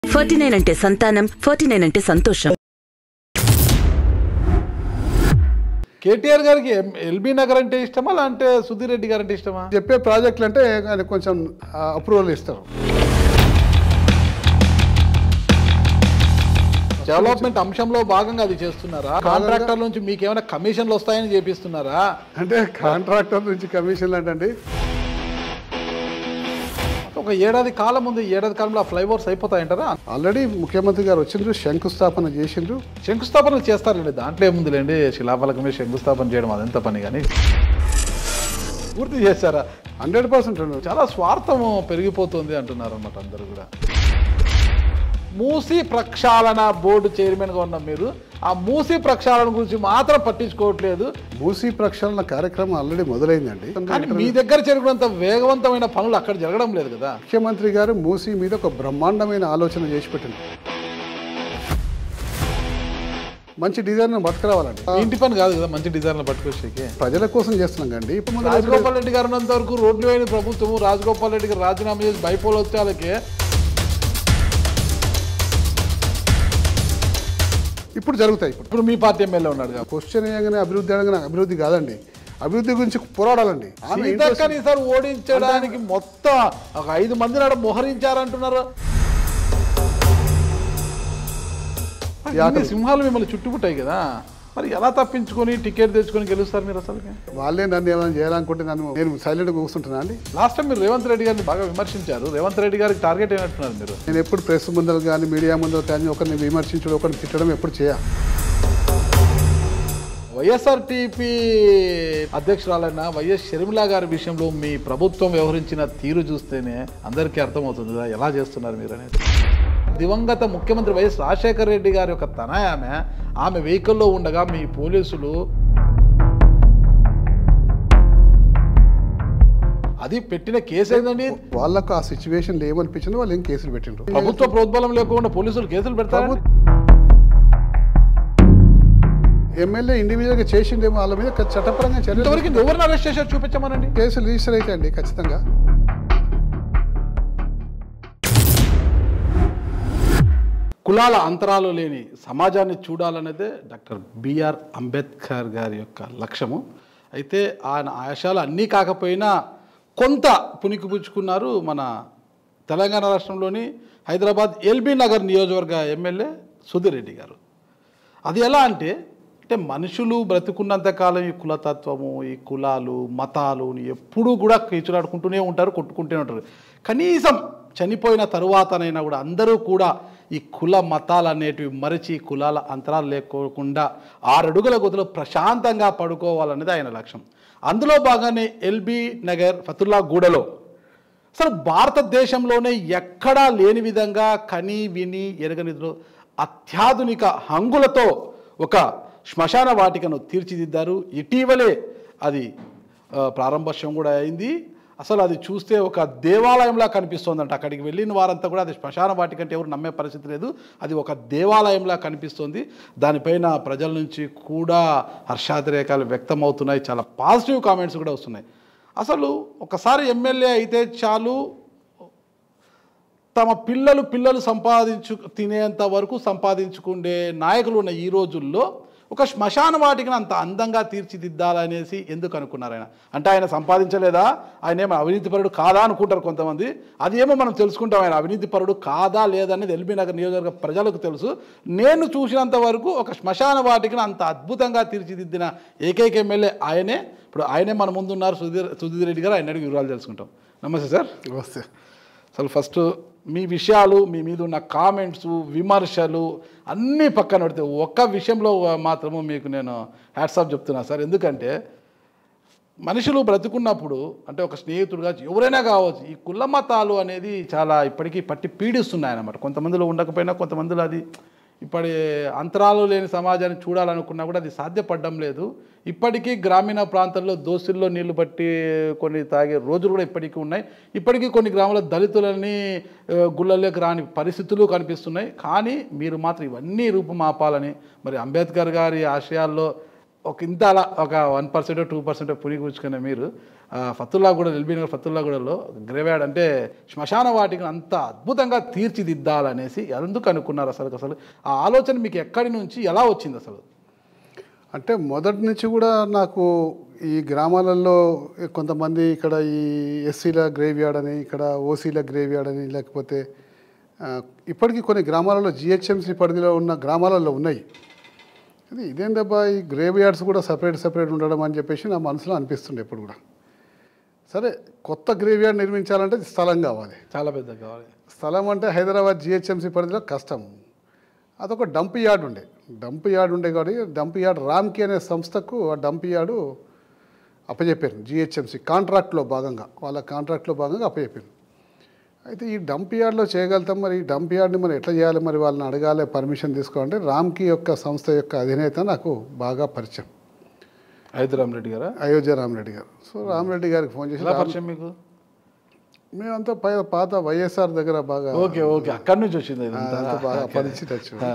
Forty nine అంటే సంతానం forty nine అంటే సంతోషం కేటీఆర్ గారికి ఎం- ఎల్బీ నగర్ అంటే ఇష్టమా లేదంటే సుధీర్ రెడ్డి గారు అంటే ఇష్టమా చెప్పే ప్రాజెక్టులు అంటే ఆయన కొంచెం అప్రూవల్ ఇస్తారు డెవలప్మెంట్ అంశంలో భాగంగా అది చేస్తున్నారా కాంట్రాక్టర్ నుంచి మీకు ఏమైనా కమిషన్లు వస్తాయని చేపిస్తున్నారా అంటే కాంట్రాక్టర్ నుంచి కమిషన్లు అంటే ఒక ఏడాది కాలం ఉంది ఈ ఏడాది కాలంలో ఆ ఫ్లైఓవర్స్ అయిపోతాయంటారా ఆల్రెడీ ముఖ్యమంత్రి గారు వచ్చిండ్రు శంకుస్థాపన చేసిండ్రు శంకుస్థాపన చేస్తారండి దాంట్లో ఏముందిలేండి శిలాఫలక మీద శంకుస్థాపన చేయడం అదంత పని కానీ పూర్తి చేశారా హండ్రెడ్ పర్సెంట్ చాలా స్వార్థం పెరిగిపోతుంది అంటున్నారు అన్నమాట అందరూ కూడా మూసి ప్రక్షాళన బోర్డు చైర్మన్గా ఉన్న మీరు ఆ మూసి ప్రక్షాళన గురించి మాత్రం పట్టించుకోవట్లేదు మూసీ ప్రక్షాళన కార్యక్రమం ఆల్రెడీ మొదలైందండి కానీ మీ దగ్గర జరిగినంత వేగవంతమైన పనులు అక్కడ జరగడం లేదు కదా ముఖ్యమంత్రి గారు మూసీ మీద ఒక బ్రహ్మాండమైన ఆలోచన చేసి పెట్టింది మంచి డిజైన్ పట్టుకురావాలండి మీ ఇంటి పని కాదు కదా మంచి డిజైన్లు పట్టుకొచ్చేకి ప్రజల కోసం చేస్తున్నాం కండి ఇప్పుడు మొదలు రాజగోపాల్ రెడ్డి గారు ఉన్నంత వరకు రోడ్లు అయిన ప్రభుత్వం రాజగోపాల్ రెడ్డి గారు రాజీనామా చేసి బైపోల్ వచ్చే వాళ్ళకి ఇప్పుడు జరుగుతాయి ఇప్పుడు ఇప్పుడు మీ పార్టీ ఎమ్మెల్యే ఉన్నాడు కాబట్టి క్వశ్చన్ వేయగానే అభివృద్ధి అనగానే అభివృద్ధి కాదండి అభివృద్ధి గురించి పోరాడాలండి ఆమె interest- సీతక్కని సార్ ఓడించడానికి మొత్తం ఒక ఐదు మంది నాడు మోహరించారంటున్నారు ఇన్ని సింహాలు మిమ్మల్ని చుట్టుముట్టాయి కదా మరి ఎలా తప్పించుకొని టికెట్ తెచ్చుకొని గెలుస్తారు మీరు అసలు వాళ్ళే నన్ను ఏమైనా చేయాలనుకుంటే నన్ను నేను సైలెంట్గా కూర్చుంటున్నా అండి లాస్ట్ టైం మీరు రేవంత్ రెడ్డి గారిని బాగా విమర్శించారు రేవంత్ రెడ్డి గారికి టార్గెట్ అయినట్టున్నారు మీరు నేను ఎప్పుడు ప్రెస్ ముందర కానీ మీడియా ముందర కానీ ఒకరిని విమర్శించడం ఒకరిని తిట్టడం ఎప్పుడు చేయ వైఎస్ఆర్టీపీ అధ్యక్షురాలైన వైఎస్ షర్మిల గారి విషయంలో మీ ప్రభుత్వం వ్యవహరించిన తీరు చూస్తేనే అందరికీ అర్థమవుతుంది కదా ఎలా చేస్తున్నారు మీరు అనేది దివంగత ముఖ్యమంత్రి వైఎస్ రాజశేఖర రెడ్డి గారి యొక్క తనయ ఆమె ఆమె వెహికల్లో ఉండగా మీ పోలీసులు అది పెట్టిన కేసు ఏందండి వాళ్ళకు ఆ సిచ్యువేషన్ ఏమనిపించిందో వాళ్ళు ఏం కేసులు పెట్టిండ్రు ప్రభుత్వ ప్రోద్బలం లేకుండా పోలీసులు కేసులు పెడతారు ఎమ్మెల్యే ఇండివిజువల్గా చేసిండేమో వాళ్ళ మీద చట్టపరంగా చర్యలు ఇంతవరకు ఎవరిని అరెస్ట్ చేశారు చూపించమనండి కేసులు రిజిస్టర్ అయితే అండి ఖచ్చితంగా కులాల అంతరాలు లేని సమాజాన్ని చూడాలనేదే డాక్టర్ బిఆర్ అంబేద్కర్ గారి యొక్క లక్ష్యము అయితే ఆయన ఆశయాలు అన్నీ కాకపోయినా కొంత పుణికిపుచ్చుకున్నారు మన తెలంగాణ రాష్ట్రంలోని హైదరాబాద్ ఎల్బీ నగర్ నియోజకవర్గ ఎమ్మెల్యే సుధీర్ రెడ్డి గారు అది ఎలా అంటే అంటే మనుషులు బ్రతుకున్నంత కాలం ఈ కులతత్వము ఈ కులాలు మతాలు ఎప్పుడూ కూడా కీచులాడుకుంటూనే ఉంటారు కొట్టుకుంటూనే ఉంటారు కనీసం చనిపోయిన తరువాతనైనా కూడా అందరూ కూడా ఈ కుల మతాలు అనేటివి మరిచి కులాల అంతరాలు లేకోకుండా ఆరడుగుల గదులు ప్రశాంతంగా పడుకోవాలనేది ఆయన లక్ష్యం అందులో భాగానే ఎల్బీ నగర్ ఫతుల్లా గూడలో అసలు భారతదేశంలోనే ఎక్కడా లేని విధంగా కని విని ఎరగనిదిలో అత్యాధునిక హంగులతో ఒక శ్మశాన వాటికను తీర్చిదిద్దారు ఇటీవలే అది ఆ, ప్రారంభోత్సవం కూడా అయింది అసలు అది చూస్తే ఒక దేవాలయంలా కనిపిస్తోందంట అక్కడికి వెళ్ళిన వారంతా కూడా అది శ్మశాన వాటిక అంటే ఎవరు నమ్మే పరిస్థితి లేదు అది ఒక దేవాలయంలా కనిపిస్తోంది దానిపైన ప్రజల నుంచి కూడా హర్షాతిరేకాలు వ్యక్తమవుతున్నాయి చాలా పాజిటివ్ కామెంట్స్ కూడా వస్తున్నాయి అసలు ఒకసారి ఎమ్మెల్యే అయితే చాలు తమ పిల్లలు పిల్లలు సంపాదించు తినేంత వరకు సంపాదించుకునే నాయకులు ఉన్న ఈ రోజుల్లో ఒక శ్మశాన వాటికను అంత అందంగా తీర్చిదిద్దాలనేసి ఎందుకు అనుకున్నారు ఆయన అంటే ఆయన సంపాదించలేదా ఆయన ఏమో అవినీతిపరుడు కాదా అనుకుంటారు కొంతమంది అది ఏమో మనం తెలుసుకుంటాం ఆయన అవినీతిపరుడు కాదా లేదా అనేది ఎల్బీ నగర్ నియోజకవర్గ ప్రజలకు తెలుసు నేను చూసినంత వరకు ఒక శ్మశాన వాటికను అంత అద్భుతంగా తీర్చిదిద్దిన ఏకైక ఎమ్మెల్యే ఆయనే ఇప్పుడు ఆయనే మన ముందున్నారు సుధీర్ సుధీర్ రెడ్డి గారు ఆయన అడిగి వివరాలు తెలుసుకుంటాం నమస్తే సార్ వస్తే అసలు ఫస్ట్ మీ విషయాలు మీ మీద ఉన్న కామెంట్స్ విమర్శలు అన్నీ పక్కన పెడితే ఒక్క విషయంలో మాత్రము మీకు నేను హ్యాట్సాప్ చెప్తున్నా సార్ ఎందుకంటే మనుషులు బ్రతుకున్నప్పుడు అంటే ఒక స్నేహితుడుగా ఎవరైనా కావచ్చు ఈ కుల మతాలు అనేది చాలా ఇప్పటికీ పట్టి పీడిస్తున్నాయి అన్నమాట కొంతమందిలో ఉండకపోయినా కొంతమందిలో అది ఇప్పటి అంతరాలు లేని సమాజాన్ని చూడాలనుకున్నా కూడా అది సాధ్యపడడం లేదు ఇప్పటికీ గ్రామీణ ప్రాంతాల్లో దోస్తుల్లో నీళ్లు పట్టి కొన్ని తాగే రోజులు కూడా ఇప్పటికీ ఉన్నాయి ఇప్పటికీ కొన్ని గ్రామాల దళితులని ఆ, గుళ్ళలోకి రాని పరిస్థితులు కనిపిస్తున్నాయి కానీ మీరు మాత్రం ఇవన్నీ రూపుమాపాలని మరి అంబేద్కర్ గారి ఆశయాల్లో ఒక ఇంత అలా ఒక వన్ పర్సెంట్ టూ పర్సెంట్ పుని కూర్చుకునే మీరు ఆ, ఫతుల్లా కూడా ఎల్బీ నగర్ ఫతుల్లా గూడలో గ్రేవ్యార్డ్ అంటే శ్మశాన వాటికను అంత అద్భుతంగా తీర్చిదిద్దాలనేసి ఎందుకు అనుకున్నారు అసలు అసలు ఆ ఆలోచన మీకు ఎక్కడి నుంచి ఎలా వచ్చింది అసలు అంటే మొదటి నుంచి కూడా నాకు ఈ గ్రామాలలో కొంతమంది ఇక్కడ ఈ ఎస్సీల గ్రేవ్ యార్డ్ అని ఇక్కడ ఓసీల గ్రేవ్ యార్డ్ అని లేకపోతే ఆ, ఇప్పటికీ కొన్ని గ్రామాలలో జిహెచ్ఎంసీ పరిధిలో ఉన్న గ్రామాలలో ఉన్నాయి అది ఇదేందబ్బా ఈ గ్రేవ్ యార్డ్స్ కూడా సపరేట్ సపరేట్ ఉండడం అని చెప్పేసి నా మనసులో అనిపిస్తుండే ఎప్పుడు కూడా సరే కొత్త గ్రేవ్ యార్డ్ నిర్మించాలంటే స్థలం కావాలి చాలా పెద్ద కావాలి స్థలం అంటే హైదరాబాద్ జిహెచ్ఎంసీ పరిధిలో కష్టం అదొక డంప్ యార్డ్ ఉండే డంప్ యార్డ్ ఉండే కాబట్టి డంప్ యార్డ్ రామ్కి అనే సంస్థకు ఆ డంప్ యార్డు అప్పచెప్పారు జిహెచ్ఎంసీ కాంట్రాక్ట్లో భాగంగా వాళ్ళ కాంట్రాక్ట్లో భాగంగా అప్పచెప్పారు అయితే ఈ డంప్ యార్డ్లో చేయగలుగుతాం మరి ఈ డంప్ యార్డ్ని మరి ఎట్లా చేయాలి మరి వాళ్ళని అడగాలి పర్మిషన్ తీసుకోవాలంటే రామ్కి యొక్క సంస్థ యొక్క అధినేత నాకు బాగా పరిచయం హైదరాబాద్ రెడ్డి గారా అయోధ్య రామరెడ్డి గారు సో రామరెడ్డి గారికి ఫోన్ చేసి ఎలా పరిచయం మీకు మేమంతా పై పాత వైఎస్ఆర్ దగ్గర బాగా ఓకే ఓకే అక్కడి నుంచి వచ్చింది ఆ, ఇదంతా అంతా బాగా పరిచిత ఆ.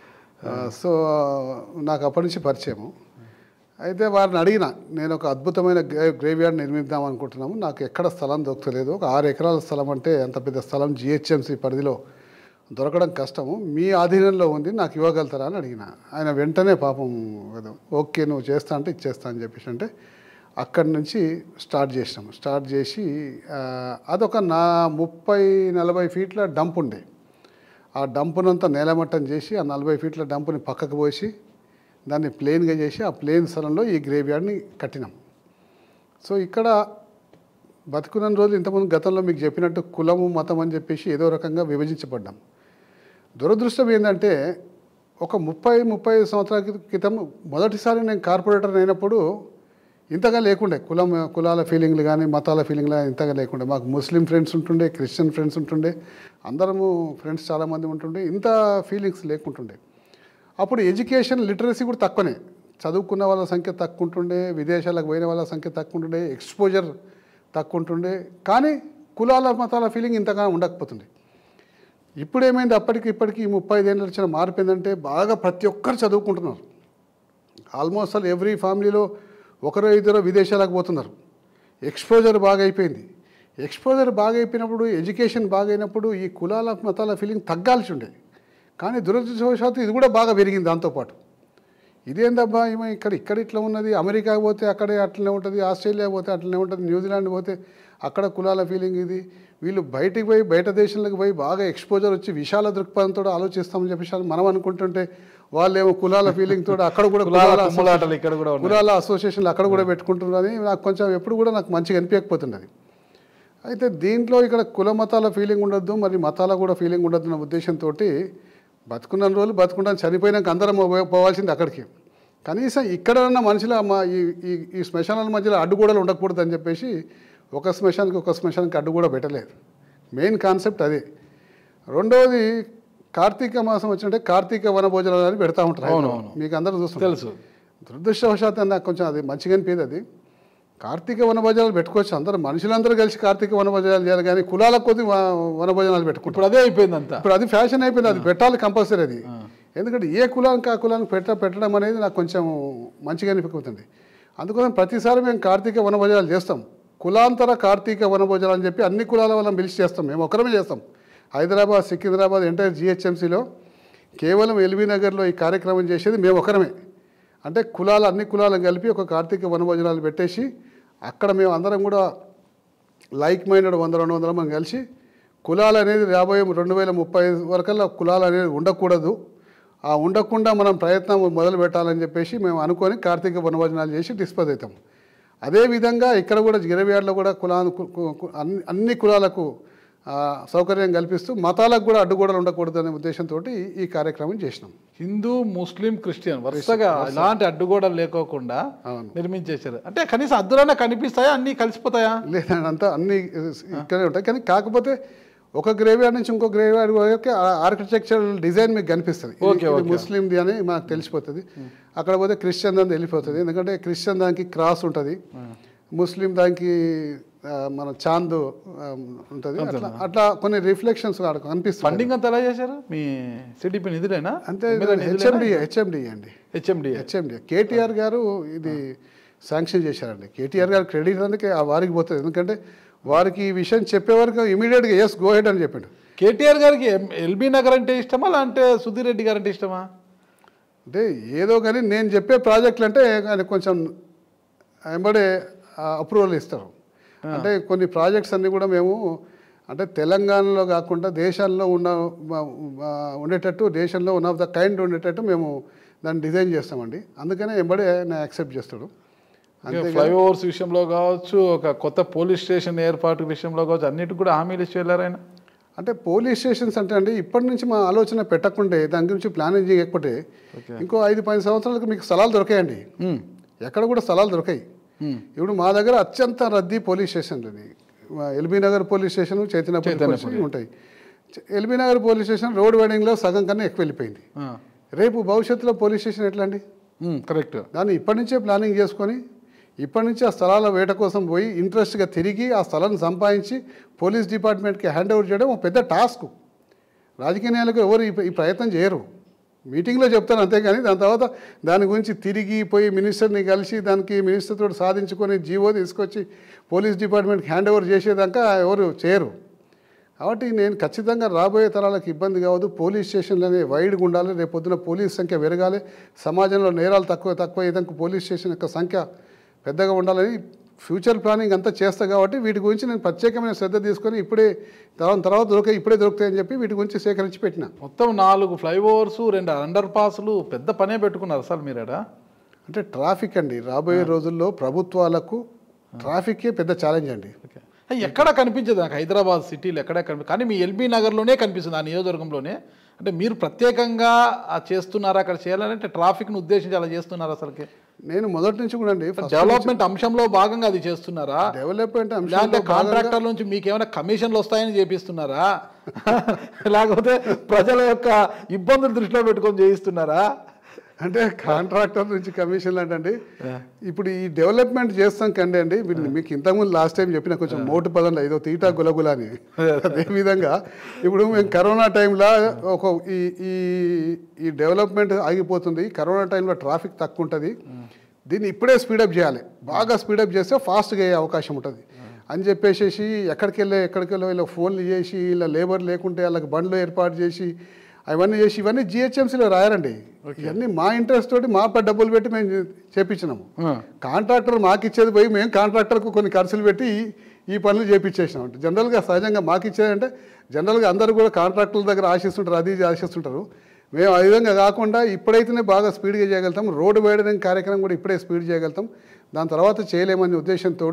సో నాకు అప్పటి నుంచి పరిచయము అయితే వారిని అడిగిన నేను ఒక అద్భుతమైన గ్రే గ్రేవ్ యార్డ్ నిర్మిద్దాం అనుకుంటున్నాము నాకు ఎక్కడ స్థలం దొరకలేదు ఒక ఆరు ఎకరాల స్థలం అంటే అంత పెద్ద స్థలం జిహెచ్ఎంసీ పరిధిలో దొరకడం కష్టము మీ ఆధీనంలో ఉంది నాకు ఇవ్వగలుగుతారా అని అడిగిన ఆయన వెంటనే పాపం ఏదో, ఓకే నువ్వు చేస్తా అంటే ఇచ్చేస్తా అని చెప్పేసి అంటే అక్కడి నుంచి స్టార్ట్ చేసినాము స్టార్ట్ చేసి ఆ, అదొక నా ముప్పై నలభై ఫీట్ల డంప్ ఉండే ఆ డంపునంతా నేలమట్టం చేసి ఆ నలభై ఫీట్ల డంపుని పక్కకు పోసి దాన్ని ప్లేన్గా చేసి ఆ ప్లేన్ స్థలంలో ఈ గ్రేవ్ యార్డ్ని కట్టినాం సో ఇక్కడ బతుకున్న రోజులు ఇంతకుముందు గతంలో మీకు చెప్పినట్టు కులము మతం అని చెప్పేసి ఏదో రకంగా విభజించబడ్డాం దురదృష్టం ఏంటంటే ఒక ముప్పై ముప్పై ఐదు సంవత్సరాల క్రితం- క్రితం మొదటిసారి నేను కార్పొరేటర్ అయినప్పుడు ఇంతగా లేకుండే కులం కులాల ఫీలింగ్లు కానీ మతాల ఫీలింగ్లు కానీ ఇంతగా లేకుండే మాకు ముస్లిం ఫ్రెండ్స్ ఉంటుండే క్రిస్టియన్ ఫ్రెండ్స్ ఉంటుండే అందరము ఫ్రెండ్స్ చాలామంది ఉంటుండే ఇంత ఫీలింగ్స్ లేకుంటుండే అప్పుడు ఎడ్యుకేషన్ లిటరసీ కూడా తక్కువనే చదువుకున్న వాళ్ళ సంఖ్య తక్కువ ఉంటుండే విదేశాలకు పోయిన వాళ్ళ సంఖ్య తక్కువ ఉంటుండే ఎక్స్పోజర్ తక్కువ ఉంటుండే కానీ కులాల మతాల ఫీలింగ్ ఇంతగా ఉండకపోతుండే ఇప్పుడు ఏమైంది అప్పటికి ఇప్పటికి ఈ ముప్పై ఐదేళ్ళు వచ్చిన మార్పు ఏంటంటే బాగా ప్రతి ఒక్కరు చదువుకుంటున్నారు ఆల్మోస్ట్ ఆల్ ఎవ్రీ ఫ్యామిలీలో ఒకరో ఇద్దరు విదేశాలకు పోతున్నారు ఎక్స్పోజర్ బాగా అయిపోయింది ఎక్స్పోజర్ బాగా అయిపోయినప్పుడు ఎడ్యుకేషన్ బాగా అయినప్పుడు ఈ కులాల మతాల ఫీలింగ్ తగ్గాల్సి ఉండే కానీ దురదృష్టవశాత్తు ఇది కూడా బాగా పెరిగింది దాంతోపాటు ఇదేందబ్బా ఏమో ఇక్కడ ఇక్కడ ఇట్లా ఉన్నది అమెరికా పోతే అక్కడే అట్లనే ఉంటుంది ఆస్ట్రేలియా పోతే అట్లనే ఉంటుంది న్యూజిలాండ్ పోతే అక్కడ కులాల ఫీలింగ్ ఇది వీళ్ళు బయటికి పోయి బయట దేశాలకు పోయి బాగా ఎక్స్పోజర్ వచ్చి విశాల దృక్పథంతో ఆలోచిస్తామని చెప్పేసి మనం అనుకుంటుంటే వాళ్ళేమో కులాల ఫీలింగ్ తోటి అక్కడ కూడా కులాల కులాల కుమ్ములాటలు ఇక్కడ కూడా ఉన్నాయి. కులాల అసోసియేషన్లు అక్కడ కూడా పెట్టుకుంటున్నారని నాకు కొంచెం ఎప్పుడు కూడా నాకు మంచిగా అనిపించకపోతున్నది అయితే దీంట్లో ఇక్కడ కుల మతాల ఫీలింగ్ ఉండొద్దు మరి మతాల కూడా ఫీలింగ్ ఉండొద్దు అన్న ఉద్దేశంతో బతుకున్న రోజులు బతుకుంటాను చనిపోయినాక అందరం పో- పోవాల్సింది అక్కడికి కనీసం ఇక్కడ ఉన్న మనుషుల మా ఈ ఈ ఈ శ్మశానాల మధ్యలో అడ్డుగోడలు ఉండకూడదు అని చెప్పేసి ఒక శ్మశానికి ఒక శ్మశానికి అడ్డు కూడా పెట్టలేదు మెయిన్ కాన్సెప్ట్ అదే రెండవది కార్తీక మాసం వచ్చినట్టే కార్తీక వన భోజనాలు అని పెడతా ఉంటారు అవును, హైదరాబాద్. మీకు అందరూ చూస్తారు తెలుసు దురదృష్టవశాత్తు నాకు కొంచెం అది మంచిగా అనిపించదు అది కార్తీక వనభోజనాలు పెట్టుకోవచ్చు అందరూ మనుషులందరూ కలిసి కార్తీక వనభోజనాలు చేయాలి కానీ కులాల కొద్ది వనభోజనాలు పెట్టుకుంటారు ఇప్పుడు అదే అయిపోయింది అంతా ఇప్పుడు అది ఫ్యాషన్ అయిపోయింది అది పెట్టాలి కంపల్సరీ అది ఎందుకంటే ఏ కులానికి ఆ కులానికి పెట్ట పెట్టడం అనేది నాకు కొంచెం మంచిగా అనిపిస్తుంది అందుకోసం ప్రతిసారి మేము కార్తీక వనభోజనాలు చేస్తాం కులాంతర కార్తీక వనభోజనాలు అని చెప్పి అన్ని కులాల వాళ్ళని పిలిచి చేస్తాం మేము ఒకరమే చేస్తాం హైదరాబాద్ సికింద్రాబాద్ ఎంటైర్ జిహెచ్ఎంసీలో కేవలం ఎల్బీ నగర్లో ఈ కార్యక్రమం చేసేది మేము ఒకరమే అంటే కులాలు అన్ని కులాలను కలిపి ఒక కార్తీక వనభోజనాలు పెట్టేసి అక్కడ మేము అందరం కూడా లైక్ మైండెడ్ వంద రెండు వందల మనం కలిసి కులాలు అనేది రాబోయే రెండు వేల ముప్పై వరకల్లా కులాలు అనేది ఉండకూడదు ఆ ఉండకుండా మనం ప్రయత్నం మొదలు పెట్టాలని చెప్పేసి మేము అనుకొని కార్తీక వనభోజనాలు చేసి డిస్పోజ్ అవుతాం అదేవిధంగా ఇక్కడ కూడా గిరవియాడలో కూడా కులా కు- కు- కు- అన్ని అన్ని కులాలకు ఆ, సౌకర్యం కల్పిస్తూ మతాలకు కూడా అడ్డుగోడలు ఉండకూడదు అనే ఉద్దేశంతో ఈ కార్యక్రమం చేసినాం హిందూ ముస్లిం క్రిస్టియన్ వరుసగా ఇలాంటి అడ్డుగోడలు లేకోకుండా అవును. నిర్మించేశారు అంటే కనీసం అద్దులన్నా కనిపిస్తాయా అన్ని కలిసిపోతాయా లేదండి అంతా అన్ని ఇక్కడే ఉంటాయి కానీ కాకపోతే ఒక గ్రేవ్యార్డ్ నుంచి ఇంకో గ్రేవ్యార్డ్ వరకు ఆర్కిటెక్చరల్ డిజైన్ మీకు కనిపిస్తుంది ఇది- ఓకే, ఇది ఓకే. ముస్లింది అని మాకు తెలిసిపోతుంది అక్కడ పోతే క్రిస్టియన్ దాన్ని వెళ్ళిపోతుంది ఎందుకంటే క్రిస్టియన్ దానికి క్రాస్ ఉంటుంది ముస్లిం దానికి ఆ, మన చాంద్ ఉంటుంది అట్లా అట్లా కొన్ని రిఫ్లెక్షన్స్ కనిపిస్తుంది ఫండింగ్ అంతా ఎలా చేశారు మీ సిడిపి నిధులేనా అంటే హెచ్ఎండి హెచ్ఎండి అండి హెచ్ఎండి హెచ్ఎండి కేటీఆర్ గారు ఇది శాంక్షన్ చేశారండి కేటీఆర్ గారు క్రెడిట్ అందుకే ఆ వారికి పోతుంది ఎందుకంటే వారికి ఈ విషయం చెప్పే వరకు ఇమీడియట్గా ఎస్ గో హెడ్ అని చెప్పిండు కేటీఆర్ గారికి ఎం- ఎల్బీ నగర్ అంటే ఇష్టమా లేదంటే సుధీర్ రెడ్డి గారు అంటే ఇష్టమా అంటే ఏదో కానీ నేను చెప్పే ప్రాజెక్టులు అంటే ఆయన కొంచెం వెంబడే అప్రూవల్ ఇస్తారు అంటే కొన్ని ప్రాజెక్ట్స్ అన్నీ కూడా మేము అంటే తెలంగాణలో కాకుండా దేశాల్లో ఉన్న మ- మ- ఉండేటట్టు దేశంలో వన్ ఆఫ్ ద కైండ్ ఉండేటట్టు మేము దాన్ని డిజైన్ చేస్తామండి అందుకనే వెంబడే ఆయన యాక్సెప్ట్ చేస్తాడు అంతే ఫ్లైఓవర్స్ విషయంలో కావచ్చు ఒక కొత్త పోలీస్ స్టేషన్ ఏర్పాటు విషయంలో కావచ్చు అన్నిటికి కూడా హామీలు ఇచ్చి వెళ్ళారు ఆయన అంటే పోలీస్ స్టేషన్స్ అంటే అండి ఇప్పటి నుంచి మా ఆలోచన పెట్టకుంటే దాని గురించి ప్లానింగ్ చేయకపోతే ఇంకో ఐదు పది సంవత్సరాలకు మీకు స్థలాలు దొరకాయండి ఎక్కడ కూడా స్థలాలు దొరకాయి ఇప్పుడు మా దగ్గర అత్యంత రద్దీ పోలీస్ స్టేషన్లు అండి LB Nagar police station Chaitanyapuri police station ఉంటాయి చ- LB Nagar police station road వైడింగ్లో సగం కన్నా ఎక్కువ వెళ్ళిపోయింది రేపు భవిష్యత్తులో పోలీస్ స్టేషన్ ఎట్లా అండి కరెక్ట్ దాన్ని ఇప్పటి నుంచే ప్లానింగ్ చేసుకొని ఇప్పటి నుంచి ఆ స్థలాల వేట కోసం పోయి ఇంట్రెస్ట్గా తిరిగి ఆ స్థలాన్ని సంపాదించి పోలీస్ డిపార్ట్మెంట్కి హ్యాండ్ ఓవర్ చేయడం ఒక పెద్ద టాస్క్ రాజకీయ నాయకులు ఎవరు ఈ ఈ ప్రయత్నం చేయరు మీటింగ్లో చెప్తారు అంతేగాని దాని తర్వాత దాని గురించి తిరిగి పోయి మినిస్టర్ని కలిసి దానికి మినిస్టర్ తోటి సాధించుకొని జీవో తీసుకొచ్చి పోలీస్ డిపార్ట్మెంట్కి హ్యాండ్ ఓవర్ చేసేదాకా ఎవరు చేయరు కాబట్టి నేను ఖచ్చితంగా రాబోయే తరాలకు ఇబ్బంది కావద్దు పోలీస్ స్టేషన్లు అనేవి వైడ్గా ఉండాలి రేపు పొద్దున పోలీస్ సంఖ్య పెరగాలి సమాజంలో నేరాలు తక్కువ తక్కువ అయ్యేదానికి పోలీస్ స్టేషన్ యొక్క సంఖ్య పెద్దగా ఉండాలని ఫ్యూచర్ ప్లానింగ్ అంతా చేస్తా కాబట్టి వీటి గురించి నేను ప్రత్యేకమైన శ్రద్ధ తీసుకొని ఇప్పుడే తర్వాత తర్వాత దొరికాయి ఇప్పుడే దొరుకుతాయని చెప్పి వీటి గురించి సేకరించి పెట్టిన మొత్తం నాలుగు ఫ్లైఓవర్స్ రెండు అండర్ పాస్లు పెద్ద పనే పెట్టుకున్నారు అసలు మీరేడా అంటే ట్రాఫిక్ అండి రాబోయే రోజుల్లో ప్రభుత్వాలకు ట్రాఫిక్కే పెద్ద ఛాలెంజ్ అండి ఓకే అయ్యి ఎక్కడా కనిపించదు నాకు హైదరాబాద్ సిటీలో ఎక్కడా కనిపి కానీ మీ ఎల్బీ నగర్లోనే కనిపిస్తుంది ఆ నియోజకవర్గంలోనే అంటే మీరు ప్రత్యేకంగా ఆ చేస్తున్నారా అక్కడ చేయాలంటే ట్రాఫిక్ను ఉద్దేశించి అలా చేస్తున్నారు అసలుకి నేను మొదటి నుంచి కూడా అండి డెవలప్మెంట్ అంశంలో భాగంగా అది చేస్తున్నారా డెవలప్మెంట్ లేదంటే అంశంలో కాంట్రాక్టర్ నుంచి మీకు ఏమైనా కమిషన్లు వస్తాయని చేపిస్తున్నారా లేకపోతే ప్రజల యొక్క ఇబ్బందులు దృష్టిలో పెట్టుకొని చేయిస్తున్నారా అంటే కాంట్రాక్టర్ నుంచి కమిషన్లు అంటే ఇప్పుడు ఈ డెవలప్మెంట్ చేస్తాం కండి అండి మీరు- మీకు ఇంతకుముందు లాస్ట్ టైం చెప్పిన కొంచెం మోటు పదండి ఐదో తీటా గులగుల అని అదే విధంగా ఇప్పుడు మేము కరోనా టైంలో ఒక ఈ ఈ ఈ డెవలప్మెంట్ ఆగిపోతుంది కరోనా టైంలో ట్రాఫిక్ తక్కువ ఉంటుంది దీన్ని ఇప్పుడే స్పీడప్ చేయాలి బాగా స్పీడప్ చేస్తే ఫాస్ట్గా అయ్యే అవకాశం ఉంటుంది అని చెప్పేసి ఎక్కడికి వెళ్ళే ఎక్కడికి వెళ్ళో వీళ్ళకి ఫోన్లు చేసి ఇలా లేబర్ లేకుంటే వాళ్ళకి బండ్లు ఏర్పాటు చేసి అవన్నీ చేసి ఇవన్నీ జిహెచ్ఎంసీలో రాయారండి ఇవన్నీ మా ఇంట్రెస్ట్ తోటి మా ప- డబ్బులు పెట్టి మేము చేపించినాము కాంట్రాక్టర్ మాకు ఇచ్చేది పోయి మేము కాంట్రాక్టర్కు కొన్ని ఖర్చులు పెట్టి ఈ- ఈ పనులు చేపించేసినాం జనరల్గా సహజంగా మాకు ఇచ్చేదంటే జనరల్గా అందరూ కూడా కాంట్రాక్టర్ల దగ్గర ఆశిస్తుంటారు అది ఇది ఆశిస్తుంటారు మేము ఆ విధంగా కాకుండా ఇప్పుడైతేనే బాగా స్పీడ్గా చేయగలుగుతాం రోడ్డు వేయడం కార్యక్రమం కూడా ఇప్పుడే స్పీడ్ చేయగలుగుతాం దాని తర్వాత చేయలేమనే ఉద్దేశంతో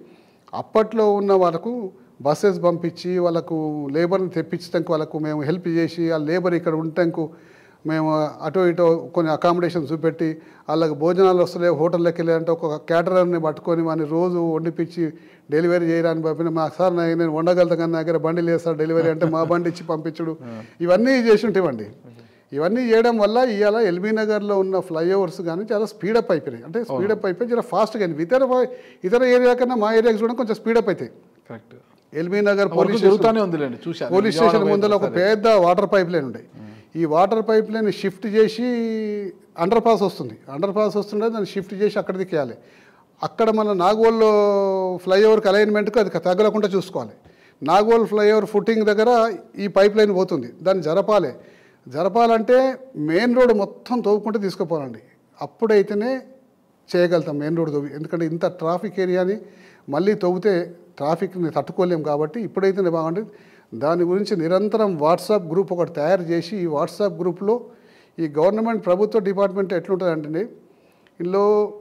అప్పట్లో ఉన్న వాళ్ళకు బస్సెస్ పంపించి వాళ్ళకు లేబర్ని తెప్పించడానికి వాళ్ళకు మేము హెల్ప్ చేసి ఆ లేబర్ ఇక్కడ ఉండటానికి మేము అటు ఇటు కొన్ని అకామిడేషన్ చూపెట్టి వాళ్ళకి భోజనాలు వస్తలే హోటల్లోకి వెళ్ళి అంటే ఒక క్యాటరర్ని పట్టుకొని వాడిని రోజు వండిపించి డెలివరీ చేయడానికి పంపిన మా సార్ నా- నేను వండగలుగుతా కానీ నా దగ్గర బండి లేదు సార్ డెలివరీ అంటే మా బండి ఇచ్చి పంపించుడు ఇవన్నీ చేసి ఉంటామండి ఇవన్నీ చేయడం వల్ల ఇవాళ ఎల్బీ నగర్లో ఉన్న ఫ్లైఓవర్స్ కానీ చాలా స్పీడప్ అయిపోయినాయి అంటే స్పీడప్ అయిపోయి చాలా ఫాస్ట్గా అయింది ఇతర ఇతర ఏరియా కన్నా మా ఏరియాకి చూడడం కొంచెం స్పీడప్ అవుతాయి correct LB Nagar police police station జరుగుతూనే ఉందిలేండి చూశాను పోలీస్ స్టేషన్ ముందర ఒక పెద్ద వాటర్ పైప్ లైన్ ఉంటాయి ఈ వాటర్ పైప్ లైన్ షిఫ్ట్ చేసి అండర్ పాస్ వస్తుంది అండర్ పాస్ వస్తుండే దాన్ని షిఫ్ట్ చేసి అక్కడ దిక్కేయాలి అక్కడ మన నాగోల్లో ఫ్లైఓవర్కి అలైన్మెంట్కి అది తగలకుండా చూసుకోవాలి నాగోల్ ఫ్లైఓవర్ ఫుట్టింగ్ దగ్గర ఈ పైప్ లైన్ పోతుంది దాన్ని జరపాలి జరపాలంటే మెయిన్ రోడ్ మొత్తం తవ్వుకుంటూ తీసుకుపోవాలండి అప్పుడైతేనే చేయగలుగుతాం మెయిన్ రోడ్ తవ్వి ఎందుకంటే ఇంత ట్రాఫిక్ ఏరియాని మళ్ళీ తవ్వితే ట్రాఫిక్ని తట్టుకోలేం కాబట్టి ఇప్పుడైతేనే బాగుంటుంది దాని గురించి నిరంతరం వాట్సాప్ గ్రూప్ ఒకటి తయారు చేసి ఈ వాట్సాప్ గ్రూప్లో ఈ గవర్నమెంట్ ప్రభుత్వ డిపార్ట్మెంట్ ఎట్లుంటుందంటే ఇందులో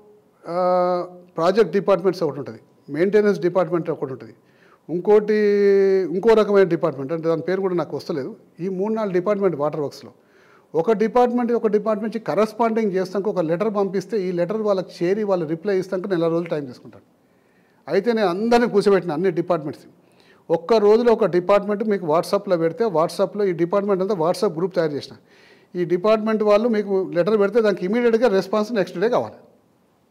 ఆ, ప్రాజెక్ట్ డిపార్ట్మెంట్స్ ఒకటి ఉంటుంది మెయింటెనెన్స్ డిపార్ట్మెంట్ ఒకటి ఉంటుంది ఇంకోటి ఇంకో రకమైన డిపార్ట్మెంట్ అంటే దాని పేరు కూడా నాకు వస్తలేదు ఈ మూడు నాలుగు డిపార్ట్మెంట్ వాటర్ వర్క్స్లో ఒక డిపార్ట్మెంట్ ఒక డిపార్ట్మెంట్ కరస్పాండింగ్ చేస్తాక ఒక లెటర్ పంపిస్తే ఈ లెటర్ వాళ్ళకి చేరి వాళ్ళు రిప్లై ఇస్తాక నెల రోజులు టైం తీసుకుంటారు అయితే నేను అందరిని కూర్చోబెట్టిన అన్ని డిపార్ట్మెంట్స్ ఒక్క రోజులో ఒక డిపార్ట్మెంట్ మీకు వాట్సాప్లో పెడితే వాట్సాప్లో ఈ డిపార్ట్మెంట్ అంతా వాట్సాప్ గ్రూప్ తయారు చేసిన ఈ డిపార్ట్మెంట్ వాళ్ళు మీకు లెటర్ పెడితే దానికి ఇమీడియట్గా రెస్పాన్స్ నెక్స్ట్ డే కావాలి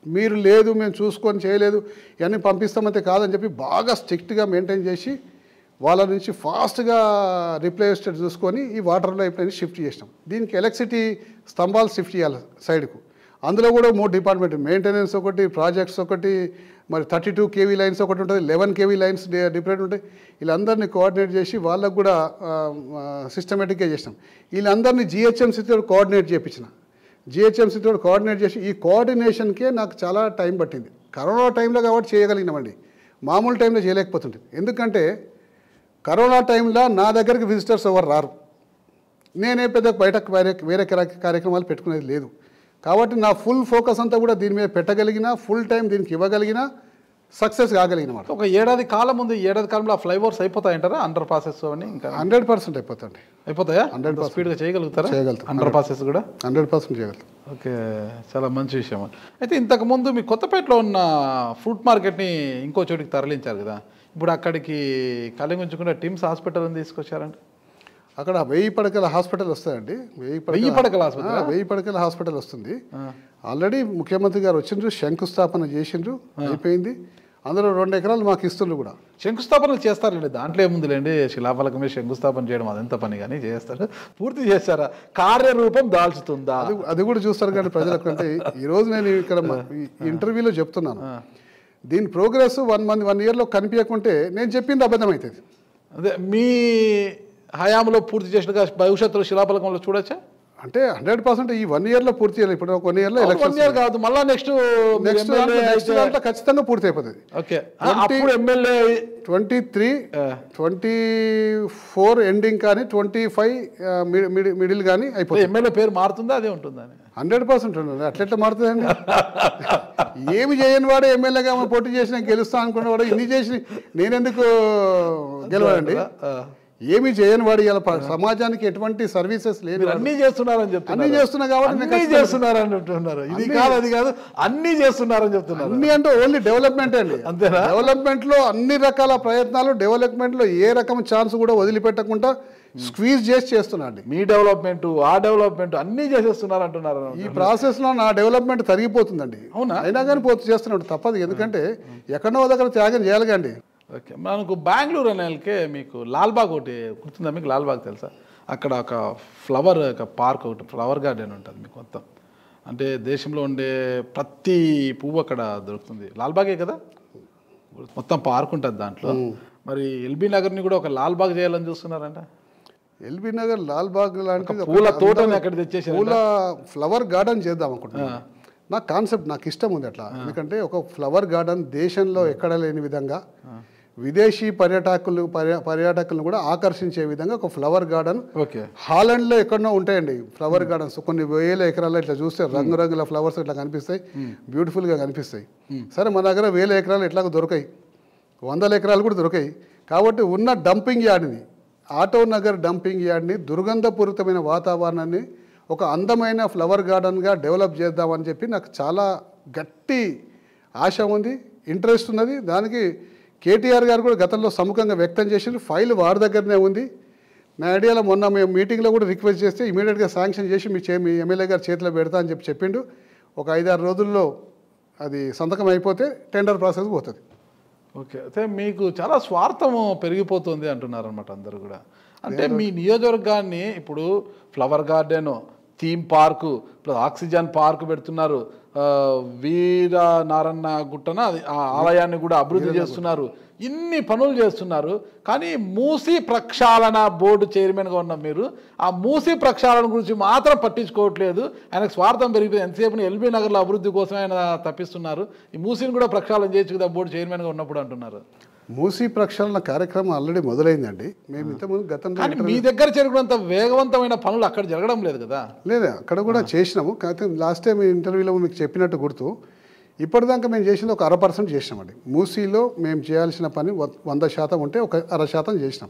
మీరు లేదు మేము చూసుకొని చేయలేదు ఇవన్నీ పంపిస్తామంటే కాదని చెప్పి బాగా స్ట్రిక్ట్గా మెయింటైన్ చేసి వాళ్ళ నుంచి ఫాస్ట్గా రిప్లై స్టేట్ చూసుకొని ఈ వాటర్ లైఫ్ లైన్ షిఫ్ట్ చేసినాం దీనికి ఎలక్ట్రిసిటీ స్తంభాలు షిఫ్ట్ చేయాలి సైడ్కు అందులో కూడా మూడు డిపార్ట్మెంట్ మెయింటెనెన్స్ ఒకటి ప్రాజెక్ట్స్ ఒకటి మరి థర్టీ టూ కేవీ లైన్స్ ఒకటి ఉంటుంది లెవెన్ కేవీ లైన్స్ డిఫరెంట్ ఉంటాయి వీళ్ళందరినీ కోఆర్డినేట్ చేసి వాళ్ళకు కూడా సిస్టమేటిక్గా చేసినాం వీళ్ళందరినీ జిహెచ్ఎంసీతో కోఆర్డినేట్ చేయించిన జిహెచ్ఎంసీతో కోఆర్డినేట్ చేసి ఈ కోఆర్డినేషన్కే నాకు చాలా టైం పట్టింది కరోనా టైంలో కాబట్టి చేయగలిగినామండి మామూలు టైంలో చేయలేకపోతుంటుంది ఎందుకంటే కరోనా టైంలో నా దగ్గరికి విజిటర్స్ ఎవరు రారు నేనే పెద్ద బయట వేరే వేరే కార్య- కార్యక్రమాలు పెట్టుకునేది లేదు కాబట్టి నా ఫుల్ ఫోకస్ అంతా కూడా దీని మీద పెట్టగలిగిన ఫుల్ టైం దీనికి ఇవ్వగలిగిన సక్సెస్ కాగలిగిన మాట ఒక ఏడాది కాలం ఉంది ఈ ఏడాది కాలంలో ఆ ఫ్లైఓవర్స్ అయిపోతాయంటారా అండర్ పాసెస్ అని ఇంకా హండ్రెడ్ పర్సెంట్ అయిపోతుంది అయిపోతాయా 100% స్పీడ్గా చేయగలుగుతారా చేయగలుగుతాం. అండర్ పాసెస్ కూడా హండ్రెడ్ పర్సెంట్ చేయగలుగుతాం ఓకే చాలా మంచి విషయం అయితే ఇంతకుముందు మీ కొత్తపేటలో ఉన్న ఫ్రూట్ మార్కెట్ని ఇంకో చోటికి తరలించారు కదా ఇప్పుడు అక్కడికి కలిగించకుండా టిమ్స్ హాస్పిటల్ తీసుకొచ్చారండి అక్కడ వెయ్యి పడకల హాస్పిటల్ వస్తాయండి వెయ్యి వెయ్యి పడకల ఆసుపత్రా? ఆ, వెయ్యి పడకల హాస్పిటల్ వస్తుంది ఆల్రెడీ ముఖ్యమంత్రి గారు వచ్చిండ్రు శంకుస్థాపన చేసిండ్రు అయిపోయింది అందులో రెండు ఎకరాలు మాకు ఇస్తుండ్రు కూడా శంకుస్థాపనలు చేస్తారండి దాంట్లో ఏముందిలేండి శిలాఫలకం మీద శంకుస్థాపన చేయడం అదంత పని కానీ చేస్తారు పూర్తి చేస్తారా కార్యరూపం దాల్చుతుందా అది అది కూడా చూస్తారు కానీ ప్రజలకు అంటే ఈ రోజు నేను ఇక్కడ మ- ఈ ఇంటర్వ్యూలో చెప్తున్నాను దీని ప్రోగ్రెస్ వన్ మంత్ వన్ ఇయర్లో కనిపించకుంటే నేను చెప్పింది అబద్ధం అవుతుంది అదే మీ హయాంలో పూర్తి చేసినగా భవిష్యత్తులో శిలాఫలకంలో చూడొచ్చా అంటే హండ్రెడ్ పర్సెంట్ ఈ వన్ ఇయర్లో పూర్తి చేయాలి ఇప్పుడు వన్ ఇయర్లో వన్ ఎలక్షన్ ఇయర్ కాదు మళ్ళా నెక్స్ట్ నెక్స్ట్ నెక్స్ట్ దాంట్లో ఖచ్చితంగా పూర్తి అయిపోతుంది ఓకే అప్పుడు MLA twenty three twenty four ending కానీ ట్వంటీ ఫైవ్ మిడిల్ కానీ అయిపోతుంది ఎమ్మెల్యే పేరు మారుతుందా అదే ఉంటుందా అని హండ్రెడ్ పర్సెంట్ ఉండండి అట్లెట్లా మారుతుందండి ఏమి చేయని వాడు ఎమ్మెల్యేగా పోటీ చేసినా గెలుస్తా అనుకునేవాడు ఇన్ని చేసి నేనెందుకు గెలవాలండి ఏమి చేయని వాడు ఇలా ప- సమాజానికి ఎటువంటి సర్వీసెస్ లేని మీరు వాడు. అన్ని చేస్తున్నారని చెప్తున్నారు అన్నీ చేస్తున్నా కాబట్టి నేను అన్నీ ఖచ్చితంగా- చేస్తున్నారని చెప్తున్నారు ఇది కాదు అది కాదు అన్ని చేస్తున్నారని చెప్తున్నారు అన్ని అంటే ఓన్లీ డెవలప్మెంట్ అండి అంతేనా? డెవలప్మెంట్ లో అన్ని రకాల ప్రయత్నాలు డెవలప్మెంట్ లో ఏ రకం ఛాన్స్ కూడా వదిలిపెట్టకుండా స్క్వీజ్ చేసి చేస్తున్నా అండి మీ డెవలప్మెంట్ ఆ డెవలప్మెంట్ అన్ని చేసేస్తున్నారు అంటున్నారు ఈ ప్రాసెస్ లో నా డెవలప్మెంట్ తరిగిపోతుందండి అవునా? అయినా కానీ పోతు చేస్తున్నాడు తప్పదు ఎందుకంటే ఎక్కడో దగ్గర త్యాగం చేయాలి కండి ఓకే మనకు బెంగళూరు అనేకే మీకు లాల్బాగ్ ఒకటి గుర్తుందా మీకు లాల్బాగ్ తెలుసా అక్కడ ఒక ఫ్లవర్ ఒక పార్క్ ఒకటి ఫ్లవర్ గార్డెన్ ఉంటుంది మీకు మొత్తం అంటే దేశంలో ఉండే ప్రతి పువ్వు అక్కడ దొరుకుతుంది లాల్బాగే కదా మొత్తం పార్క్ ఉంటుంది దాంట్లో మరి ఎల్బీ నగర్ని కూడా ఒక లాల్బాగ్ చేయాలని చూస్తున్నారంట ఎల్బీ నగర్ లాల్ బాగ్ లాంటిది ఒక పూల తోటని అందమైన అక్కడ తెచ్చేసారంట. పూల ఫ్లవర్ గార్డెన్ చేద్దాం అనుకుంటున్నాను నా కాన్సెప్ట్ నాకు ఇష్టం ఉంది అట్లా ఎందుకంటే ఒక ఫ్లవర్ గార్డెన్ దేశంలో ఎక్కడ లేని విధంగా విదేశీ పర్యాటకులు పర్యా పర్యాటకులను కూడా ఆకర్షించే విధంగా ఒక ఫ్లవర్ గార్డెన్ ఓకే హాలండ్లో ఎక్కడో ఉంటాయండి ఫ్లవర్ గార్డెన్స్ కొన్ని వేల ఎకరాల్లో ఇట్లా చూస్తే రంగురంగుల ఫ్లవర్స్ ఇట్లా కనిపిస్తాయి బ్యూటిఫుల్గా కనిపిస్తాయి సరే మన దగ్గర వేల ఎకరాలు ఎట్లాగో దొరకాయి వందల ఎకరాలు కూడా దొరకాయి కాబట్టి ఉన్న డంపింగ్ యార్డ్ని ఆటో నగర్ డంపింగ్ యార్డ్ని దుర్గంధపూరితమైన వాతావరణాన్ని ఒక అందమైన ఫ్లవర్ గార్డెన్గా డెవలప్ చేద్దామని చెప్పి నాకు చాలా గట్టి ఆశ ఉంది ఇంట్రెస్ట్ ఉన్నది దానికి కేటీఆర్ గారు కూడా గతంలో సముఖంగా వ్యక్తం చేసి ఫైల్ వారి దగ్గరనే ఉంది నా ఐడియాలో మొన్న మేము మీటింగ్లో కూడా రిక్వెస్ట్ చేస్తే ఇమీడియట్గా శాంక్షన్ చేసి మీ చే మీ ఎమ్మెల్యే గారు చేతిలో పెడతా అని చెప్పి చెప్పిండు ఒక ఐదారు రోజుల్లో అది సంతకం అయిపోతే టెండర్ ప్రాసెస్ పోతుంది ఓకే అయితే మీకు చాలా స్వార్థము పెరిగిపోతుంది అంటున్నారు అనమాట అందరూ కూడా అంటే మీ నియోజకవర్గాన్ని ఇప్పుడు flower garden theme park plus oxygen park పెడుతున్నారు ఆ, వీర నారాయణ గుట్టన అది ఆ ఆలయాన్ని కూడా అభివృద్ధి చేస్తున్నారు ఇన్ని పనులు చేస్తున్నారు కానీ మూసి ప్రక్షాళన బోర్డు చైర్మన్గా ఉన్న మీరు ఆ మూసి ప్రక్షాళన గురించి మాత్రం పట్టించుకోవట్లేదు ఆయనకు స్వార్థం పెరిగిపోయింది ఎంతసేపు ఎల్బీ నగర్లో అభివృద్ధి కోసం ఆయన తప్పిస్తున్నారు ఈ మూసిని కూడా ప్రక్షాళన చేయొచ్చు కదా బోర్డు చైర్మన్గా ఉన్నప్పుడు అంటున్నారు మూసీ ప్రక్షాళన కార్యక్రమం ఆల్రెడీ మొదలైందండి మేము ఇంతకుముందు గతంలో కానీ మీ దగ్గర జరుగుతున్నంత వేగవంతమైన పనులు అక్కడ జరగడం లేదు కదా లేదా అక్కడ కూడా చేసినాము కాకపోతే లాస్ట్ టైం ఇంటర్వ్యూలో మీకు చెప్పినట్టు గుర్తు ఇప్పటిదాకా మేము చేసింది ఒక అర పర్సెంట్ చేసినామండి మూసీలో మేము చేయాల్సిన పని వ- వంద శాతం ఉంటే ఒక అర శాతం చేసినాం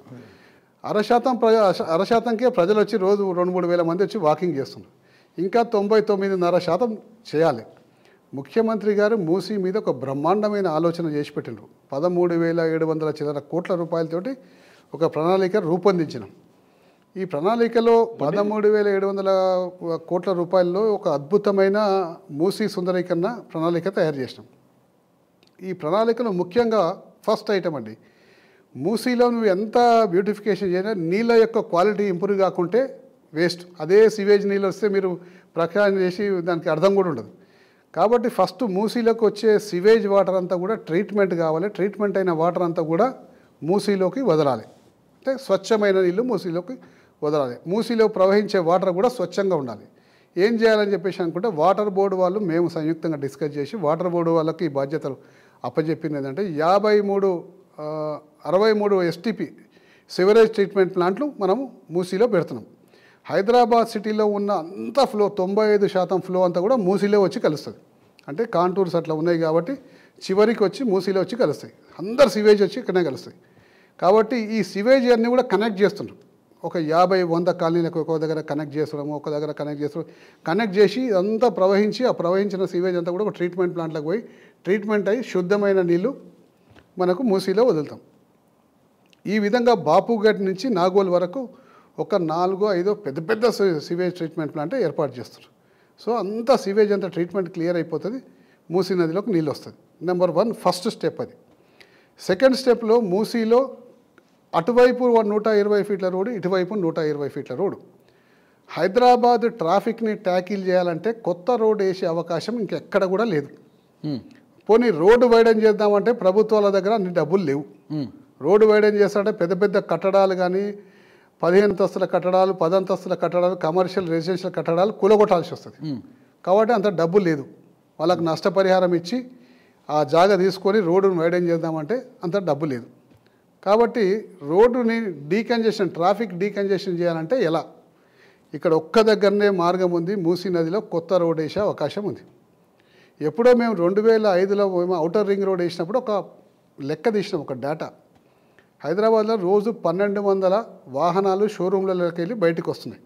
అర శాతం ప్రజ అర శాతంకే ప్రజలు వచ్చి రోజు రెండు మూడు వేల మంది వచ్చి వాకింగ్ చేస్తున్నారు ఇంకా తొంభై తొమ్మిదిన్నర శాతం చేయాలి ముఖ్యమంత్రి గారు మూసీ మీద ఒక బ్రహ్మాండమైన ఆలోచన చేసి పెట్టిండ్రు పదమూడు వేల ఏడు వందల చిల్లర కోట్ల రూపాయలతోటి ఒక ప్రణాళిక రూపొందించినాం ఈ ప్రణాళికలో పదమూడు వేల ఏడు వందల కోట్ల రూపాయల్లో ఒక అద్భుతమైన మూసీ సుందరీకరణ ప్రణాళిక తయారు చేసినాం ఈ ప్రణాళికలో ముఖ్యంగా ఫస్ట్ ఐటమ్ అండి మూసీలో నువ్వు ఎంత బ్యూటిఫికేషన్ చేసినా నీళ్ళ యొక్క క్వాలిటీ ఇంప్రూవ్ కాకుంటే వేస్ట్ అదే సివేజ్ నీళ్ళు వస్తే మీరు ప్రక్షాళన చేసి దానికి అర్థం కూడా ఉండదు కాబట్టి ఫస్ట్ మూసీలోకి వచ్చే సివేజ్ వాటర్ అంతా కూడా ట్రీట్మెంట్ కావాలి ట్రీట్మెంట్ అయిన వాటర్ అంతా కూడా మూసీలోకి వదలాలి అంటే స్వచ్ఛమైన నీళ్ళు మూసీలోకి వదలాలి మూసీలో ప్రవహించే వాటర్ కూడా స్వచ్ఛంగా ఉండాలి ఏం చేయాలని చెప్పేసి అనుకుంటే వాటర్ బోర్డు వాళ్ళు మేము సంయుక్తంగా డిస్కస్ చేసి వాటర్ బోర్డు వాళ్ళకి ఈ బాధ్యతలు అప్పచెప్పింది ఏంటంటే యాభై మూడు ఆ, అరవై మూడు ఎస్టీపీ సివరేజ్ ట్రీట్మెంట్ ప్లాంట్లు మనము మూసీలో పెడుతున్నాం హైదరాబాద్ సిటీలో ఉన్న అంత ఫ్లో తొంభై ఐదు శాతం ఫ్లో అంతా కూడా మూసీలో వచ్చి కలుస్తుంది అంటే కాంటూర్స్ అట్లా ఉన్నాయి కాబట్టి చివరికి వచ్చి మూసీలో వచ్చి కలుస్తాయి అందరు సివేజ్ వచ్చి ఇక్కడనే కలుస్తాయి కాబట్టి ఈ సివేజ్ అన్ని కూడా కనెక్ట్ చేస్తున్నారు ఒక యాభై వంద కాలనీలకు ఒక దగ్గర కనెక్ట్ చేస్తున్నాము ఒక దగ్గర కనెక్ట్ చేస్తున్నాం కనెక్ట్ చేసి అంతా ప్రవహించి ఆ ప్రవహించిన సివేజ్ అంతా కూడా ఒక ట్రీట్మెంట్ ప్లాంట్లకు పోయి ట్రీట్మెంట్ అయ్యి శుద్ధమైన నీళ్లు మనకు మూసీలో వదులుతాం ఈ విధంగా బాపుఘట్ నుంచి నాగోల్ వరకు ఒక నాలుగో ఐదో పెద్ద పెద్ద సి- సివేజ్ ట్రీట్మెంట్ ప్లాంట్ ఏర్పాటు చేస్తారు సో అంతా సివేజ్ అంతా ట్రీట్మెంట్ క్లియర్ అయిపోతుంది మూసీ నదిలోకి నీళ్ళు వస్తుంది నెంబర్ వన్ ఫస్ట్ స్టెప్ అది సెకండ్ స్టెప్లో మూసీలో అటువైపు వన్ నూట ఇరవై ఫీట్ల రోడ్డు ఇటువైపు నూట ఇరవై ఫీట్ల రోడ్డు హైదరాబాద్ ట్రాఫిక్ని ట్యాకిల్ చేయాలంటే కొత్త రోడ్డు వేసే అవకాశం ఇంకెక్కడ కూడా లేదు పోనీ రోడ్డు వైడన్ చేద్దామంటే ప్రభుత్వాల దగ్గర అన్ని డబ్బులు లేవు రోడ్డు వైడన్ చేస్తారంటే పెద్ద పెద్ద కట్టడాలు కానీ పదిహేను అంతస్తుల కట్టడాలు పదంతస్తుల కట్టడాలు కమర్షియల్ రెసిడెన్షియల్ కట్టడాలు కూలగొట్టాల్సి వస్తుంది కాబట్టి అంత డబ్బు లేదు వాళ్ళకి నష్టపరిహారం ఇచ్చి ఆ జాగా తీసుకొని రోడ్డును వైడన్ చేద్దామంటే అంత డబ్బు లేదు కాబట్టి రోడ్డుని డీకంజెషన్ ట్రాఫిక్ డీకంజెషన్ చేయాలంటే ఎలా ఇక్కడ ఒక్క దగ్గరనే మార్గం ఉంది మూసీ నదిలో కొత్త రోడ్ వేసే అవకాశం ఉంది ఎప్పుడో మేము రెండు వేల ఐదులో మేము అవుటర్ రింగ్ రోడ్ వేసినప్పుడు ఒక లెక్క తీసినాం ఒక డేటా హైదరాబాద్లో రోజు పన్నెండు వందల వాహనాలు షోరూమ్లలోకి వెళ్ళి బయటకు వస్తున్నాయి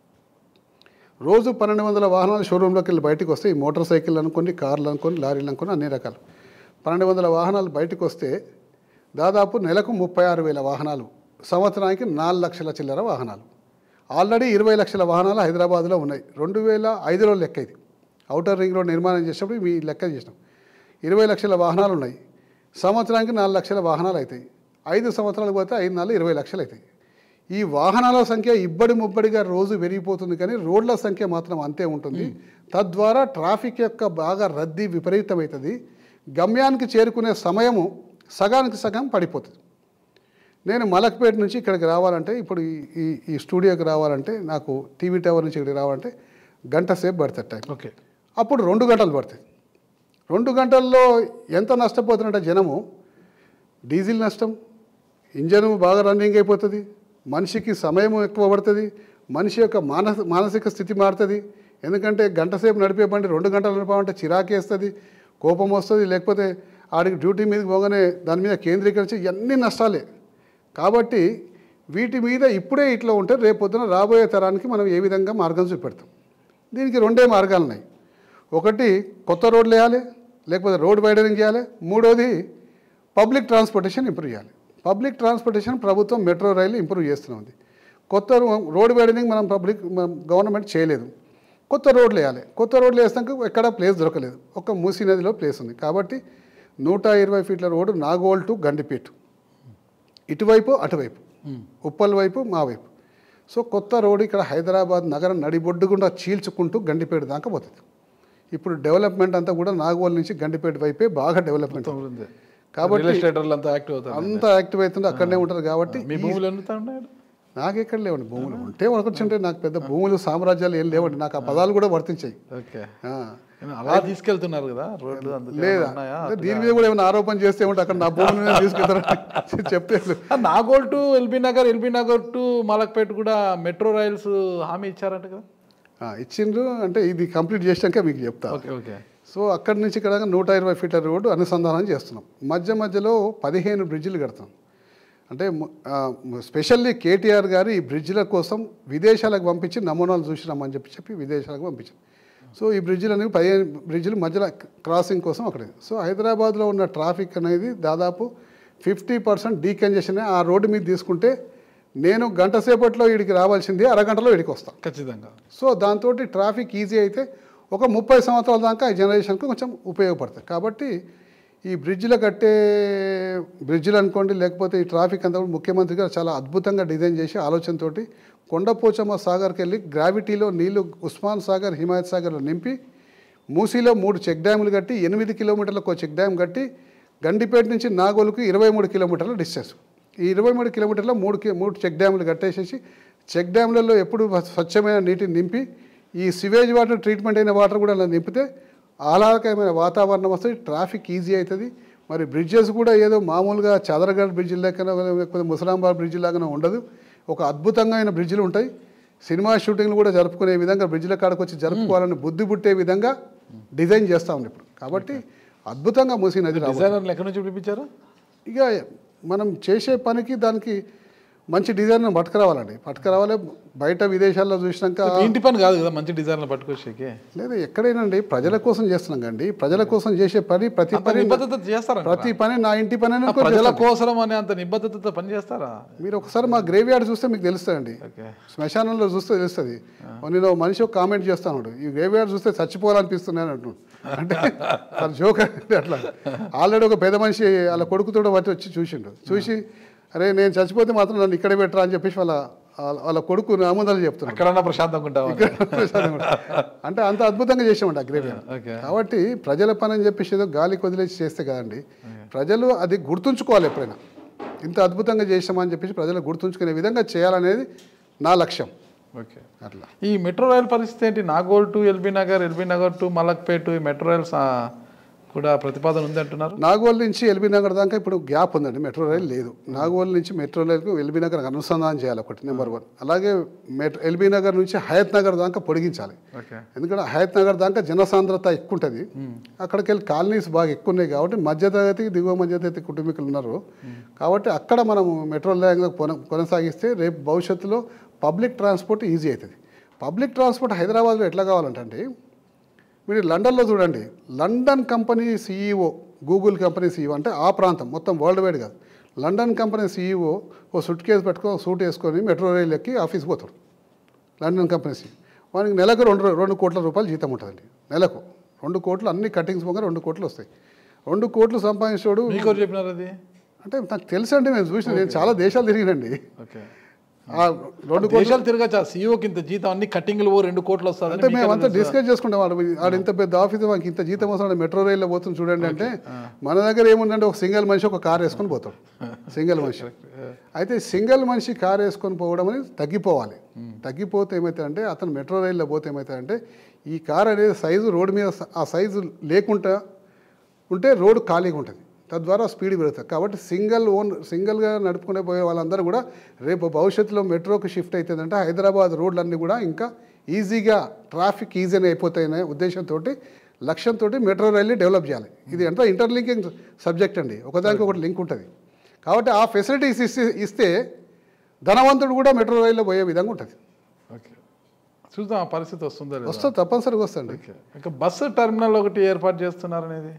రోజు పన్నెండు వందల వాహనాలు షోరూంలోకి వెళ్ళి బయటకు వస్తే ఈ మోటార్ సైకిల్ అనుకోండి కార్లు అనుకోని లారీలు అనుకోని అన్ని రకాలు పన్నెండు వందల వాహనాలు బయటకు వస్తే దాదాపు నెలకు ముప్పై ఆరు వేల వాహనాలు సంవత్సరానికి నాలుగు లక్షల చిల్లర వాహనాలు ఆల్రెడీ ఇరవై లక్షల వాహనాలు హైదరాబాద్లో ఉన్నాయి రెండు వేల ఐదులో లెక్క ఇది అవుటర్ రింగ్ రోడ్ నిర్మాణం చేసినప్పుడు మీ లెక్క చేసినాం ఇరవై లక్షల వాహనాలు ఉన్నాయి సంవత్సరానికి నాలుగు లక్షల వాహనాలు అవుతాయి ఐదు సంవత్సరాలు పోతే ఐదు నాలుగు ఇరవై లక్షలు అవుతాయి ఈ వాహనాల సంఖ్య ఇబ్బడి ముబ్బడిగా రోజు పెరిగిపోతుంది కానీ రోడ్ల సంఖ్య మాత్రం అంతే ఉంటుంది తద్వారా ట్రాఫిక్ యొక్క బాగా రద్దీ విపరీతమవుతుంది గమ్యానికి చేరుకునే సమయము సగానికి సగం పడిపోతుంది నేను మలక్పేట నుంచి ఇక్కడికి రావాలంటే ఇప్పుడు ఈ- ఈ ఈ స్టూడియోకి రావాలంటే నాకు టీవీ టవర్ నుంచి ఇక్కడికి రావాలంటే గంట సేపు పడుతుంది టైం ఓకే అప్పుడు రెండు గంటలు పడుతుంది రెండు గంటల్లో ఎంత నష్టపోతున్నట్ట జనము డీజిల్ నష్టం ఇంజను బాగా రన్నింగ్ అయిపోతుంది మనిషికి సమయం ఎక్కువ పడుతుంది మనిషి యొక్క మానస మానసిక స్థితి మారుతుంది ఎందుకంటే గంట సేపు నడిపే బండి రెండు గంటలు నడపాలంటే చిరాకేస్తుంది కోపం వస్తుంది లేకపోతే ఆడికి డ్యూటీ మీదకి పోగానే దాని మీద కేంద్రీకరించి ఇవన్నీ నష్టాలే కాబట్టి వీటి మీద ఇప్పుడే ఇట్లా ఉంటే రేపొద్దున రాబోయే తరానికి మనం ఏ విధంగా మార్గం చూపెడతాం దీనికి రెండే మార్గాలు ఉన్నాయి ఒకటి కొత్త రోడ్లు వేయాలి లేకపోతే రోడ్ వైడనింగ్ చేయాలి మూడోది పబ్లిక్ ట్రాన్స్పోర్టేషన్ ఇంప్రూవ్ చేయాలి పబ్లిక్ ట్రాన్స్పోర్టేషన్ ప్రభుత్వం మెట్రో రైలు ఇంప్రూవ్ చేస్తున్నది కొత్త రో- రోడ్ వైడనింగ్ మనం పబ్లిక్ మనం గవర్నమెంట్ చేయలేదు కొత్త రోడ్లు వేయాలి కొత్త రోడ్లు వేస్తాక ఎక్కడ ప్లేస్ దొరకలేదు ఒక మూసీ నదిలో ప్లేస్ ఉంది కాబట్టి నూట ఇరవై ఫీట్ల రోడ్డు నాగోల్ టు గండిపేట ఇటువైపు అటువైపు ఉప్పల్ వైపు మా వైపు సో కొత్త రోడ్డు ఇక్కడ హైదరాబాద్ నగరం నడిబొడ్డు గుండా చీల్చుకుంటూ గండిపేట దాకా పోతుంది ఇప్పుడు డెవలప్మెంట్ అంతా కూడా నాగోల్ నుంచి గండిపేట వైపే బాగా డెవలప్మెంట్ ఉంది కాబట్టి- రియల్ ఎస్టేటర్లు అంతా యాక్టివ్ అవుతారు అంత యాక్టివ్ అవుతుంది అక్కడనే ఉంటారు కాబట్టి మీ భూములు ఎన్నుతా ఉన్నాయి నాకు ఎక్కడ లేవండి భూములు ఉంటే ఒకటి నాకు పెద్ద భూములు సామ్రాజ్యాలు ఏం లేవండి నాకు ఆ పదాలు కూడా వర్తించాయి ఓకే ఆ. అలా తీసుకెళ్తున్నారు కదా రోడ్లు అందుకే లేదా ఉన్నాయా అంటే దీని మీద కూడా ఏమైనా ఆరోపణ చేస్తే ఏమంటే అక్కడ నా భూములు తీసుకెళ్తారని చెప్తే ఆ, Nagole to LB Nagar LB Nagar to Malakpet కూడా మెట్రో రైల్స్ హామీ ఇచ్చారంట కదా ఆ, ఇచ్చిండ్రు అంటే ఇది కంప్లీట్ చేసాక మీకు చెప్తా ఓకే ఓకే సో అక్కడి నుంచి ఇక్కడ నూట ఇరవై ఫీట్ల రోడ్డు అనుసంధానం చేస్తున్నాం మధ్య మధ్యలో పదిహేను బ్రిడ్జిలు కడతాం అంటే ము- ఆ, స్పెషల్లీ కేటీఆర్ గారు ఈ బ్రిడ్జిల కోసం విదేశాలకు పంపించి నమూనాలు చూసినామని చెప్పి చెప్పి విదేశాలకు పంపించాం సో ఈ బ్రిడ్జిలు అనేవి పదిహేను బ్రిడ్జిలు మధ్యలో క్రాసింగ్ కోసం అక్కడ సో హైదరాబాద్లో ఉన్న ట్రాఫిక్ అనేది దాదాపు ఫిఫ్టీ పర్సెంట్ డీకంజెషన్ ఆ రోడ్డు మీద తీసుకుంటే నేను గంట సేపట్లో వీడికి రావాల్సింది అరగంటలో వీడికి వస్తాను ఖచ్చితంగా సో దాంతో ట్రాఫిక్ ఈజీ అయితే ఒక ముప్పై సంవత్సరాల దాకా ఈ జనరేషన్కి కొంచెం ఉపయోగపడుతుంది కాబట్టి ఈ బ్రిడ్జ్లు కట్టే బ్రిడ్జ్లు అనుకోండి లేకపోతే ఈ ట్రాఫిక్ అంతా కూడా ముఖ్యమంత్రి గారు చాలా అద్భుతంగా డిజైన్ చేసి ఆలోచనతోటి కొండపోచమ్మ సాగర్కి వెళ్ళి గ్రావిటీలో నీళ్లు ఉస్మాన్ సాగర్ హిమాయత్ సాగర్లో నింపి మూసీలో మూడు చెక్ డ్యాములు కట్టి ఎనిమిది కిలోమీటర్లకు చెక్ డ్యామ్ కట్టి గండిపేట నుంచి నాగోలుకు ఇరవై మూడు కిలోమీటర్ల డిస్టెన్స్ ఈ ఇరవై మూడు కిలోమీటర్ల మూడు కి- మూడు చెక్ డ్యాములు కట్టేసేసి చెక్ డ్యాములలో ఎప్పుడు స్వచ్ఛమైన నీటిని నింపి ఈ సివేజ్ వాటర్ ట్రీట్మెంట్ అయిన వాటర్ కూడా అలా నింపితే ఆహ్లాదకరమైన వాతావరణం వస్తుంది ట్రాఫిక్ ఈజీ అవుతుంది మరి బ్రిడ్జెస్ కూడా ఏదో మామూలుగా చదరగఢ్ బ్రిడ్జ్ లెక్కన లేకపోతే ముసలాంబాద్ బ్రిడ్జ్ లాగానే ఉండదు ఒక అద్భుతంగా బ్రిడ్జ్లు ఉంటాయి సినిమా షూటింగ్లు కూడా జరుపుకునే విధంగా బ్రిడ్జ్ల కాడకు వచ్చి జరుపుకోవాలని బుద్ధి పుట్టే విధంగా డిజైన్ చేస్తా ఉంది ఇప్పుడు కాబట్టి అద్భుతంగా మూసీ నది రాబోతుంది. డిజైనర్లు ఎక్కడి నుంచి పిలిపించారు ఇక మనం చేసే పనికి దానికి మంచి డిజైన్ పట్టుకురావాలండి పట్టుకురావాలి బయట విదేశాల్లో చూసినాక మీ ఇంటి పని కాదు కదా మంచి డిజైన్లు పట్టుకొచ్చేకి లేదా ఎక్కడైనాండి ప్రజల కోసం చేస్తున్నాం కండి ప్రజల కోసం చేసే పని ప్రతి అంత పని నిబద్ధత చేస్తారా ప్రతి పని నా ఇంటి పని అని అనుకొని ప్రజల చేస్తాం. కోసరం అనే అంత నిబద్ధతతో పని చేస్తారా మీరు ఒకసారి మా గ్రేవ్ యార్డ్ చూస్తే మీకు తెలుస్తుందండి ఓకే శ్మశానంలో చూస్తే తెలుస్తుంది నేను ఒక మనిషి ఒక కామెంట్ చేస్తాను ఈ గ్రేవ్ యార్డ్ చూస్తే చచ్చిపోవాలనిపిస్తున్నాను అంటు అంటే జోక్ అంటే అట్లా ఆల్రెడీ ఒక పెద్ద మనిషి వాళ్ళ కొడుకుతో వచ్చి వచ్చి చూసిండు చూసి అరే నేను చచ్చిపోతే మాత్రం నన్ను ఇక్కడే పెట్టరా అని చెప్పేసి వాళ్ళ వాళ్ళ- వాళ్ళ కొడుకు ఆమోదాలు చెప్తున్నాడు ఎక్కడన్నా ప్రశాంతంగా ఉంటావా అంటే అంత అద్భుతంగా చేసామండి ఆ గ్రేవ్ యార్డ్ ఓకే కాబట్టి ప్రజల పని అని చెప్పేసి ఏదో గాలికి వదిలేసి చేస్తే కదండి ప్రజలు అది గుర్తుంచుకోవాలి ఎప్పుడైనా ఇంత అద్భుతంగా చేసామని చెప్పేసి ప్రజలు గుర్తుంచుకునే విధంగా చేయాలనేది నా లక్ష్యం ఓకే అట్లా ఈ మెట్రో రైల్ పరిస్థితి ఏంటి Nagole to LB Nagar LB Nagar to Malakpet ఈ మెట్రో రైల్స్ ఆ, కూడా ప్రతిపాదన ఉంది అంటున్నారు నాగోల్ నుంచి ఎల్బీ నగర్ దాకా ఇప్పుడు గ్యాప్ ఉందండి మెట్రో రైల్ లేదు నాగోల్ నుంచి మెట్రో రైల్కు ఎల్బీ నగర్ అనుసంధానం చేయాలి ఒకటి నెంబర్ వన్ అలాగే మెట్రో ఎల్బీ నగర్ నుంచి హయత్ నగర్ దాకా పొడిగించాలి ఓకే ఎందుకంటే హయత్ నగర్ దాకా జనసాంద్రత ఎక్కువ ఉంటుంది అక్కడికి వెళ్ళి కాలనీస్ బాగా ఎక్కువ ఉన్నాయి కాబట్టి మధ్యతరగతి దిగువ మధ్యతరగతి కుటుంబీకులు ఉన్నారు కాబట్టి అక్కడ మనము మెట్రో లైన్ కొన- కొనసాగిస్తే రేపు భవిష్యత్తులో పబ్లిక్ ట్రాన్స్పోర్ట్ ఈజీ అవుతుంది పబ్లిక్ ట్రాన్స్పోర్ట్ హైదరాబాద్లో ఎట్లా కావాలంటే మీరు లండన్లో చూడండి London company CEO Google company CEO అంటే ఆ ప్రాంతం మొత్తం వరల్డ్ వైడ్ కాదు లండన్ కంపెనీ సీఈఓ ఓ సుట్ కేసు పెట్టుకొని సూట్ వేసుకొని మెట్రో రైలు ఎక్కి ఆఫీస్కి పోతాడు లండన్ కంపెనీ సీఈఓ వానికి నెలకు రెండు రెండు కోట్ల రూపాయలు జీతం ఉంటుందండి నెలకు రెండు కోట్లు అన్ని కటింగ్స్ పోగా రెండు కోట్లు వస్తాయి రెండు కోట్లు సంపాదించాడు మీకు ఎవరు చెప్పినారు అది అంటే నాకు తెలుసు అండి నేను చూసిన నేను చాలా దేశాలు తిరిగినండి ఓకే ఆ రెండు కోట్లు దేశాలు తిరగచ్చా సీఓకి ఇంత జీతం అన్ని కట్టింగ్లు ఓ రెండు కోట్లు వస్తుంది అంటే మేమంతా డిస్కస్ చేసుకుంటాం వాడు వాడు ఇంత పెద్ద ఆఫీస్ వానికి ఇంత జీతం వస్తుంది మెట్రో రైల్లో పోతుంది చూడండి అంటే మన దగ్గర ఏముందంటే ఒక సింగిల్ మనిషి ఒక కార్ వేసుకొని పోతాడు సింగిల్ మనిషి అయితే సింగిల్ మనిషి కార్ వేసుకొని పోవడం అనేది తగ్గిపోవాలి తగ్గిపోతే ఏమవుతుందంటే అతను మెట్రో రైల్లో పోతే ఏమవుతుందంటే ఈ కార్ అనేది సైజు రోడ్డు మీద స- ఆ సైజు లేకుండా ఉంటే రోడ్డు ఖాళీగా ఉంటుంది తద్వారా స్పీడ్ పెరుగుతుంది కాబట్టి సింగిల్ ఓన్ సింగిల్గా నడుపుకునే పోయే వాళ్ళందరూ కూడా రేపు భవిష్యత్తులో మెట్రోకి షిఫ్ట్ అవుతుందంటే హైదరాబాద్ రోడ్లన్నీ కూడా ఇంకా ఈజీగా ట్రాఫిక్ ఈజీగా అయిపోతాయనే ఉద్దేశంతో లక్ష్యంతో మెట్రో రైల్ని డెవలప్ చేయాలి ఇది ఎంత ఇంటర్లింకింగ్ సబ్జెక్ట్ అండి ఒకదానికి ఒకటి లింక్ ఉంటుంది కాబట్టి ఆ ఫెసిలిటీస్ ఇస్తే ఇస్తే ధనవంతుడు కూడా మెట్రో రైల్లో పోయే విధంగా ఉంటుంది ఓకే చూద్దాం ఆ పరిస్థితి వస్తుందా లేదా వస్తుంది తప్పనిసరిగా వస్తుంది ఓకే ఇక బస్సు టెర్మినల్ ఒకటి ఏర్పాటు చేస్తున్నారు అనేది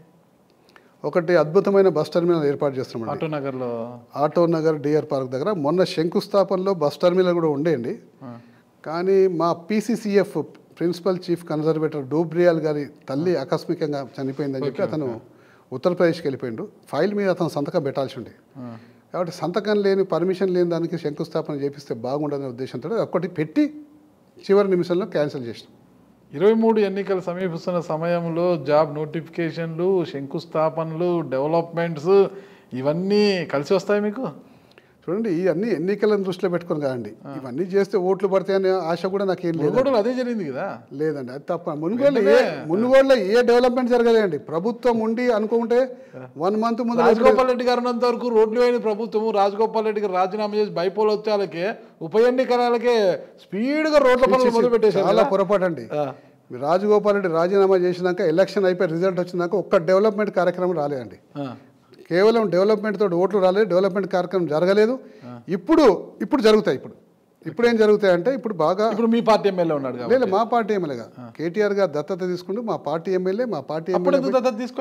ఒకటి అద్భుతమైన బస్ టెర్మినల్ ఏర్పాటు చేస్తున్నాం ఆటో నగర్లో ఆటో నగర్ డిఆర్ పార్క్ దగ్గర మొన్న శంకుస్థాపనలో బస్ టర్మినల్ కూడా ఉండేయండి కానీ మా PCCF principal chief conservator Dobriyal గారి తల్లి ఆకస్మికంగా చనిపోయిందని చెప్పి అతను ఉత్తరప్రదేశ్కి వెళ్ళిపోయిండు ఫైల్ మీద అతను సంతకం పెట్టాల్సి ఉండే కాబట్టి సంతకం లేని పర్మిషన్ లేని దానికి శంకుస్థాపన చేపిస్తే బాగుండదనే ఉద్దేశంతో ఒక్కటి పెట్టి చివరి నిమిషంలో క్యాన్సిల్ చేసినాం ఇరవై మూడు ఎన్నికలు సమీపిస్తున్న సమయంలో జాబ్ నోటిఫికేషన్లు శంకుస్థాపనలు డెవలప్మెంట్స్ ఇవన్నీ కలిసి వస్తాయి మీకు చూడండి ఈ అన్ని ఎన్నికలను దృష్టిలో పెట్టుకొని కాదండి ఇవన్నీ చేస్తే ఓట్లు పడతాయనే ఆశ కూడా నాకేం లేదు మునుగోడులో అదే జరిగింది కదా లేదండి అది తప్ప మునుగోడులో ఏ మునుగోడులో ఏ డెవలప్మెంట్ జరగలేదండి ప్రభుత్వం ఉండి అనుకుంటే వన్ మంత్ ముందు రాజగోపాల్ రెడ్డి గారు ఉన్నంత వరకు రోడ్లు అయిన ప్రభుత్వం రాజగోపాల్ రెడ్డి గారు రాజీనామా చేసి బైపోల్ వచ్చేళ్ళకే ఉప ఎన్నికలకే స్పీడ్గా రోడ్ల పనులు మొదలు పెట్టేశారు చాలా కదా? పొరపాటు అండి ఆ. రాజగోపాల్ రెడ్డి రాజీనామా చేసినాక ఎలక్షన్ అయిపోయి రిజల్ట్ వచ్చినాక ఒక్క డెవలప్మెంట్ కార్యక్రమం రాలేదండి ఆ. కేవలం డెవలప్మెంట్ తోటి ఓట్లు రాలేదు డెవలప్మెంట్ కార్యక్రమం జరగలేదు ఇప్పుడు ఇప్పుడు జరుగుతాయి ఇప్పుడు ఇప్పుడు ఏం జరుగుతాయి అంటే ఇప్పుడు బాగా ఇప్పుడు మీ పార్టీ ఎమ్మెల్యే ఉన్నాడు కాబట్టి లేదు మా పార్టీ ఎమ్మెల్యేగా కేటీఆర్ గారు దత్తత తీసుకుంటూ మా పార్టీ ఎమ్మెల్యే మా పార్టీ అప్పుడు ఎమ్మెల్యే ఎందుకు దత్తత తీసుకోలేదు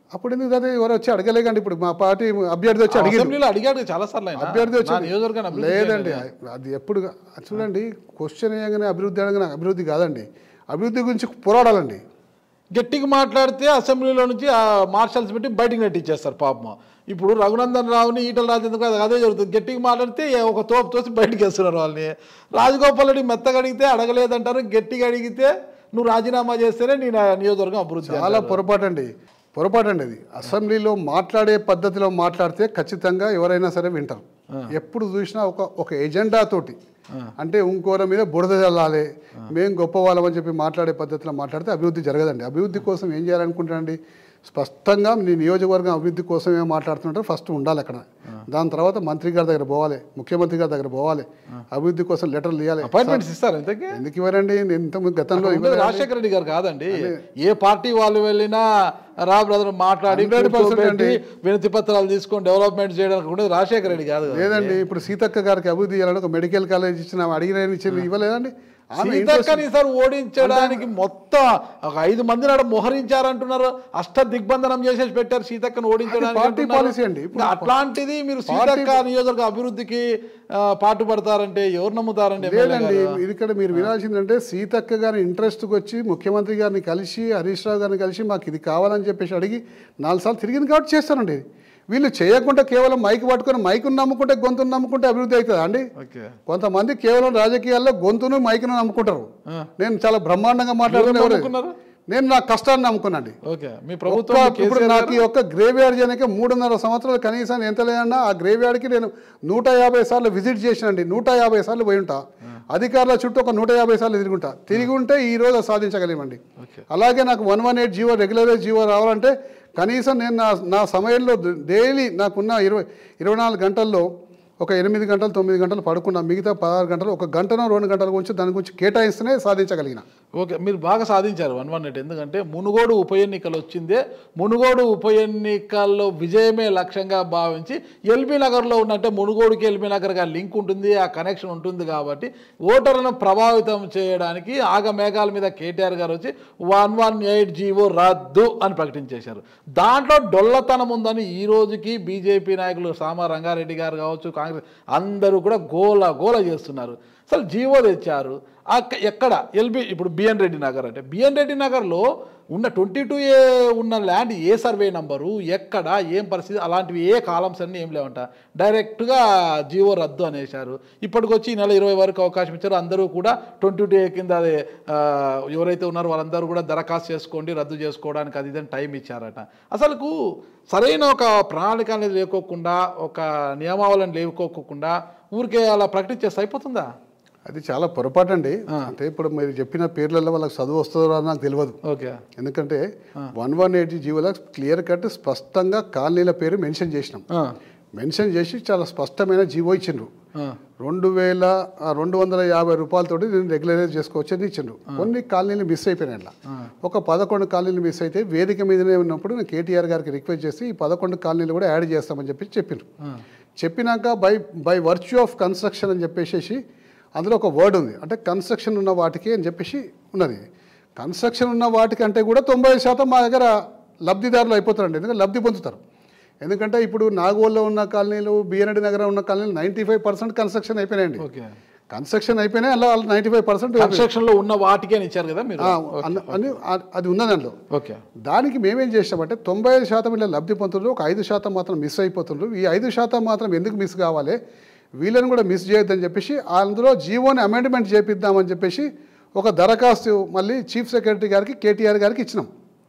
అప్పుడు ఎందుకు అదే ఎవరు వచ్చి అడగలేకండి ఇప్పుడు మా పార్టీ అభ్యర్థి వచ్చి అడిగి అసెంబ్లీలో అడిగాడు చాలా సార్లు ఆయన అభ్యర్థి నా వచ్చి నియోజకవర్గాన్ని అభివృద్ధి లేదండి అది ఎప్పుడు చూడండి క్వశ్చన్ వేయగానే అభివృద్ధి అనగానే అభివృద్ధి కాదండి అభివృద్ధి గురించి పోరాడాలండి గట్టిగా మాట్లాడితే అసెంబ్లీలో నుంచి ఆ మార్షల్స్ పెట్టి బయటికి నెట్టిచ్చేస్తారు పాపం ఇప్పుడు రఘునందన్ రావుని ఈటల రాజేంద్ర కూడా అదే జరుగుతుంది గట్టిగా మాట్లాడితే ఒక తోపు తోసి బయటికి వేస్తున్నారు వాళ్ళని రాజగోపాల్ రెడ్డి మెత్తగా అడిగితే అడగలేదంటారు గట్టిగా అడిగితే నువ్వు రాజీనామా చేస్తేనే నీ నా నియోజకవర్గం అభివృద్ధి చాలా పొరపాటు అండి పొరపాటు అండి అది అసెంబ్లీలో మాట్లాడే పద్ధతిలో మాట్లాడితే ఖచ్చితంగా ఎవరైనా సరే వింటారు ఎప్పుడు చూసినా ఒక ఒక ఎజెండా తోటి అంటే ఇంకోరి మీద బురద చల్లాలి మేము గొప్ప వాళ్ళమని చెప్పి మాట్లాడే పద్ధతిలో మాట్లాడితే అభివృద్ధి జరగదండి అభివృద్ధి కోసం ఏం చేయాలనుకుంటారండి స్పష్టంగా నీ నియోజకవర్గం అభివృద్ధి కోసం ఏం మాట్లాడుతుంటారో ఫస్ట్ ఉండాలి అక్కడ దాని తర్వాత మంత్రి గారి దగ్గర పోవాలి ముఖ్యమంత్రి గారి దగ్గర పోవాలి అభివృద్ధి కోసం లెటర్లు ఇవ్వాలి అపాయింట్మెంట్స్ ఇస్తారు ఇంతకీ ఎందుకు ఇవ్వరండి నేను ఇంత గతంలో ఉండేది ఇవ్వలేదు రాజశేఖర రెడ్డి గారు కాదండి ఏ పార్టీ వాళ్ళు వెళ్ళినా రా బ్రదర్ మాట్లాడి 100% కూర్చోబెట్టి వినతి పత్రాలు తీసుకొని డెవలప్మెంట్ చేయడానికి ఉండేది రాజశేఖర రెడ్డి కాదు కదా. లేదండి ఇప్పుడు సీతక్క గారికి అభివృద్ధి చేయాలని ఒక మెడికల్ కాలేజ్ ఇచ్చిన ఆమె అడిగిన ఇచ్చిన ఇవ్వలేదండి ఆమె సీతక్కని సార్ ఓడించడానికి మొత్తం ఒక ఐదు మంది నాడు మోహరించారంటున్నారు అష్ట దిగ్బంధనం చేసేసి పెట్టారు సీతక్కను ఓడించడానికి పార్టీ అంటున్నారు. పాలసీ అండి. ఇప్పుడు ఇంకా అట్లాంటిది మీరు సీతక్క నియోజకవర్గ అభివృద్ధికి ఆ, పాటుపడతారంటే ఎవరు నమ్ముతారండి ఎమ్మెల్యే లేదండి గారు? ఇది ఇక్కడ మీరు వినాల్సిందంటే సీతక్క గారి ఇంట్రెస్ట్కి వచ్చి ముఖ్యమంత్రి గారిని కలిసి హరీష్ రావు గారిని కలిసి మాకు ఇది కావాలని చెప్పేసి అడిగి నాలుగు సార్లు తిరిగింది కాబట్టి చేస్తానండి ఇది. వీళ్ళు చేయకుండా కేవలం మైక్ పట్టుకొని మైకును నమ్ముకుంటే గొంతును నమ్ముకుంటే అభివృద్ధి అవుతుందా అండి ఓకే కొంతమంది కేవలం రాజకీయాల్లో గొంతును మైకును నమ్ముకుంటారు నేను చాలా బ్రహ్మాండంగా మాట్లాడుతున్నా ఎవరు? నమ్ముకున్నారు? నేను నా కష్టాన్ని నమ్ముకున్నాండి ఓకే మీ ఒక్క- ప్రభుత్వం ఇప్పుడు నాకు ఈ ఒక్క గ్రేవ్ యార్డ్ చేయడానికి మూడున్నర సంవత్సరాలు కనీసం ఎంత లేదన్నా ఆ గ్రేవ్ యార్డ్కి నేను నూట యాభై సార్లు విజిట్ చేసినండి నూట యాభై సార్లు పోయి ఉంటా అధికారుల చుట్టూ ఒక నూట యాభై సార్లు తిరిగి ఉంటా తిరిగి ఉంటే ఈ రోజు అది సాధించగలిగామండి ఓకే. అలాగే నాకు one one eight GO regularize GO రావాలంటే కనీసం నేను నా నా సమయంలో డైలీ నాకున్న ఇరవై ఇరవై నాలుగు గంటల్లో ఒక ఎనిమిది గంటలు తొమ్మిది గంటలు పడుకున్నా మిగతా పదహారు గంటలు ఒక గంటనో రెండు గంటల గురించి దాని గురించి కేటాయిస్తేనే సాధించగలిగిన ఓకే మీరు బాగా సాధించారు వన్ వన్ ఎయిట్ ఎందుకంటే మునుగోడు ఉప ఎన్నికలు వచ్చిందే మునుగోడు ఉప ఎన్నికల్లో విజయమే లక్ష్యంగా భావించి ఎల్బీ నగర్లో ఉన్నట్టే మునుగోడుకి ఎల్బీ నగర్గా లింక్ ఉంటుంది ఆ కనెక్షన్ ఉంటుంది కాబట్టి ఓటర్లను ప్రభావితం చేయడానికి ఆగ మేఘాల మీద కేటీఆర్ గారు వచ్చి వన్ వన్ ఎయిట్ జీవో రద్దు అని ప్రకటించేశారు దాంట్లో డొల్లతనం ఉందని ఈ రోజుకి బీజేపీ నాయకులు సామా రంగారెడ్డి గారు కావచ్చు కాంగ్రెస్ అందరూ కూడా గోల గోల చేస్తున్నారు అసలు జీవో తెచ్చారు అక్క- ఎక్కడ ఎల్బి ఇప్పుడు బిఎన్ రెడ్డి నగర్ అంటే బిఎన్ రెడ్డి నగర్లో ఉన్న ట్వంటీ టూ ఏ ఉన్న ల్యాండ్ ఏ సర్వే నంబరు ఎక్కడ ఏం పరిస్థితి అలాంటివి ఏ కాలమ్స్ అన్నీ ఏం లేవంట డైరెక్ట్గా జీవో రద్దు అనేశారు ఇప్పటికొచ్చి ఈ నెల ఇరవై వరకు అవకాశం ఇచ్చారు అందరూ కూడా ట్వంటీ టూ ఏ కింద అదే ఆ, ఎవరైతే ఉన్నారో వాళ్ళందరూ కూడా దరఖాస్తు చేసుకోండి రద్దు చేసుకోవడానికి అది ఇదని టైం ఇచ్చారట అసలుకు సరైన ఒక ప్రణాళిక అనేది లేకోకుండా ఒక నియమావళిని లేకోకుండా ఊరికే అలా ప్రకటించేస్తే అయిపోతుందా అది చాలా పొరపాటు అండి అంటే ఇప్పుడు మీరు చెప్పిన పేర్లలో వాళ్ళకి చదువు వస్తుందో రాదో నాకు తెలియదు ఓకే ఎందుకంటే వన్ వన్ ఎయిట్ జీవోలో క్లియర్ కట్ స్పష్టంగా కాలనీల పేరు మెన్షన్ చేసినాం ఆ, మెన్షన్ చేసి చాలా స్పష్టమైన జీవో ఇచ్చిండ్రు ఆ, రెండు వేల ఆ, రెండు వందల యాభై రూపాయలతోటి నేను రెగ్యులరైజ్ చేసుకోవచ్చని ఇచ్చిండ్రు కొన్ని కాలనీలు మిస్ అయిపోయినాయి అట్లా ఒక పదకొండు కాలనీలు మిస్ అయితే వేదిక మీదనే ఉన్నప్పుడు నేను కేటీఆర్ గారికి రిక్వెస్ట్ చేసి ఈ పదకొండు కాలనీలు కూడా యాడ్ చేస్తామని చెప్పి చెప్పిండ్రు చెప్పినాక by by virtue of construction అని చెప్పేసి అందులో ఒక వర్డ్ ఉంది అంటే కన్స్ట్రక్షన్ ఉన్న వాటికి అని చెప్పేసి ఉన్నది కన్స్ట్రక్షన్ ఉన్న వాటికంటే కూడా తొంభై శాతం మా దగ్గర లబ్ధిదారులు అయిపోతారండి ఎందుకంటే లబ్ధి పొందుతారు ఎందుకంటే ఇప్పుడు నాగోల్లో ఉన్న కాలనీలు బిఎన్డి నగరం ఉన్న కాలనీలు నైంటీ ఫైవ్ పర్సెంట్ కన్స్ట్రక్షన్ అయిపోయినాయండి ఓకే కన్స్ట్రక్షన్ అయిపోయినాయి అలా నైంటీ ఫైవ్ పర్సెంట్ కన్స్ట్రక్షన్ లో ఉన్న వాటికే అని ఇచ్చారు కదా మీరు అని అది ఉన్నది అందులో ఓకే దానికి మేమేం చేసామంటే తొంభై ఐదు శాతం ఇలా లబ్ధి పొందుతుండ్రు ఒక ఐదు శాతం మాత్రం మిస్ అయిపోతుండ్రు ఈ ఐదు శాతం మాత్రం ఎందుకు మిస్ కావాలి వీళ్ళని కూడా మిస్ చేయొద్దని చెప్పేసి అందులో జీవోని అమెండ్మెంట్ చేపిద్దామని చెప్పేసి ఒక దరఖాస్తు మళ్ళీ చీఫ్ సెక్రటరీ గారికి కేటీఆర్ గారికి ఇచ్చినాం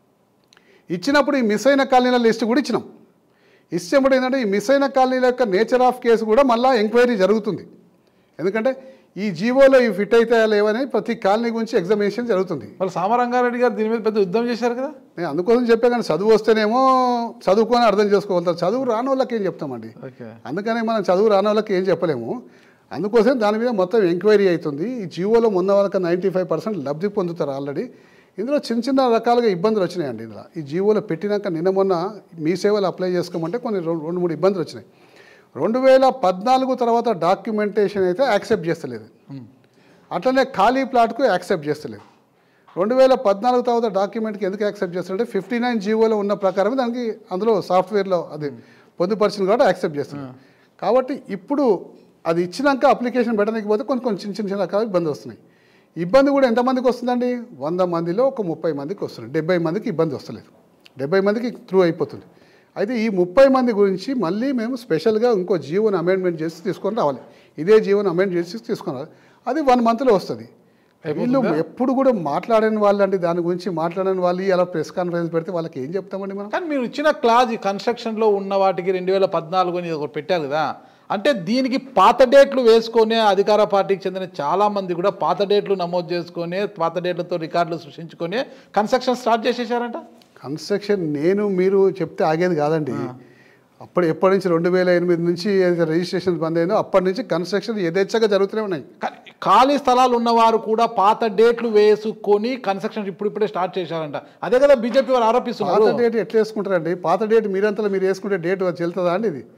ఇచ్చినప్పుడు ఈ మిస్ అయిన కాలనీల లిస్ట్ కూడా ఇచ్చినాం ఇచ్చినప్పుడు ఏంటంటే ఈ మిస్ అయిన కాలనీల యొక్క నేచర్ ఆఫ్ కేసు కూడా మళ్ళీ ఎంక్వైరీ జరుగుతుంది ఎందుకంటే ఈ జీవోలో ఇవి ఫిట్ అయితే లేవని ప్రతి కాలనీ గురించి ఎగ్జామినేషన్ జరుగుతుంది మరి సామరంగారెడ్డి గారు దీని మీద పెద్ద యుద్ధం చేశారు కదా నేను అందుకోసం చెప్పా కానీ చదువు వస్తేనేమో చదువుకొని అర్థం చేసుకోగలుగుతారు చదువు రాని వాళ్ళకి ఏం చెప్తామండి ఓకే అందుకనే మనం చదువు రాని వాళ్ళకి ఏం చెప్పలేము అందుకోసం దాని మీద మొత్తం ఎంక్వైరీ అవుతుంది ఈ జీవోలో మొన్న వాళ్ళకి నైంటీ ఫైవ్ పర్సెంట్ లబ్ధి పొందుతారు ఆల్రెడీ ఇందులో చిన్న చిన్న రకాలుగా ఇబ్బందులు వచ్చినాయండి ఇందులో ఈ జీవోలో పెట్టినాక నిన్న మొన్న మీ సేవలు అప్లై చేసుకోమంటే కొన్ని రెండు రెండు మూడు ఇబ్బందులు వచ్చినాయి రెండు వేల పద్నాలుగు తర్వాత డాక్యుమెంటేషన్ అయితే యాక్సెప్ట్ చేస్తలేదు అట్లనే ఖాళీ ప్లాట్కు యాక్సెప్ట్ చేస్తలేదు రెండు వేల పద్నాలుగు తర్వాత డాక్యుమెంట్కి ఎందుకు యాక్సెప్ట్ చేస్తారంటే ఫిఫ్టీ నైన్ జీవోలో ఉన్న ప్రకారమే దానికి అందులో సాఫ్ట్వేర్లో అది పొందుపరిచింది కాబట్టి యాక్సెప్ట్ చేస్తారు కాబట్టి ఇప్పుడు అది ఇచ్చినాక అప్లికేషన్ పెట్టడానికి పోతే కొన్ని కొన్ని చిన్న చిన్న చిన్న రకాల ఇబ్బంది వస్తున్నాయి ఇబ్బంది కూడా ఎంతమందికి వస్తుందండి వంద మందిలో ఒక ముప్పై మందికి వస్తుంది డెబ్బై మందికి ఇబ్బంది వస్తలేదు డెబ్బై మందికి త్రూ అయిపోతుంది అయితే ఈ ముప్పై మంది గురించి మళ్ళీ మేము స్పెషల్గా ఇంకో జీవోని అమెండ్మెంట్ చేసి తీసుకొని రావాలి ఇదే జీవోని అమెండ్ చేసి తీసుకొని రావాలి అది వన్ మంత్లో వస్తుంది వీళ్ళు ఎప్పుడు కూడా మాట్లాడని వాళ్ళు అంటే దాని గురించి మాట్లాడని వాళ్ళు అలా ప్రెస్ కాన్ఫరెన్స్ పెడితే వాళ్ళకి ఏం చెప్తామండి మనం కానీ మీరు ఇచ్చిన క్లాజ్ కన్స్ట్రక్షన్లో ఉన్న వాటికి రెండు వేల పద్నాలుగు అని ఒకటి పెట్టారు కదా అంటే దీనికి పాత డేట్లు వేసుకొని అధికార పార్టీకి చెందిన చాలా మంది కూడా పాత డేట్లు నమోదు చేసుకొని పాత డేట్లతో రికార్డులు సృష్టించుకొని కన్స్ట్రక్షన్ స్టార్ట్ చేసేసారంట కన్స్ట్రక్షన్ నేను మీరు చెప్తే ఆగేది కాదండి అప్పుడు ఎప్పటి నుంచి రెండు వేల ఎనిమిది నుంచి ఏదైతే రిజిస్ట్రేషన్ బంద్ అయిందో అప్పటి నుంచి కన్స్ట్రక్షన్ యథేచ్ఛగా జరుగుతూనే ఉన్నాయి కానీ ఖాళీ స్థలాలు ఉన్నవారు కూడా పాత డేట్లు వేసుకొని కన్స్ట్రక్షన్ ఇప్పుడిప్పుడే స్టార్ట్ చేశారంట అదే కదా బీజేపీ వారు పాత ఆరోపిస్తున్నారు డేట్ ఎట్లా వేసుకుంటారండి పాత డేట్ మీరంతలో మీరు వేసుకుంటే డేట్ చెల్తుందా అండి ఇది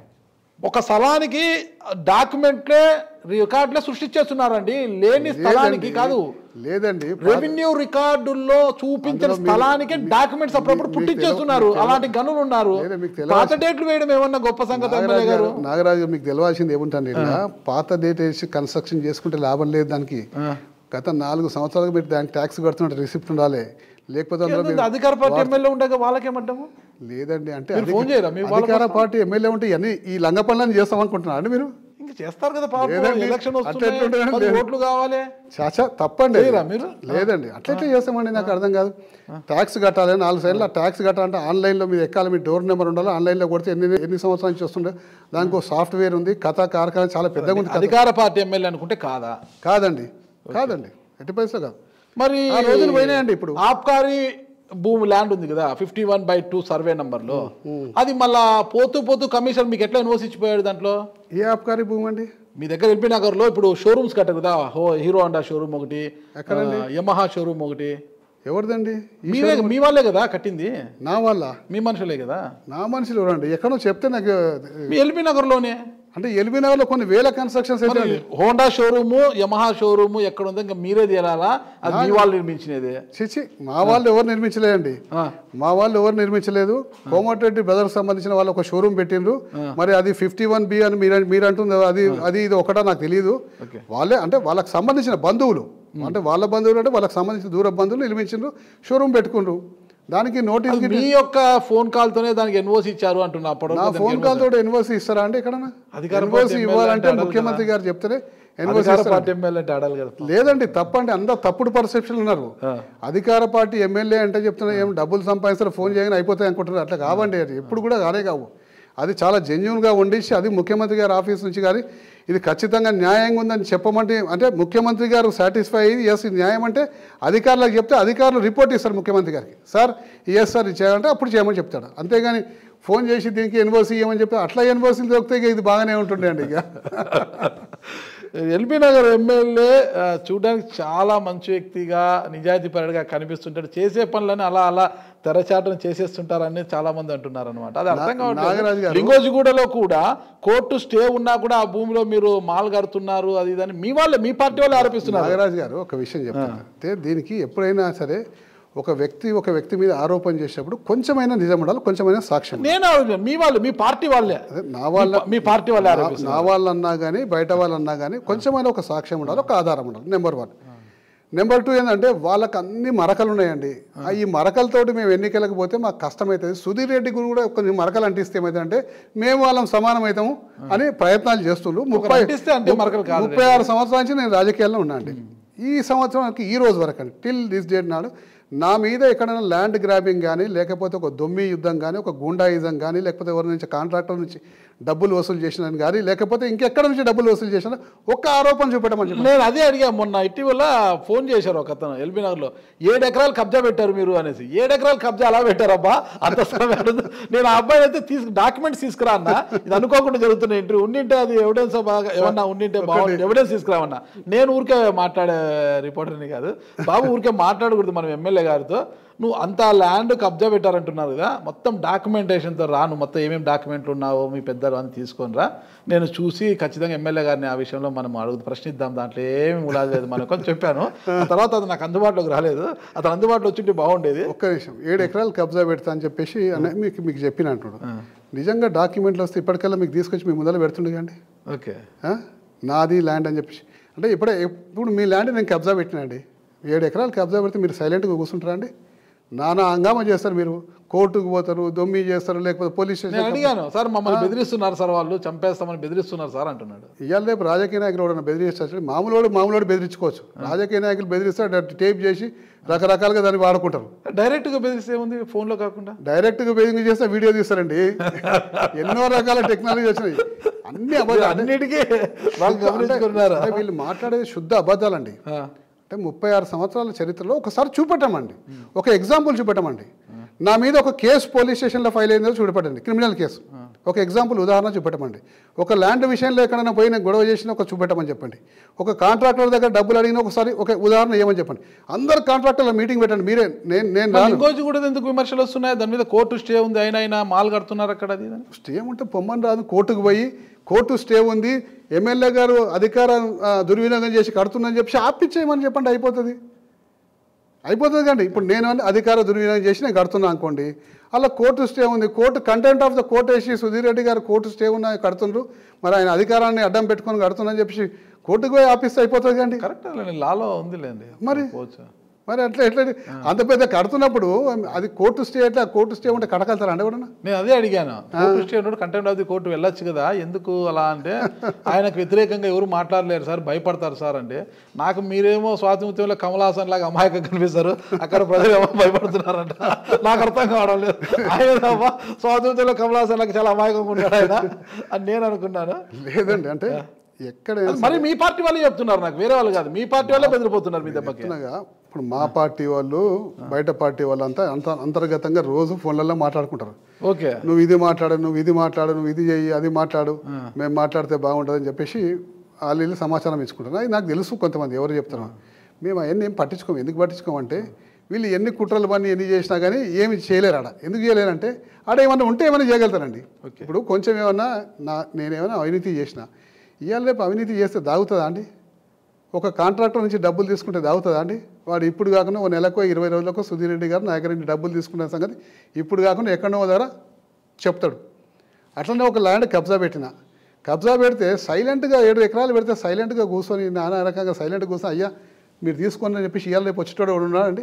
ఒక స్థలానికి డాక్యుమెంట్లే రికార్డులే సృష్టించేస్తున్నారండి లేని స్థలానికి లేదండి. కాదు లేదండి రెవెన్యూ రికార్డుల్లో చూపించిన అందులో మీరు- స్థలానికి డాక్యుమెంట్స్ అప్పుడప్పుడు మీకు పుట్టించేస్తున్నారు తెలవ- అలాంటి గనులు ఉన్నారు లేదా మీకు తెలవ- పాత డేట్లు వేయడం ఏమన్నా గొప్ప సంగతి ఎమ్మెల్యే నాగరాజు గారు గారు నాగరాజు గారు మీకు తెలియాల్సింది ఏముంటుంది ఇలా పాత డేట్ వేసి కన్స్ట్రక్షన్ చేసుకుంటే లాభం లేదు దానికి గత నాలుగు సంవత్సరాలుగా మీరు దానికి ట్యాక్స్ కడుతున్నట్టు రిసిప్ట్ ఉండాలి లేకపోతే అందులో ఏంది మీరు- అధికార పార్టీ ఎమ్మెల్యే ఉండగా వాళ్ళకేమంటాము లేదండి అంటే మీరు అధిక- ఫోన్ చేయరా? మీ వాళ్ళ అధికార పార్టీ ఎమ్మెల్యే ఉంటే ఇవన్నీ ఈ లంగ పనులను చేస్తాం అనుకుంటున్నారా అండి మీరు ఇంకా చేస్తారు కదా పాపం లేదండి. ఎలక్షన్ అట్లా వస్తున్నాయి ఎట్లుంటుందండి? పది ఓట్లు కావాలి చాచా తప్పండి చేయరా మీరు? లేదండి అట్లయితే చేస్తామండి నాకు అర్థం కాదు ట్యాక్స్ కట్టాలి నాలుగు సైడ్లు ట్యాక్స్ కట్టాలంటే ఆన్లైన్లో మీరు ఎక్కాలి మీ డోర్ నెంబర్ ఉండాలి ఆన్లైన్లో కొడితే ఎన్ని ఎన్ని సంవత్సరాల నుంచి వస్తుండే దానికి ఒక సాఫ్ట్వేర్ ఉంది కథ కార్ఖాన చాలా పెద్దగా ఉంది కథ. అధికార పార్టీ ఎమ్మెల్యే అనుకుంటే కాదా కాదండి కాదండి ఎట్టి పైసలు కాదు మరి ఆ రోజులు పోయినాయండి ఇప్పుడు. ఆబ్కారీ భూమి ల్యాండ్ ఉంది కదా fifty one by two survey నంబర్లో అది మళ్ళా పోతూ పోతూ కమిషన్ మీకు ఎట్లా ఇన్వోస్ ఇచ్చిపోయాడు దాంట్లో ఏ ఆబ్కారీ భూమి అండి మీ దగ్గర ఎల్పీ నగర్లో ఇప్పుడు షోరూమ్స్ కట్టారు కదా హో- హీరో హోండా షోరూమ్ ఒకటి ఎక్కడండి? ఆ, యమహా షోరూమ్ ఒకటి ఎవరిదండి ఈ మీరే మీ వాళ్ళే కదా కట్టింది నా వల్ల మీ మనుషులే కదా నా మనుషులు ఎవరండి ఎక్కడో చెప్తే నాకు మీ ఎల్బీ నగర్లోనే అంటే ఎల్బీ నగర్లో కొన్ని వేల కన్స్ట్రక్షన్స్ అయితే మరి హోండా షోరూము యమహా షోరూము ఎక్కడ ఉందో ఇంకా మీరే తీరాలా అది మీ వాళ్ళు నిర్మించినది చిచి మా వాళ్ళు ఎవరు నిర్మించలేదండి ఆ. మా వాళ్ళు ఎవరు నిర్మించలేదు కోమటిరెడ్డి బ్రదర్స్ సంబంధించిన వాళ్ళు ఒక షోరూమ్ పెట్టిండ్రు మరి అది ఫిఫ్టీ వన్ బి అని మీరు మీరు అంటుంది అది అది ఇది ఒకటా నాకు తెలియదు ఓకే. వాళ్ళే అంటే వాళ్ళకి సంబంధించిన బంధువులు అంటే వాళ్ళ బంధువులు అంటే వాళ్ళకి సంబంధించిన దూర బంధువులు నిర్మించిండ్రు షోరూమ్ పెట్టుకుండ్రు దానికి నోటీస్ అది మీ యొక్క ఫోన్ కాల్ తోనే దానికి ఎన్ఓసి ఇచ్చారు అంటున్నా అప్పుడు నా ఫోన్ కాల్ తోటి ఎన్ఓసి ఇస్తారా అండి ఇక్కడ అధికార ఎన్ఓసి పార్టీ ఇవ్వాలంటే ఎమ్మెల్యే ముఖ్యమంత్రి గారు చెప్తేనే ఎన్ఓసి అధికార ఇస్తారా పార్టీ ఎమ్మెల్యే అంటే ఆడాలి కదా లేదండి తప్పండి అందరూ తప్పుడు పర్సెప్షన్ ఉన్నారు అధికార పార్టీ ఎమ్మెల్యే అంటే చెప్తున్నా ఏం డబ్బులు సంపాదిస్తారు ఫోన్ చేయగానే అయిపోతాయి అనుకుంటున్నారు అట్లా కావండి అది ఎప్పుడు కూడా కానే కావు అది చాలా జెన్యున్గా వండేసి అది ముఖ్యమంత్రి గారి ఆఫీస్ నుంచి కానీ ఇది ఖచ్చితంగా న్యాయంగా ఉందని చెప్పమంటే అంటే ముఖ్యమంత్రి గారు సాటిస్ఫై అయ్యి ఎస్ ఇది న్యాయం అంటే అధికారులకు చెప్తే అధికారులు రిపోర్ట్ ఇస్తారు ముఖ్యమంత్రి గారికి సార్ ఎస్ సార్ ఇది చేయాలంటే అప్పుడు చేయమని చెప్తాడు అంతేగాని ఫోన్ చేసి దీనికి ఎన్ఓసి ఇవ్వమని చెప్తే అట్లా ఎన్ఓసీలు దొరికితే ఇక ఇది బాగానే ఉంటుండే అండి ఇక ఎల్బీ నగర్ ఎమ్మెల్యే ఆ, చూడడానికి చాలా మంచి వ్యక్తిగా నిజాయితీపరుడుగా కనిపిస్తుంటాడు చేసే పనులని అలా అలా తెరచాటం చేసేస్తుంటారని చాలా మంది అంటున్నారు అనమాట అది అర్థం నాగరాజు కావట్లేదు గారు- లింగోజిగూడలో కూడా కోర్టు స్టే ఉన్నా కూడా ఆ భూమిలో మీరు మాల్ కడుతున్నారు అది ఇది అని మీ వాళ్ళే మీ పార్టీ వాళ్ళే ఆరోపిస్తున్నారు నాగరాజు గారు ఒక విషయం చెప్తాను అంటే దీనికి ఎప్పుడైనా సరే ఒక వ్యక్తి ఒక వ్యక్తి మీద ఆరోపణ చేసేటప్పుడు కొంచెమైనా నిజం ఉండాలి కొంచెమైనా సాక్ష్యం ఉండాలి. నేను ఆరోపించాను. మీ వాళ్ళు మీ పార్టీ వాళ్ళే అదే నా వాళ్ళ మీ పా- మీ పార్టీ వాళ్ళే నా- ఆరోపిస్తున్నారు నా వాళ్ళు అన్నా కానీ బయట వాళ్ళు అన్నా కానీ కొంచెమైనా ఒక సాక్ష్యం ఉండాలి ఒక ఆధారం ఉండాలి నెంబర్ వన్ నెంబర్ టూ ఏంటంటే వాళ్ళకి అన్ని మరకలు ఉన్నాయండి ఆ ఈ మరకలతోటి మేము ఎన్నికలకు పోతే మాకు కష్టమవుతుంది సుధీర్ రెడ్డి గురు కూడా కొన్ని మరకలు అంటిస్తే ఏమవుతుందంటే మేము వాళ్ళం సమానం అవుతాము అని ప్రయత్నాలు చేస్తుండ్రు ముప్పై అంటిస్తే అంటే మరకలు కాదు ముప్పై ఆరు సంవత్సరాల నుంచి నేను రాజకీయాల్లో ఉన్నా అండి ఈ సంవత్సరానికి ఈ రోజు వరకు అండి టిల్ దిస్ డేట్ నాడు నా మీద ఎక్కడైనా ల్యాండ్ గ్రాబింగ్ కానీ లేకపోతే ఒక దొమ్మి యుద్ధం కానీ ఒక గూండాయిజం కానీ లేకపోతే ఎవరి నుంచి కాంట్రాక్టర్ నుంచి డబ్బులు వసూలు చేసిన కానీ లేకపోతే ఇంకెక్కడ నుంచి డబ్బులు వసూలు చేసిన ఒక్క ఆరోపణ చూపెట్టమని చెప్పి నేను అదే అడిగా మొన్న ఇటీవల ఫోన్ చేశారు ఒక అతను ఎల్బీ నగర్లో ఏడు ఎకరాలు కబ్జా పెట్టారు మీరు అనేసి ఏడు ఎకరాలు కబ్జా అలా పెట్టారబ్బా అంత స్థలం ఎక్కడ? నేను ఆ అబ్బాయి అయితే తీసుకు డాక్యుమెంట్స్ తీసుకురా అన్న ఇది అనుకోకుండా జరుగుతున్న ఇంటర్వ్యూ ఉండింటే అది ఎవిడెన్స్ బాగా ఏమన్నా ఉండింటే బాగుంది ఎవిడెన్స్ తీసుకురామన్నా నేను ఊరికే మాట్లాడే రిపోర్టర్ని కాదు బాబు ఊరికే మాట్లాడకూడదు మనం ఎమ్మెల్యే ఎమ్మెల్యే గారితో నువ్వు అంత ల్యాండ్ కబ్జా పెట్టారంటున్నారు కదా మొత్తం డాక్యుమెంటేషన్తో రా నువ్వు మొత్తం ఏమేమి డాక్యుమెంట్లు ఉన్నావో మీ పెద్దలు అని తీసుకొని రా నేను చూసి ఖచ్చితంగా ఎమ్మెల్యే గారిని ఆ విషయంలో మనం అడుగు ప్రశ్నిద్దాం దాంట్లో ఏమి ములాది లేదు మనకు అని చెప్పాను ఆ తర్వాత అది నాకు అందుబాటులోకి రాలేదు అతను అందుబాటులో వచ్చింటే బాగుండేది ఒక్క నిమిషం ఏడు ఎకరాలు కబ్జా పెడతా అని చెప్పేసి అన్న మీకు మీకు చెప్పిన అంటున్నాడు నిజంగా డాక్యుమెంట్లు వస్తే ఇప్పటికల్లా మీకు తీసుకొచ్చి మీ ముందర పెడుతుండే కండి ఓకే ఆ? నాది ల్యాండ్ అని చెప్పేసి అంటే ఇప్పుడే ఇప్పుడు మీ ల్యాండ్ నేను కబ్జా పెట్టినండి ఏడు ఎకరాలు కబ్జా పెడితే మీరు సైలెంట్గా కూర్చుంటారా అండి నానా హంగామా చేస్తారు మీరు కోర్టుకు పోతారు దొమ్మి చేస్తారు లేకపోతే పోలీస్ నేను స్టేషన్ అడిగాను సార్ మమ్మల్ని బెదిరిస్తున్నారు సార్ వాళ్ళు చంపేస్తామని బెదిరిస్తున్నారు సార్ అంటున్నాడు ఇవాళ రేపు రాజకీయ నాయకులు ఎవడన్నా బెదిరిస్తారు మామూలు మామూలు బెదిరించుకోవచ్చు రాజకీయ నాయకులు బెదిరిస్తే టేప్ చేసి రకరకాలుగా దాన్ని వాడుకుంటారు డైరెక్ట్గా బెదిరిస్తే ఏముంది ఫోన్లో కాకుండా డైరెక్ట్గా బెదిరింగ్ చేస్తే వీడియో తీస్తారండి ఎన్నో రకాల టెక్నాలజీ వచ్చినాయి అన్ని అబద్ధాలు అన్నిటికీ బాగా గమనించుకున్నారా అంటే వీళ్ళు మాట్లాడేది శుద్ధ అబద్ధాలండి ఆ. అంటే ముప్పై ఆరు సంవత్సరాల చరిత్రలో ఒకసారి చూపెట్టమండి ఒక ఎగ్జాంపుల్ చూపెట్టమండి నా మీద ఒక కేసు పోలీస్ స్టేషన్లో ఫైల్ అయిందో చూపెట్టండి క్రిమినల్ కేసు ఒక ఎగ్జాంపుల్ ఉదాహరణ చూపెట్టమండి ఒక ల్యాండ్ విషయంలో ఎక్కడైనా పోయి నేను గొడవ చేసిన ఒక చూపెట్టమని చెప్పండి ఒక కాంట్రాక్టర్ దగ్గర డబ్బులు అడిగిన ఒకసారి ఒక ఉదాహరణ ఏమని చెప్పండి అందరు కాంట్రాక్టర్ల మీటింగ్ పెట్టండి మీరే నేను నేను మరి రాను ఇంకోటి కూడా ఎందుకు విమర్శలు వస్తున్నాయి దాని మీద కోర్టు స్టే ఉంది అయినా అయినా మాల్ కడుతున్నారు అక్కడ అది ఇది అని. స్టే ఉంటే పొమ్మని రాదు కోర్టుకు పోయి కోర్టు స్టే ఉంది ఎమ్మెల్యే గారు అధికారం ఆ, దుర్వినియోగం చేసి కడుతుందని చెప్పి ఆపిచ్చేయమని చెప్పండి అయిపోతుంది అయిపోతుంది కండి ఇప్పుడు నేను అని అధికార దుర్వినియోగం చేసి నేను కడుతున్నా అనుకోండి అలా కోర్టు స్టే ఉంది court content of the court వేసి సుధీర్ రెడ్డి గారు కోర్టు స్టే ఉన్నాయి కడుతుండ్రు మరి ఆయన అధికారాన్ని అడ్డం పెట్టుకొని కడుతున్నా చెప్పి కోర్టుకు పోయి ఆపిస్తే అయిపోతుంది కండి కరెక్ట్ లేండి లాలో ఉందిలేండి మరి? పోవచ్చు మరి అట్లా ఎట్లా అంత పెద్ద కడుతున్నప్పుడు అది కోర్టు స్టే ఎట్లా కోర్టు స్టే ఉంటే కడగలుగుతారా అండి ఎవడన్నా నేను అదే అడిగాను కోర్టు స్టే ఉన్నాడు కంటెంట్ ఆఫ్ ది కోర్టు వెళ్ళొచ్చు కదా ఎందుకు అలా అంటే ఆయనకు వ్యతిరేకంగా ఎవరు మాట్లాడలేరు సార్ భయపడతారు సార్ అంటే నాకు మీరేమో స్వాతంత్ర్యంలో కమలాసన్ లాగా అమాయకంగా కనిపిస్తారు అక్కడ ప్రజలు ఏమో భయపడుతున్నారంట నాకు అర్థం కావడం లేదు ఆయన అమ్మా స్వాతంత్ర్యంలో కమలాసన్ లాగా చాలా అమాయకంగా ఉంటాడు ఆయన అని నేను అనుకున్నాను లేదండి అంటే ఎక్కడ మరి మీ పార్టీ వాళ్ళే చెప్తున్నారు నాకు వేరే వాళ్ళు కాదు మీ పార్టీ వాళ్ళే బెదిరిపోతున్నారు మీ దెబ్బకి చెప్తున్నాగా ఇప్పుడు మా పార్టీ వాళ్ళు బయట పార్టీ వాళ్ళు అంతా అంత అంతర్గతంగా రోజు ఫోన్లలో మాట్లాడుకుంటారు ఓకే నువ్వు ఇది మాట్లాడు నువ్వు ఇది మాట్లాడు నువ్వు ఇది చెయ్యి అది మాట్లాడు మేము మాట్లాడితే బాగుంటుందని చెప్పేసి వాళ్ళు వీళ్ళు సమాచారం ఇచ్చుకుంటారు అది నాకు తెలుసు కొంతమంది ఎవరు చెప్తారు మేము అవన్నీ ఏం పట్టించుకోము ఎందుకు పట్టించుకోమంటే వీళ్ళు ఎన్ని కుట్రలు పని ఎన్ని చేసినా కానీ ఏమి చేయలేరు ఆడ ఎందుకు చేయలేరంటే ఆడ ఏమన్నా ఉంటే ఏమైనా చేయగలుగుతారండి ఇప్పుడు కొంచెం ఏమన్నా నా నేనేమైనా అవినీతి చేసిన ఇవాళ రేపు అవినీతి చేస్తే దాగుతుందా అండి ఒక కాంట్రాక్టర్ నుంచి డబ్బులు తీసుకుంటే దాగుతుందా అండి వాడు ఇప్పుడు కాకుండా ఓ నెలకు ఇరవై రోజులకు సుధీర్ రెడ్డి గారు నా దగ్గర నుంచి డబ్బులు తీసుకునే సంగతి ఇప్పుడు కాకుండా ఎక్కడో దగ్గర చెప్తాడు అట్లనే ఒక ల్యాండ్ కబ్జా పెట్టిన కబ్జా పెడితే సైలెంట్గా ఏడు ఎకరాలు పెడితే సైలెంట్గా కూర్చొని నానా రకంగా సైలెంట్గా కూర్చొని అయ్యా మీరు తీసుకొని అని చెప్పేసి ఇవాళ రేపు వచ్చేటోడు ఎవడు ఉన్నాడండి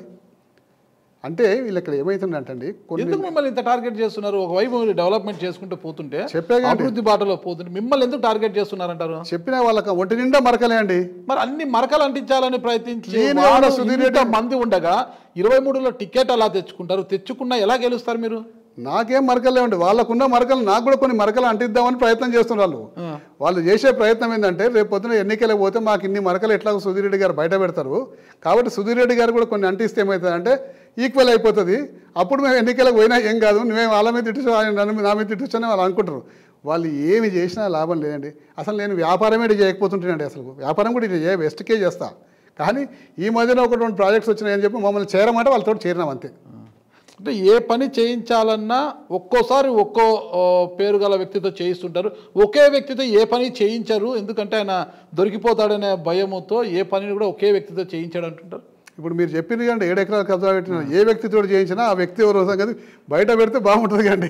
అంటే వీళ్ళు ఇక్కడ ఏమవుతుందంటండి కొన్ని ఎందుకు మిమ్మల్ని ఇంత టార్గెట్ చేస్తున్నారు ఒకవైపు మీరు డెవలప్మెంట్ చేసుకుంటూ పోతుంటే చెప్పే కదండి. అభివృద్ధి బాటలో పోతుంటే మిమ్మల్ని ఎందుకు టార్గెట్ చేస్తున్నారంటారు చెప్పిన వాళ్ళకి ఒంటి నిండా మరకలే అండి మరి అన్ని మరకలు అంటించాలని ప్రయత్నించి Clean గా వాడు ఉన్న సుధీర్ ఇంత మంది ఉండగా ఇరవై మూడులో టికెట్ అలా తెచ్చుకుంటారు తెచ్చుకున్నా ఎలా గెలుస్తారు మీరు నాకేం మరకలు లేవండి వాళ్ళకున్న మరకలు నాకు కూడా కొన్ని మరకలు అంటిద్దామని ప్రయత్నం చేస్తున్నారు వాళ్ళు వాళ్ళు చేసే ప్రయత్నం ఏంటంటే రేపు పొద్దున ఎన్నికలకు పోతే మాకు ఇన్ని మరకలు ఎట్లా సుధీర్ రెడ్డి గారు బయట పెడతారు కాబట్టి సుధీర్ రెడ్డి గారు కూడా కొన్ని అంటిస్తే ఏమవుతుందంటే ఈక్వల్ అయిపోతుంది అప్పుడు మేము ఎన్నికలకు పోయినా ఏం కాదు నువ్వేం వాళ్ళ మీద తిట్టు ఆయన నన్ను నా మీద తిట్టుచని వాళ్ళు అనుకుంటారు వాళ్ళు ఏమి చేసినా లాభం లేదండి అసలు నేను వ్యాపారమే ఇటు చేయకపోతుంటానండి అసలు వ్యాపారం కూడా ఇటు చేయ బెస్ట్కే చేస్తా కానీ ఈ మధ్యన ఒక రెండు ప్రాజెక్ట్స్ వచ్చినాయని చెప్పి మమ్మల్ని చేరమంటే వాళ్ళతో చేరినాం అంతే అంటే ఏ పని చేయించాలన్నా ఒక్కోసారి ఒక్కో ఓ, పేరు గల వ్యక్తితో చేయిస్తుంటారు ఒకే వ్యక్తితో ఏ పని చేయించరు ఎందుకంటే ఆయన దొరికిపోతాడనే భయముతో ఏ పనిని కూడా ఒకే వ్యక్తితో చేయించాడు అంటుంటారు ఇప్పుడు మీరు చెప్పింది కండి ఏడు ఎకరాలు కబ్జా పెట్టిన ఏ వ్యక్తితో చేయించినా ఆ వ్యక్తి ఎవరు సంగతి బయట పెడితే బాగుంటుంది కండి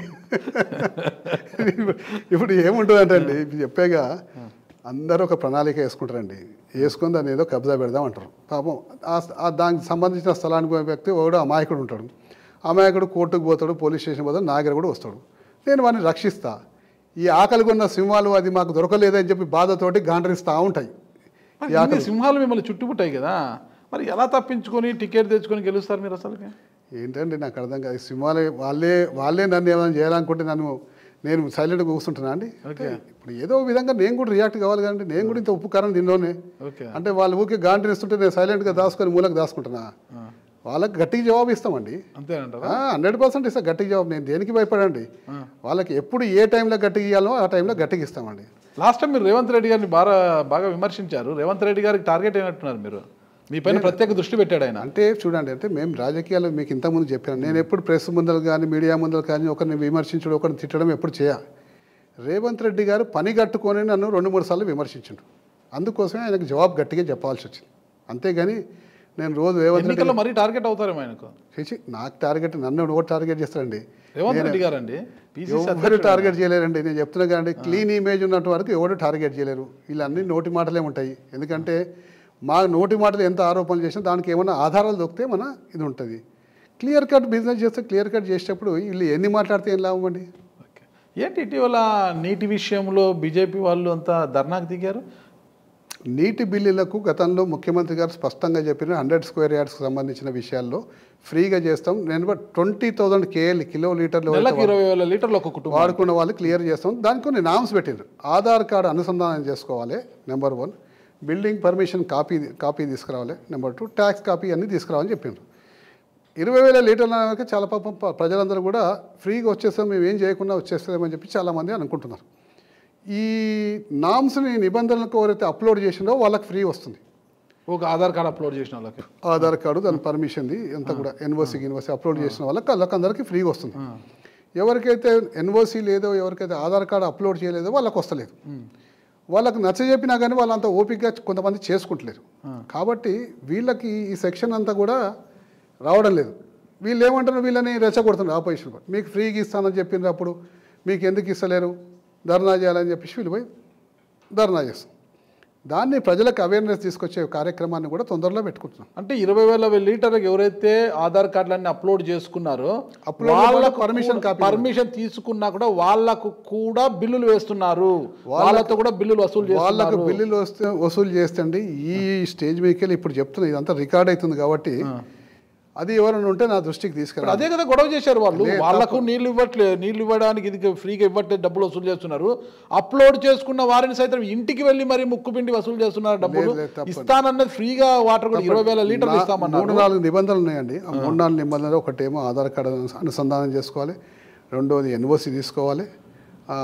ఇప్పుడు ఏముంటుంది అంటే అండి ఇప్పుడు చెప్పాగా అందరూ ఒక ప్రణాళిక వేసుకుంటారండి వేసుకొని దాన్ని ఏదో కబ్జా పెడదాం అంటారు పాపం ఆ- ఆ దానికి సంబంధించిన స్థలానికి పోయే వ్యక్తి ఒకడు అమాయకుడు ఉంటాడు అమాయకుడు కోర్టుకు పోతాడు పోలీస్ స్టేషన్ పోతాడు నా దగ్గర కూడా వస్తాడు నేను వాడిని రక్షిస్తా ఈ ఆకలి కొన్న సింహాలు అది మాకు దొరకలేదని చెప్పి బాధతోటి గాండ్రిస్తూ ఉంటాయి మరి ఇన్ని సింహాలు మిమ్మల్ని చుట్టుముట్టాయి కదా మరి ఎలా తప్పించుకొని టికెట్ తెచ్చుకొని గెలుస్తారు మీరు అసలుకి ఏంటండి నాకు అర్థం కాదు సింహాలే వాళ్ళే వాళ్ళే నన్ను ఏమైనా చేయాలనుకుంటే నన్ను నేను సైలెంట్గా కూర్చుంటున్నా అండి ఇప్పుడు ఏదో ఒక విధంగా నేను కూడా రియాక్ట్ కావాలి కదండి నేను కూడా ఇంత ఉప్పు కారం తిన్నోనే ఓకే అంటే వాళ్ళు ఊకే గాంటినిస్తుంటే నేను సైలెంట్గా దాచుకొని మూలకు దాచుకుంటున్నా వాళ్ళకి గట్టిగా జవాబు ఇస్తామండి అంతేనంటారా హండ్రెడ్ పర్సెంట్ ఇస్తా గట్టిగా జవాబు నేను దేనికి భయపడండి వాళ్ళకి ఎప్పుడు ఏ టైంలో గట్టిగా ఇవ్వాలో ఆ టైంలో గట్టిగా ఇస్తామండి లాస్ట్ టైం మీరు రేవంత్ రెడ్డి గారిని బాగా బాగా విమర్శించారు రేవంత్ రెడ్డి గారికి టార్గెట్ అయినట్టున్నారు మీరు మీ పైన ప్రత్యేక దృష్టి పెట్టాడు ఆయన అంటే చూడండి అంటే మేము రాజకీయాలు మీకు ఇంతకుముందు చెప్పాను నేను ఎప్పుడు ప్రెస్ ముందర కానీ మీడియా ముందర కానీ ఒకరిని విమర్శించడం ఒకరిని తిట్టడం ఎప్పుడు చేయ రేవంత్ రెడ్డి గారు పని కట్టుకొని నన్ను రెండు మూడు సార్లు విమర్శించిండు అందుకోసమే ఆయనకు జవాబు గట్టిగా చెప్పాల్సి వచ్చింది అంతేగాని నేను రోజు రేవంత్ రెడ్డి ఎన్నికల్లో మరీ టార్గెట్ అవుతారేమో ఆయనకు చేసి నాకు టార్గెట్ నన్ను ఎవరు టార్గెట్ చేస్తారండి రేవంత్ రెడ్డి గారండి పిసిసి ఎవరు టార్గెట్ చేయలేరండి నేను చెప్తున్నా కానీ క్లీన్ ఇమేజ్ ఉన్నట్టు వరకు ఎవరు టార్గెట్ చేయలేరు వీళ్ళన్నీ నోటి మాటలే ఉంటాయి ఎందుకంటే మా నోటి మాటలు ఎంత ఆరోపణలు చేసినా దానికి ఏమైనా ఆధారాలు దొరికితే మన ఇది ఉంటుంది క్లియర్ కట్ బిజినెస్ చేస్తే క్లియర్ కట్ చేసేటప్పుడు వీళ్ళు ఎన్ని మాట్లాడితే ఏం లాభం అండి ఓకే. ఏంటి ఇటీవల నీటి విషయంలో బీజేపీ వాళ్ళు అంతా ధర్నాకు దిగారు నీటి బిల్లులకు గతంలో ముఖ్యమంత్రి గారు స్పష్టంగా చెప్పిన హండ్రెడ్ స్క్వేర్ యార్డ్స్కి సంబంధించిన విషయాల్లో ఫ్రీగా చేస్తాం నేను ట్వంటీ థౌసండ్ కేఎల్ కిలో లీటర్లు నెలకు ఇరవై వేల లీటర్లు ఒక కుటుంబం వాడుకున్న వాళ్ళు క్లియర్ చేస్తాం దానికి కొన్ని నామ్స్ పెట్టిండ్రు ఆధార్ కార్డు అనుసంధానం చేసుకోవాలి number one building permission copy copy తీసుకురావాలి నెంబర్ టూ ట్యాక్స్ కాపీ అన్నీ తీసుకురావాలని చెప్పిండ్రు ఇరవై వేల లీటర్ల వరకు చాలా పాపం ప- ప్రజలందరూ కూడా ఫ్రీగా వచ్చేస్తాం మేము ఏం చేయకుండా వచ్చేస్తామని చెప్పి చాలామంది అనుకుంటున్నారు ఈ నామ్స్ని నిబంధనలకు ఎవరైతే అప్లోడ్ చేసిండో వాళ్ళకి ఫ్రీ వస్తుంది ఒక ఆధార్ కార్డు అప్లోడ్ చేసిన వాళ్ళకి ఆధార్ కార్డు దాని పర్మిషన్ది అంతా కూడా ఎన్ఓసి గిన్ఓసి అప్లోడ్ చేసిన వాళ్ళకి వాళ్ళకి అందరికీ ఫ్రీగా వస్తుంది ఎవరికైతే ఎన్ఓసి లేదో ఎవరికైతే ఆధార్ కార్డు అప్లోడ్ చేయలేదో వాళ్ళకి వస్తలేదు వాళ్ళకి నచ్చజెప్పినా కానీ వాళ్ళంతా ఓపికగా కొంతమంది చేసుకుంటలేరు కాబట్టి వీళ్ళకి ఈ సెక్షన్ అంతా కూడా రావడం లేదు వీళ్ళు ఏమంటారు వీళ్ళని రెచ్చగొడుతున్నారు ఆపోజిషన్ మీకు ఫ్రీగా ఇస్తానని చెప్పిండ్రు అప్పుడు మీకు ఎందుకు ఇస్తలేరు ధర్నా చేయాలని చెప్పేసి వీళ్ళు పోయి ధర్నా చేస్తాం దాన్ని ప్రజలకు అవేర్నెస్ తీసుకొచ్చే కార్యక్రమాన్ని కూడా తొందరలో పెట్టుకుంటున్నాం అంటే ఇరవై వేల లీటర్లకు ఎవరైతే ఆధార్ కార్డులన్నీ అప్లోడ్ చేసుకున్నారో Upload వాళ్ళకు permission copy పర్మిషన్ తీసుకున్నా కూడా వాళ్ళకు కూడా బిల్లులు వేస్తున్నారు వాళ్ళతో కూడా బిల్లులు వసూలు వాళ్ళకు చేస్తున్నారు బిల్లులు వస్తే వసూలు చేస్తండి ఈ స్టేజ్ మీదకి వెళ్ళి ఇప్పుడు చెప్తున్నా ఇదంతా రికార్డ్ అవుతుంది కాబట్టి అది ఎవరైనా ఉంటే నా దృష్టికి ఇప్పుడు తీసుకురా అదే కదా గొడవ చేశారు వాళ్ళు వాళ్ళకు నీళ్లు ఇవ్వట్లేదు నీళ్లు ఇవ్వడానికి ఇది ఫ్రీగా ఇవ్వట్లేదు డబ్బులు వసూలు చేస్తున్నారు అప్లోడ్ చేసుకున్న వారిని సైతం ఇంటికి వెళ్ళి మరి ముక్కు పిండి వసూలు చేస్తున్నారు డబ్బులు లేదు, లేదు, తప్పండి. ఇస్తానన్నది ఫ్రీగా వాటర్ కూడా ఇరవై వేల లీటర్లు నా- ఇస్తామన్నారు మూడు నాలుగు నిబంధనలు ఉన్నాయండి ఆ మూడు నాలుగు నిబంధనలు ఒకటేమో ఆధార్ కార్డు అను- అనుసంధానం చేసుకోవాలి రెండవది ఎన్ఓసి తీసుకోవాలి ఆ,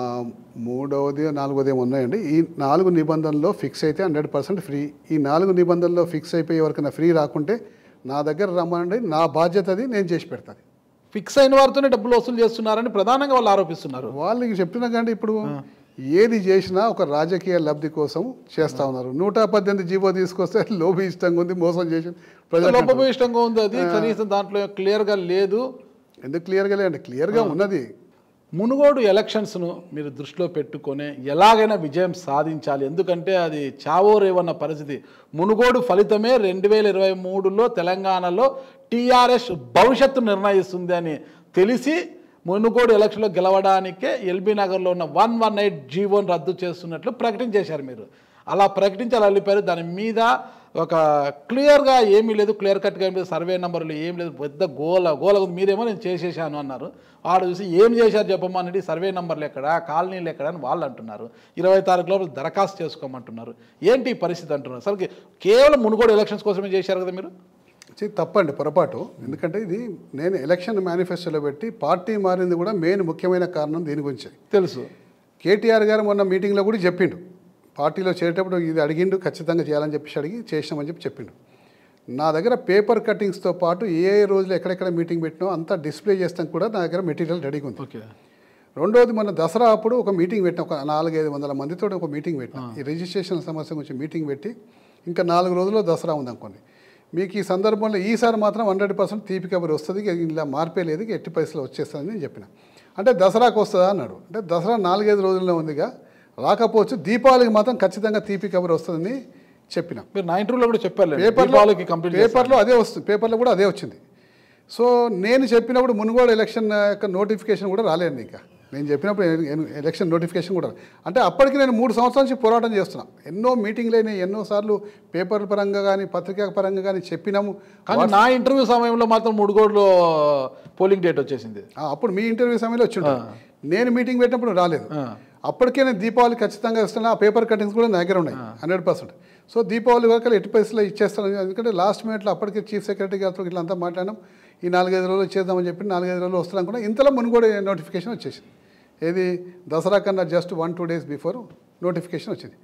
మూడవది నాలుగోది ఏమో ఉన్నాయండి ఈ నాలుగు నిబంధనల్లో ఫిక్స్ అయితే హండ్రెడ్ పర్సెంట్ ఫ్రీ ఈ నాలుగు నిబంధనల్లో ఫిక్స్ అయిపోయి ఎవరికైనా ఫ్రీ రాకుంటే నా దగ్గర రమ్మనండి నా బాధ్యత అది నేను చేసి పెడతాను ఫిక్స్ అయిన వారితోనే డబ్బులు వసూలు చేస్తున్నారని ప్రధానంగా వాళ్ళు ఆరోపిస్తున్నారు వాళ్ళకి చెప్పినా కానీ ఇప్పుడు ఏది చేసినా ఒక రాజకీయ లబ్ధి కోసం చేస్తా ఉన్నారు నూట పద్దెనిమిది జీవో తీసుకొస్తే లోబీ ఇష్టంగా ఉంది మోసం చేసి ప్రజలు లోపభూయిష్టంగా ఉంది అది కనీసం దాంట్లో క్లియర్ గా లేదు ఎందుకు క్లియర్గా లేదండి క్లియర్గా ఉన్నది మునుగోడు ఎలక్షన్స్ను మీరు దృష్టిలో పెట్టుకొని ఎలాగైనా విజయం సాధించాలి ఎందుకంటే అది చావో రేవన్న పరిస్థితి మునుగోడు ఫలితమే రెండు వేల ఇరవై మూడులో తెలంగాణలో టీఆర్ఎస్ భవిష్యత్తు నిర్ణయిస్తుంది అని తెలిసి మునుగోడు ఎలక్షన్లో గెలవడానికే ఎల్బీ నగర్లో ఉన్న వన్ వన్ ఎయిట్ జీవోని రద్దు చేస్తున్నట్లు ప్రకటించేశారు మీరు అలా ప్రకటించి అలా వెళ్ళిపోయారు దాని మీద ఒక క్లియర్గా ఏమీ లేదు క్లియర్ కట్గా ఏం లేదు సర్వే నెంబర్లు ఏం లేదు పెద్ద గోల గోల ఉంది మీరేమో నేను చేసేసాను అన్నారు వాడు చూసి ఏం చేశారు చెప్పమనండి సర్వే నెంబర్లు ఎక్కడ కాలనీలు ఎక్కడ అని వాళ్ళు అంటున్నారు ఇరవై తారీఖు లోపల దరఖాస్తు చేసుకోమంటున్నారు ఏంటి ఈ పరిస్థితి అంటున్నారు అసలు కేవలం మునుగోడు ఎలక్షన్స్ కోసమే చేశారు కదా మీరు చి తప్పండి పొరపాటు ఎందుకంటే ఇది నేను ఎలక్షన్ మేనిఫెస్టోలో పెట్టి పార్టీ మారింది కూడా మెయిన్ ముఖ్యమైన కారణం దీని గురించే తెలుసు కేటీఆర్ గారు మొన్న మీటింగ్లో కూడా చెప్పిండు పార్టీలో చేరేటప్పుడు ఇది అడిగిండు ఖచ్చితంగా చేయాలని చెప్పేసి అడిగి చేసినామని చెప్పి చెప్పిండు నా దగ్గర పేపర్ కటింగ్స్తో పాటు ఏ ఏ రోజులు ఎక్కడెక్కడ మీటింగ్ పెట్టినో అంతా డిస్ప్లే చేస్తాం కూడా నా దగ్గర మెటీరియల్ రెడీగా ఉంది ఓకే రెండోది మన దసరా అప్పుడు ఒక మీటింగ్ పెట్టిన ఒక నాలుగైదు వందల మందితో ఒక మీటింగ్ పెట్టిన ఈ రిజిస్ట్రేషన్ సమస్య గురించి మీటింగ్ పెట్టి ఇంకా నాలుగు రోజుల్లో దసరా ఉందనుకోండి మీకు ఈ సందర్భంలో ఈసారి మాత్రం హండ్రెడ్ పర్సెంట్ తీపి కబురు వస్తుంది ఇక ఇలా మార్పే లేదు ఇక ఎట్టి పైసలు వచ్చేస్తుందని నేను చెప్పిన అంటే దసరాకు వస్తుందా అన్నాడు అంటే దసరా నాలుగైదు రోజుల్లో ఉందిగా రాకపోవచ్చు దీపావళికి మాత్రం ఖచ్చితంగా తీపి కబురు వస్తుందని చెప్పిన మీరు నా ఇంటర్వ్యూలో కూడా చెప్పారు పేపర్లో దీపావళికి కంప్లీట్ పేపర్లో అదే వస్తుంది పేపర్లో కూడా అదే వచ్చింది సో నేను చెప్పినప్పుడు మునుగోడు ఎలక్షన్ యొక్క నోటిఫికేషన్ కూడా రాలేండి ఇంకా నేను చెప్పినప్పుడు ఎ- ఎలక్షన్ నోటిఫికేషన్ కూడా రాలేదు. అంటే అప్పటికి నేను మూడు సంవత్సరాల నుంచి పోరాటం చేస్తున్నా ఎన్నో మీటింగ్లు అయినాయి ఎన్నోసార్లు పేపర్ పరంగా కానీ పత్రికా పరంగా కానీ చెప్పినాము కానీ నా ఇంటర్వ్యూ సమయంలో మాత్రం మునుగోడులో పోలింగ్ డేట్ వచ్చేసింది ఆ, అప్పుడు మీ ఇంటర్వ్యూ సమయంలో వచ్చి ఉంటుంది. నేను మీటింగ్ పెట్టినప్పుడు రాలేదు ఆ. అప్పటికే నేను దీపావళి ఖచ్చితంగా ఇస్తున్నా ఆ పేపర్ కటింగ్స్ కూడా నా దగ్గర ఉన్నాయి హండ్రెడ్ పర్సెంట్ సో దీపావళి వరకు ఎట్టి పైసలు ఇచ్చేస్తాను ఎందుకంటే లాస్ట్ మినిట్లో అప్పటికే చీఫ్ సెక్రటరీ గారితో ఇట్లా అంతా మాట్లాడినాం ఈ నాలుగైదు రోజులు ఇచ్చేద్దామని చెప్పి నాలుగైదు రోజులు వస్తున్నాం కూడా ఇంతలో మును కూడా నోటిఫికేషన్ వచ్చేసింది ఏది దసరా కన్నా just one two days before notification వచ్చింది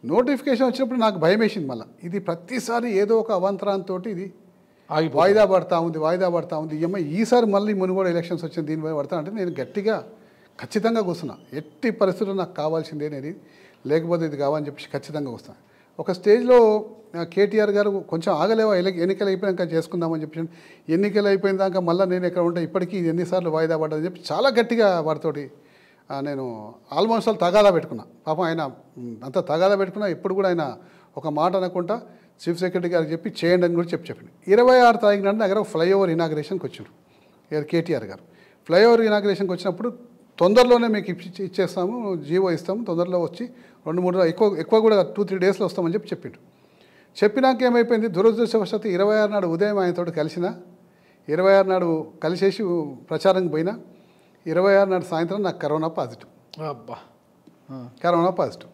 నోటిఫికేషన్ వచ్చినప్పుడు నాకు భయం వేసింది మళ్ళీ ఇది ప్రతిసారి ఏదో ఒక అవాంతరాంతో ఇది ఆగిపోతుంది. వాయిదా పడతా ఉంది వాయిదా పడతా ఉంది ఏమో ఈసారి మళ్ళీ మునుగోడు ఎలక్షన్స్ వచ్చింది దీనిపై పడతా అంటే నేను గట్టిగా ఖచ్చితంగా కూర్చున్నా ఎట్టి పరిస్థితుల్లో నాకు కావాల్సిందే నేను లేకపోతే ఇది కావాలని చెప్పేసి ఖచ్చితంగా వస్తాను ఒక స్టేజ్లో ఆ, కేటీఆర్ గారు కొంచెం ఆగలేవా ఎల- ఎన్నికలు అయిపోయాక చేసుకుందామని చెప్పి ఎన్నికలు అయిపోయిన దాకా మళ్ళీ నేను ఎక్కడ ఉంటే ఇప్పటికీ ఇది ఎన్నిసార్లు వాయిదా పడ్డదని చెప్పి చాలా గట్టిగా వారితోటి ఆ, నేను ఆల్మోస్ట్ ఆల్ తగాదా పెట్టుకున్నా పాపం ఆయన మ్, అంత తగాదా పెట్టుకున్నా ఇప్పుడు కూడా ఆయన ఒక మాట అనకుండా చీఫ్ సెక్రటరీ గారికి చెప్పి చేయండి అని కూడా చెప్పి చెప్పింది ఇరవై ఆరు తారీఖు నాడు దగ్గర ఫ్లైఓవర్ ఇనాగ్రేషన్కి వచ్చారు ఎవరు కేటీఆర్ గారు ఫ్లైఓవర్ ఇనాగ్రేషన్కి వచ్చినప్పుడు తొందరలోనే మీకు ఇచ్చి ఇచ్చేస్తాము జీవో ఇస్తాము తొందరలో వచ్చి రెండు మూడు రోజులు ఎక్కువ ఎక్కువ కూడా టూ త్రీ డేస్లో వస్తామని చెప్పి చెప్పిండు చెప్పినాక ఏమైపోయింది దురదృష్టవశాత్తు ఇరవై ఆరు నాడు ఉదయం ఆయనతో కలిసిన ఇరవై ఆరు నాడు కలిసేసి ప్రచారంకి పోయినా ఇరవై ఆరు నాడు సాయంత్రం నాకు కరోనా పాజిటివ్ అబ్బా ఆ. కరోనా పాజిటివ్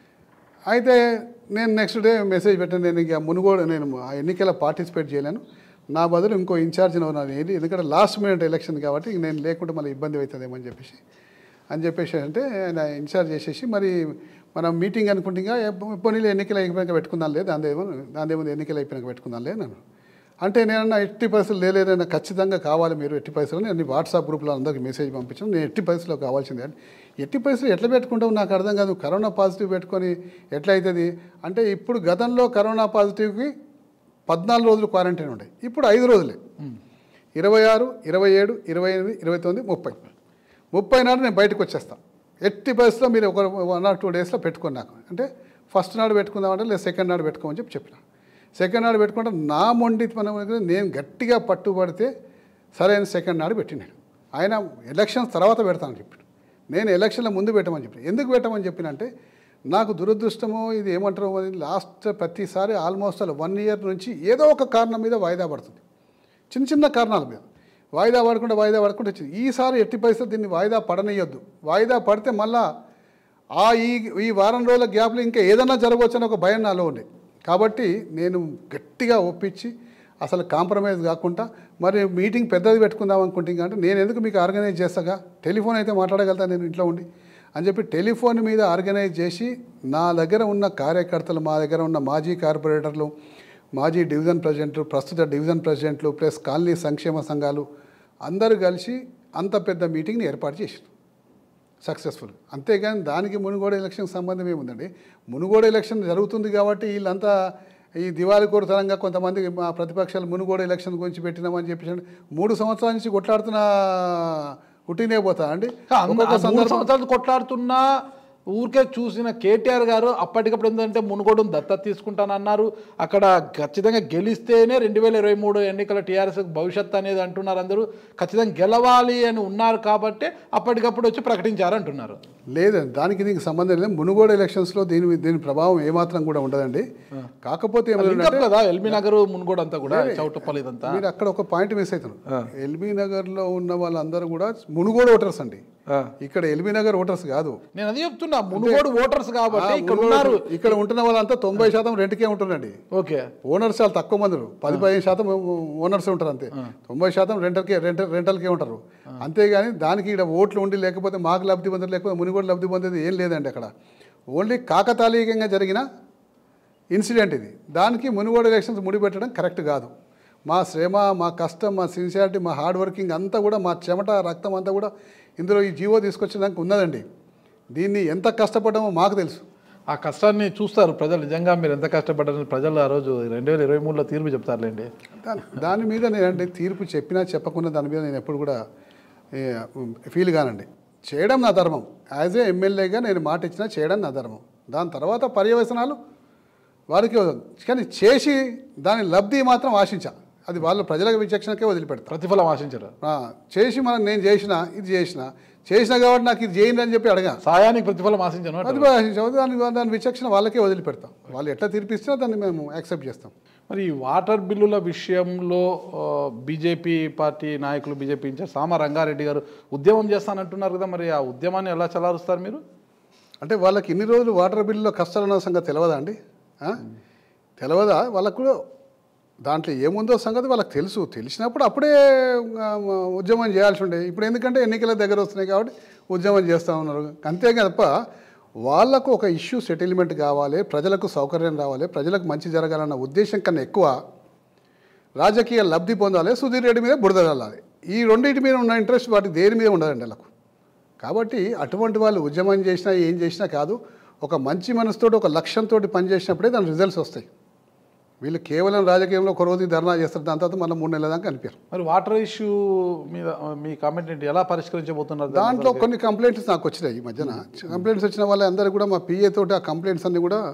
అయితే నేను నెక్స్ట్ డే మెసేజ్ పెట్టాను నేను ఇక మునుగోడు నేను ఆ ఎన్నికల పార్టిసిపేట్ చేయలేను నా బదులు ఇంకో ఇన్ఛార్జ్ ఉన్నాను ఏంటి ఎందుకంటే లాస్ట్ మినిట్ ఎలక్షన్ కాబట్టి ఇంక నేను లేకుంటే మళ్ళీ ఇబ్బంది అవుతుందేమో అని చెప్పేసి అని చెప్పేసి అంటే ఆయన ఇన్ఛార్జ్ చేసేసి మరి మనం మీటింగ్ అనుకుంటే ఇంకా పోనీలో ఎన్నికలు అయిపోయాక పెట్టుకుందాం లేదు దాని ఏమో దాని ఏమో ఎన్నికలు అయిపోయాక పెట్టుకుందాం లేదు నన్ను అంటే నేనన్నా ఎట్టి పరిస్థితులు లేలేదన్నా ఖచ్చితంగా కావాలి మీరు ఎట్టి పరిస్థితులు నేను వాట్సాప్ గ్రూప్లో అందరికి మెసేజ్ పంపించాను నేను ఎట్టి పరిస్థితుల్లో కావాల్సిందే అంటే ఎట్టి పరిస్థితులు ఎట్లా పెట్టుకుంటావు నాకు అర్థం కాదు కరోనా పాజిటివ్ పెట్టుకొని ఎట్లా అవుతుంది అంటే ఇప్పుడు గతంలో కరోనా పాజిటివ్కి పద్నాలుగు రోజులు క్వారంటైన్ ఉండే ఇప్పుడు ఐదు రోజులే ఇరవై ఆరు ఇరవై ఏడు ఇరవై ఎనిమిది ఇరవై తొమ్మిది ముప్పై ముప్పై నాడు నేను బయటకు వచ్చేస్తాను ఎట్టి పరిస్థితిలో మీరు ఒక వన్ ఆర్ టూ డేస్లో పెట్టుకోండి నాకు అంటే ఫస్ట్ నాడు పెట్టుకుందామంటే లేదా సెకండ్ నాడు పెట్టుకోమని చెప్పి చెప్పిన సెకండ్ నాడు పెట్టుకుంటే నా మొండి మనం నేను గట్టిగా పట్టుబడితే సరైన సెకండ్ నాడు పెట్టినాడు ఆయన ఎలక్షన్స్ తర్వాత పెడతానని చెప్పాడు నేను ఎలక్షన్ల ముందు పెట్టమని చెప్పిన ఎందుకు పెట్టమని చెప్పినంటే నాకు దురదృష్టమో ఇది ఏమంటారో అది లాస్ట్ ప్రతిసారి ఆల్మోస్ట్ అలా వన్ ఇయర్ నుంచి ఏదో ఒక కారణం మీద వాయిదా పడుతుంది చిన్న చిన్న కారణాల మీద వాయిదా పడకుండా వాయిదా పడకుండా వచ్చింది ఈసారి ఎట్టి పరిస్థితి దీన్ని వాయిదా పడనియొద్దు వాయిదా పడితే మళ్ళా ఆ ఈ ఈ వారం రోజుల గ్యాప్లో ఇంకా ఏదైనా జరగవచ్చని ఒక భయం నాలో ఉండే కాబట్టి నేను గట్టిగా ఒప్పించి అసలు కాంప్రమైజ్ కాకుండా మరి మీటింగ్ పెద్దది పెట్టుకుందాం అనుకుంటే అంటే నేను ఎందుకు మీకు ఆర్గనైజ్ చేస్తాగా టెలిఫోన్ అయితే మాట్లాడగలుగుతా నేను ఇంట్లో ఉండి అని చెప్పి టెలిఫోన్ మీద ఆర్గనైజ్ చేసి నా దగ్గర ఉన్న కార్యకర్తలు మా దగ్గర ఉన్న మాజీ కార్పొరేటర్లు మాజీ డివిజన్ ప్రెసిడెంట్లు ప్రస్తుత డివిజన్ ప్రెసిడెంట్లు ప్లస్ కాలనీ సంక్షేమ సంఘాలు అందరూ కలిసి అంత పెద్ద మీటింగ్ని ఏర్పాటు చేసారు సక్సెస్ఫుల్ అంతేగాని దానికి మునుగోడు ఎలక్షన్ సంబంధం ఏముందండి మునుగోడు ఎలక్షన్ జరుగుతుంది కాబట్టి వీళ్ళంతా ఈ దివాళి కోరుతనంగా కొంతమంది మా ప్రతిపక్షాలు మునుగోడు ఎలక్షన్ గురించి పెట్టినామని చెప్పేసి మూడు సంవత్సరాల నుంచి కొట్లాడుతున్న ఉట్టినే పోతా అండి అన్న- ఒక్కొక్క ఆ మూడు సందర్భం సంవత్సరాలు కొట్లాడుతున్నా ఊరికే చూసిన కేటీఆర్ గారు అప్పటికప్పుడు ఏంటంటే మునుగోడును దత్తత తీసుకుంటానన్నారు అక్కడ ఖచ్చితంగా గెలిస్తేనే రెండు వేల ఇరవై మూడు ఎన్నికల టీఆర్ఎస్ భవిష్యత్ అనేది అంటున్నారు అందరూ ఖచ్చితంగా గెలవాలి అని ఉన్నారు కాబట్టి అప్పటికప్పుడు వచ్చి ప్రకటించారు అంటున్నారు లేదండి దానికి దీనికి సంబంధం లేదు మునుగోడు ఎలక్షన్స్లో దీని దీని ప్రభావం ఏమాత్రం కూడా ఉండదండి కాకపోతే లింకప్ ఏమంటే కదా ఎల్బీ నగర్ మునుగోడు అంతా కూడా చౌటప్పల్ ఇదంతా మీరు అక్కడ ఒక పాయింట్ మిస్ అవుతున్నారు ఎల్బీ నగర్లో ఉన్న వాళ్ళందరూ కూడా మునుగోడు ఓటర్స్ అండి ఆ. ఇక్కడ ఎల్బీ నగర్ ఓటర్స్ కాదు నేను అది చెప్తున్నా మునుగోడు ఓటర్స్ కాబట్టి ఆ, ఇక్కడ మునుగోడు- ఉన్నారు ఇక్కడ ఉంటున్న వాళ్ళంతా తొంభై శాతం రెంట్కే ఉంటున్నారండి ఓకే ఓనర్స్ చాలా తక్కువ మంది ఉన్నారు. పది పదిహేను శాతం ఓనర్స్ ఉంటారు అంతే తొంభై శాతం రెంటల్కే రెంట రెంటల్కే ఉంటారు అంతేగాని దానికి ఇక్కడ ఓట్లు ఉండి లేకపోతే మాకు లబ్ధి పొందరు లేకపోతే మునిగోడు లబ్ధి పొందేది ఏం లేదండి అక్కడ ఓన్లీ కాకతాళీయంగా జరిగిన ఇన్సిడెంట్ ఇది దానికి మునుగోడు ఎలక్షన్స్ ముడిపెట్టడం కరెక్ట్ కాదు మా శ్రమ మా కష్టం మా సిన్సియారిటీ మా హార్డ్ వర్కింగ్ అంతా కూడా మా చెమట రక్తం అంతా కూడా ఇందులో ఈ జీవో తీసుకొచ్చడానికి ఉన్నదండి దీన్ని ఎంత కష్టపడ్డామో మాకు తెలుసు ఆ కష్టాన్ని చూస్తారు ప్రజలు నిజంగా మీరు ఎంత కష్టపడ్డారని ప్రజలు ఆ రోజు రెండు వేల ఇరవై మూడులో తీర్పు చెప్తారులేండి దా- దాని మీద నేనంటే తీర్పు చెప్పినా చెప్పకుండా దాని మీద నేను ఎప్పుడు కూడా ఏ, ఫీల్ కానండి చేయడం నా ధర్మం యాజ్ ఏ ఎమ్మెల్యేగా నేను మాట ఇచ్చినా చేయడం నా ధర్మం దాని తర్వాత పర్యవసనాలు వారికి వదలను. కానీ చేసి దాని లబ్ధి మాత్రం ఆశించా అది వాళ్ళ ప్రజల విచక్షణకే వదిలిపెడతా ప్రతిఫలం ఆశించరు ఆ, చేసి మనం నేను చేసిన ఇది చేసిన చేసిన కాబట్టి నాకు ఇది చేయండి అని చెప్పి అడగా సాయానికి ప్రతిఫలం ఆశించను అది ఆశించాం దాని దాని విచక్షణ వాళ్ళకే వదిలిపెడతాం వాళ్ళు ఎట్లా తీర్పిచ్చినా దాన్ని మేము యాక్సెప్ట్ చేస్తాం మరి ఈ వాటర్ బిల్లుల విషయంలో బీజేపీ పార్టీ నాయకులు బీజేపీ ఇన్ఛార్జ్ సామ రంగారెడ్డి గారు ఉద్యమం చేస్తానంటున్నారు కదా మరి ఆ ఉద్యమాన్ని ఎలా చలారుస్తారు మీరు అంటే వాళ్ళకి ఇన్ని రోజులు వాటర్ బిల్లులో కష్టాలు ఉన్న సంగతి తెలియదా అండి ఆ? తెలియదా వాళ్ళకు కూడా దాంట్లో ఏముందో సంగతి వాళ్ళకి తెలుసు తెలిసినప్పుడు అప్పుడే ఆ, ఉద్యమం చేయాల్సి ఉండే ఇప్పుడు ఎందుకంటే ఎన్నికల దగ్గర వస్తున్నాయి కాబట్టి ఉద్యమం చేస్తూ ఉన్నారు అంతే తప్ప వాళ్ళకు ఒక ఇష్యూ సెటిల్మెంట్ కావాలి ప్రజలకు సౌకర్యం రావాలి ప్రజలకు మంచి జరగాలన్న ఉద్దేశం కన్నా ఎక్కువ రాజకీయ లబ్ధి పొందాలి సుధీర్ రెడ్డి మీద బురద చల్లాలి ఈ రెండింటి మీద ఉన్న ఇంట్రెస్ట్ వాటికి దేని మీద ఉండదండి వాళ్ళకు కాబట్టి అటువంటి వాళ్ళు ఉద్యమం చేసినా ఏం చేసినా కాదు ఒక మంచి మనసుతోటి ఒక లక్ష్యంతో పనిచేసినప్పుడే దాని రిజల్ట్స్ వస్తాయి వీళ్ళు కేవలం రాజకీయంలో ఒక రోజు ధర్నా చేస్తారు దాని తర్వాత మళ్ళీ మూడు నెలల దాకా కనిపించారు మరి వాటర్ ఇష్యూ మీద మీ కామెంట్ ఏంటి ఎలా పరిష్కరించబోతున్నారు దాన్ని? దాంట్లో కొన్ని కంప్లైంట్స్ నాకు వచ్చినాయి ఈ మధ్యన కంప్లైంట్స్ వచ్చిన వాళ్ళందరూ కూడా మా పిఏ తోటి ఆ కంప్లైంట్స్ అన్ని కూడా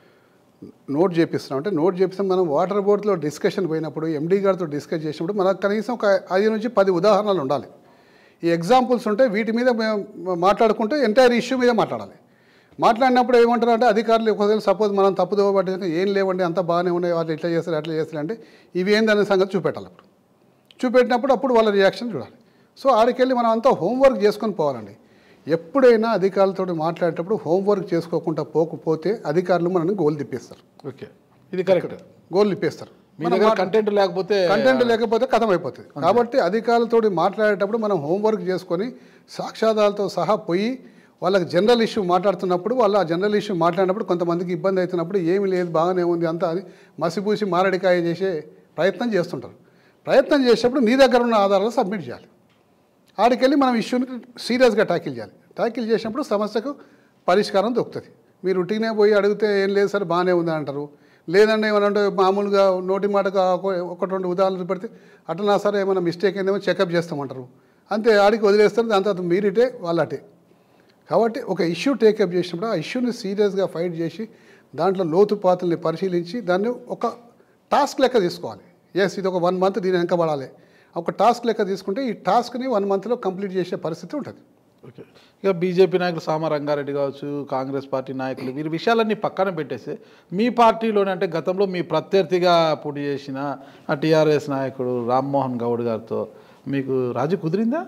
నోట్ చేపిస్తున్నాం అంటే నోట్ చేపిస్తాం మనం వాటర్ బోర్డ్లో డిస్కషన్ పోయినప్పుడు ఎండీ గారితో డిస్కస్ చేసినప్పుడు మనకు కనీసం ఒక ఐదు నుంచి పది ఉదాహరణలు ఉండాలి ఈ ఎగ్జాంపుల్స్ ఉంటే వీటి మీద మేము మాట్లాడుకుంటే ఎంటైర్ ఇష్యూ మీద మాట్లాడాలి మాట్లాడినప్పుడు ఏమంటారు అంటే అధికారులు ఒకవేళ సపోజ్ మనం తప్పుదోవ పట్టిన ఏం లేవండి అంతా బాగానే ఉన్నాయి వాళ్ళు ఇట్లా చేస్తారు అట్లా చేస్తారు అంటే ఇవి ఏందనే సంగతి చూపెట్టాలి అప్పుడు చూపెట్టినప్పుడు అప్పుడు వాళ్ళ రియాక్షన్ చూడాలి సో ఆడికెళ్ళి మనం అంతా హోంవర్క్ చేసుకొని పోవాలండి ఎప్పుడైనా అధికారులతో మాట్లాడేటప్పుడు హోంవర్క్ చేసుకోకుండా పోకపోతే అధికారులు మనల్ని గోల్ తిప్పేస్తారు ఓకే ఇది కరెక్ట్ గోల్ తిప్పేస్తారు మీ దగ్గర కంటెంట్ లేకపోతే కంటెంట్ లేకపోతే కథం అయిపోతుంది కాబట్టి అధికారులతో మాట్లాడేటప్పుడు మనం హోంవర్క్ చేసుకొని సాక్ష్యాధారాలతో సహా పోయి వాళ్ళకి జనరల్ ఇష్యూ మాట్లాడుతున్నప్పుడు వాళ్ళు ఆ జనరల్ ఇష్యూ మాట్లాడినప్పుడు కొంతమందికి ఇబ్బంది అవుతున్నప్పుడు ఏమీ లేదు బాగానే ఉంది అంతా అని మసిపూసి మారడికాయ చేసే ప్రయత్నం చేస్తుంటారు ప్రయత్నం చేసేటప్పుడు నీ దగ్గర ఉన్న ఆధారాలు సబ్మిట్ చేయాలి ఆడికెళ్ళి మనం ఇష్యూని సీరియస్గా ట్యాకిల్ చేయాలి ట్యాకిల్ చేసినప్పుడు సమస్యకు పరిష్కారం దొరుకుతుంది మీరు ఉట్టినే పోయి అడిగితే ఏం లేదు సార్ బాగానే ఉంది అంటారు లేదండి ఏమనంటే మామూలుగా నోటి మాటకు ఆ ఒక- ఒకటి రెండు ఉదాహరణలు పెడితే అట్లా నా సార్ ఏమైనా మిస్టేక్ అయిందేమో చెకప్ చేస్తామంటారు అంతే ఆడికి వదిలేస్తారు దాని తర్వాత మీరిటే వాళ్ళటే కాబట్టి ఒక ఇష్యూ టేకప్ చేసినప్పుడు ఆ ఇష్యూని సీరియస్గా ఫైట్ చేసి దాంట్లో లోతుపాతుల్ని పరిశీలించి దాన్ని ఒక టాస్క్ లెక్క తీసుకోవాలి ఎస్ ఇది ఒక వన్ మంత్ దీని వెనకబడాలి ఒక టాస్క్ లెక్క తీసుకుంటే ఈ టాస్క్ని వన్ మంత్లో కంప్లీట్ చేసే పరిస్థితి ఉంటుంది ఓకే ఇక బీజేపీ నాయకులు సామ రంగారెడ్డి కావచ్చు కాంగ్రెస్ పార్టీ నాయకులు వీరి విషయాలన్నీ పక్కన పెట్టేసి మీ పార్టీలోనే అంటే గతంలో మీ ప్రత్యర్థిగా పోటీ చేసిన ఆ టీఆర్ఎస్ నాయకుడు రామ్మోహన్ గౌడ్ గారితో మీకు రాజీ కుదిరిందా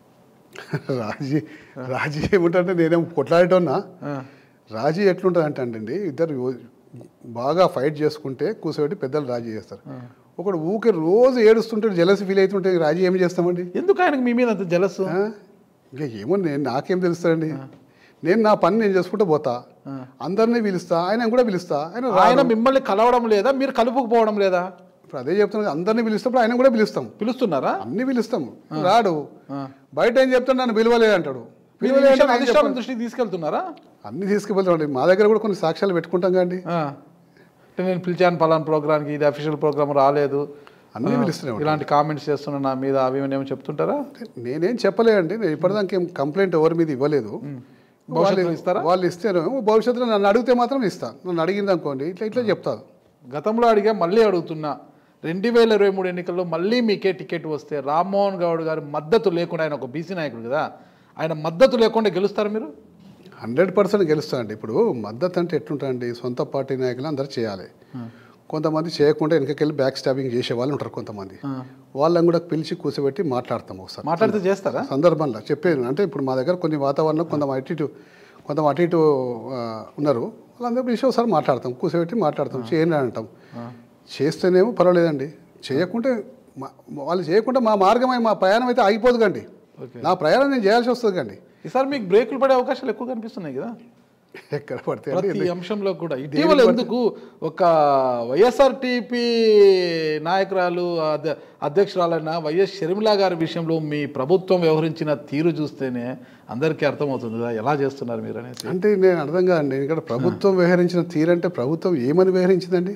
రాజీ రాజీ ఏముంటుంటే నేనేం కొట్లాడేటోన్నా ఆ, రాజీ ఎట్లుంటుంది అంటే అండి ఇద్దరు యో- బాగా ఫైట్ చేసుకుంటే కూర్చోబెట్టి పెద్దలు రాజీ చేస్తారు ఒకడు ఊకే రోజు ఏడుస్తుంటే జలసి ఫీల్ అవుతుంటే రాజీ ఏం చేస్తామండి ఎందుకు ఆయనకు మీ మీద అంత జలస్ ఆ? ఇంకా ఏమో నేను నాకేం తెలుస్తాడండి నేను నా పని నేను చేసుకుంటూ పోతా అందరినీ పిలుస్తా ఆయన కూడా పిలుస్తా ఆయన రాడు. ఆయన మిమ్మల్ని కలవడం లేదా మీరు కలుపుకుపోవడం లేదా ఇప్పుడు అదే చెప్తున్నా అందరినీ పిలుస్తున్నప్పుడు ఆయన కూడా పిలుస్తాం పిలుస్తున్నారా అన్ని పిలుస్తాం రాడు బయట ఏం చెప్తాడు నన్ను పిలవలేదు అంటాడు మీరు ఈ పిలవలేదు విషయం అంటే ఏం అధిష్టానం చెప్పను? దృష్టికి తీసుకెళ్తున్నారా అన్ని తీసుకువెళ్తామండి మా దగ్గర కూడా కొన్ని సాక్ష్యాలు పెట్టుకుంటాం కండి ఆ. అంటే నేను పిలిచాను పలానా ప్రోగ్రామ్కి ఇది అఫీషియల్ ప్రోగ్రామ్ రాలేదు అన్ని పిలుస్తూనే ఉంటాం. ఇలాంటి కామెంట్స్ చేస్తున్నా నా మీద అవి ఇవి ఏమో చెప్తుంటారా నేనేం చెప్పలేదండి నేను ఇప్పటిదాకా ఏం కంప్లైంట్ ఎవరి మీద ఇవ్వలేదు భవిష్యత్తులో వాళ్ళు- ఇస్తారా? వాళ్ళు ఇస్తేను భవిష్యత్తులో నన్ను అడిగితే మాత్రం ఇస్తా నన్ను అడిగింది అనుకోండి ఇట్లా ఇట్లా చెప్తాను గతంలో అడిగా మళ్ళీ అడుగుతున్నా రెండు వేల ఇరవై మూడు ఎన్నికల్లో మళ్ళీ మీకే టికెట్ వస్తే రామ్మోహన్ గౌడ్ గారి మద్దతు లేకుండా ఆయన ఒక బీసీ నాయకుడు కదా ఆయన మద్దతు లేకుండా గెలుస్తారు మీరు హండ్రెడ్ పర్సెంట్ గెలుస్తానండి ఇప్పుడు మద్దతు అంటే ఎట్లుంటారండి సొంత పార్టీ నాయకులు అందరు చేయాలి కొంతమంది చేయకుండా వెనకకెళ్ళి బ్యాక్ స్టాబింగ్ చేసే వాళ్ళు ఉంటారు కొంతమంది వాళ్ళని కూడా పిలిచి కూర్చోబెట్టి మాట్లాడతాం ఒకసారి మాట్లాడితే చేస్తారా సందర్భంలో చెప్పేది అంటే ఇప్పుడు మా దగ్గర కొన్ని వాతావరణం కొంత అటు ఇటు కొంత అటు ఇటు ఆ, ఉన్నారు వాళ్ళందరూ పిలిచి ఒకసారి మాట్లాడతాం కూర్చోబెట్టి మాట్లాడతాం చేయండి అని అంటాం చేస్తేనేమో పర్వాలేదండి చేయకుంటే మా- వాళ్ళు చేయకుంటే మా మార్గమై మా ప్రయాణం అయితే ఆగిపోదు కండి ఓకే. నా ప్రయాణం నేను చేయాల్సి వస్తుంది కండి ఈసారి మీకు బ్రేకులు పడే అవకాశాలు ఎక్కువ కనిపిస్తున్నాయి కదా ఎక్కడ పడితే ప్రతి అంశంలో కూడా ఇటీవల ఎందుకు ఒక వైఎస్ఆర్టీపీ నాయకురాలు అధ్య- అధ్యక్షురాలైన వైఎస్ షర్మిలా గారి విషయంలో మీ ప్రభుత్వం వ్యవహరించిన తీరు చూస్తేనే అందరికీ అర్థమవుతుంది కదా ఎలా చేస్తున్నారు మీరు అనేసి అంటే నేను అర్థం కాదండి ఇక్కడ ప్రభుత్వం వ్యవహరించిన తీరంటే ప్రభుత్వం ఏమని వ్యవహరించిందండి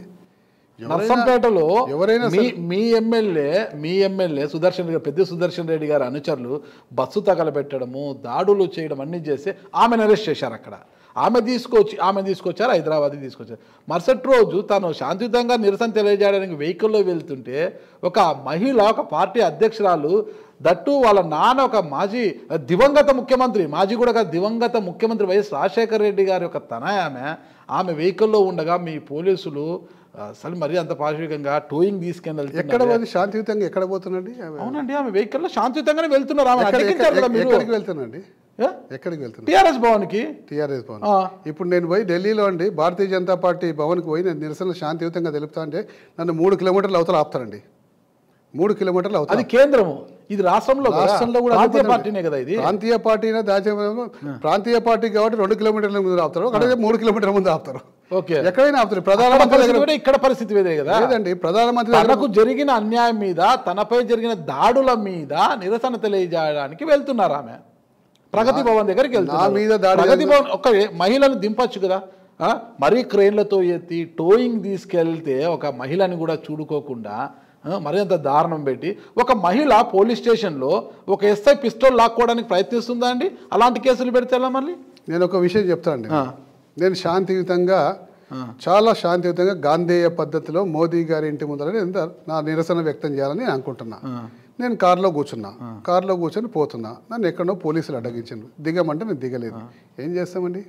నర్సంపేటలో ఎవరైనా మీ మీ ఎమ్మెల్యే మీ ఎమ్మెల్యే సుదర్శన్ రెడ్డి పెద్ద సుదర్శన్ రెడ్డి గారి అనుచరులు బస్సు తగలబెట్టడము దాడులు చేయడం అన్నీ చేసి ఆమెను అరెస్ట్ చేశారు అక్కడ ఆమె తీసుకొచ్చి ఆమె తీసుకొచ్చారు హైదరాబాద్ తీసుకొచ్చారు మరుసటి రోజు తను శాంతియుతంగా నిరసన తెలియజేయడానికి వెహికల్లో వెళ్తుంటే ఒక మహిళ ఒక పార్టీ అధ్యక్షురాలు దట్టు వాళ్ళ నాన్న ఒక మాజీ దివంగత ముఖ్యమంత్రి మాజీ కూడా కాదు, దివంగత ముఖ్యమంత్రి వైఎస్ రాజశేఖర రెడ్డి గారి యొక్క తనయ ఆమె ఆమె వెహికల్లో ఉండగా మీ పోలీసులు అసలు మరీ అంత పాశవికంగా టోయింగ్ తీసుకెళ్ళి ఎక్కడ పోయి శాంతియుతంగా ఎక్కడ పోతుందండి అవునండి ఆమె వెహికల్లో శాంతియుతంగానే వెళ్తున్నారు ఆమె ఎక్కడ- అడ్డగించారు కదా ఎక్కడ- మీరు ఎక్కడికి వెళ్తున్నాండి ఎక్కడికి వెళ్తున్నా టిఆర్ఎస్ భవన్కి టీఆర్ఎస్ భవన్ ఆ. ఇప్పుడు నేను పోయి ఢిల్లీలో అండి భారతీయ జనతా పార్టీ భవన్కి పోయి నేను నిరసన శాంతియుతంగా తెలుపుతా అంటే నన్ను మూడు కిలోమీటర్లు అవతల ఆపుతారండి మూడు కిలోమీటర్లు అది అవుతుంది కేంద్రము ఇది రాష్ట్రంలో కదా? రాష్ట్రంలో కూడా ప్రాంతీయ అదే పార్టీనే కదా ఇది ప్రాంతీయ పార్టీనే దాచే ప్రాంతీయ పార్టీ కాబట్టి రెండు కిలోమీటర్ల ముందు ఆపుతారు అక్కడ మూడు కిలోమీటర్ల ముందు ఆపుతారు ఓకే ఎక్కడైనా ఆపుతారు అక్కడ ప్రధానమంత్రి పరిస్థితి దగ్గర కూడా ఇక్కడ పరిస్థితి వేరే కదా లేదండి ప్రధానమంత్రి దగ్గర తనకు జరిగిన అన్యాయం మీద తనపై జరిగిన దాడుల మీద నిరసన తెలియజేయడానికి వెళ్తున్నారు ఆమె ప్రగతి భవన్ దగ్గరికి వెళ్తున్నారు మీద దాడి ప్రగతి భవన్ ఒక మహిళను దింపచ్చు కదా ఆ? మరీ క్రెయిన్లతో ఎత్తి టోయింగ్ తీసుకెళ్తే ఒక మహిళని కూడా చూడుకోకుండా ఆ, మరింత దారుణం పెట్టి ఒక మహిళ పోలీస్ స్టేషన్లో ఒక ఎస్ఐ పిస్టోల్ లాక్కోవడానికి ప్రయత్నిస్తుందా అండి అలాంటి కేసులు పెడితే ఎలా మళ్ళీ నేను ఒక విషయం చెప్తానండి ఆ. నేను శాంతియుతంగా చాలా శాంతియుతంగా గాంధేయ పద్ధతిలో మోదీ గారి ఇంటి ముందర నేను ద- నా నిరసన వ్యక్తం చేయాలని నేను అనుకుంటున్నా నేను కారులో కూర్చున్నా కారులో కూర్చొని పోతున్నా నన్ను ఎక్కడో పోలీసులు అడ్డగించారు దిగమంటే నేను దిగలేదు ఏం చేస్తామండి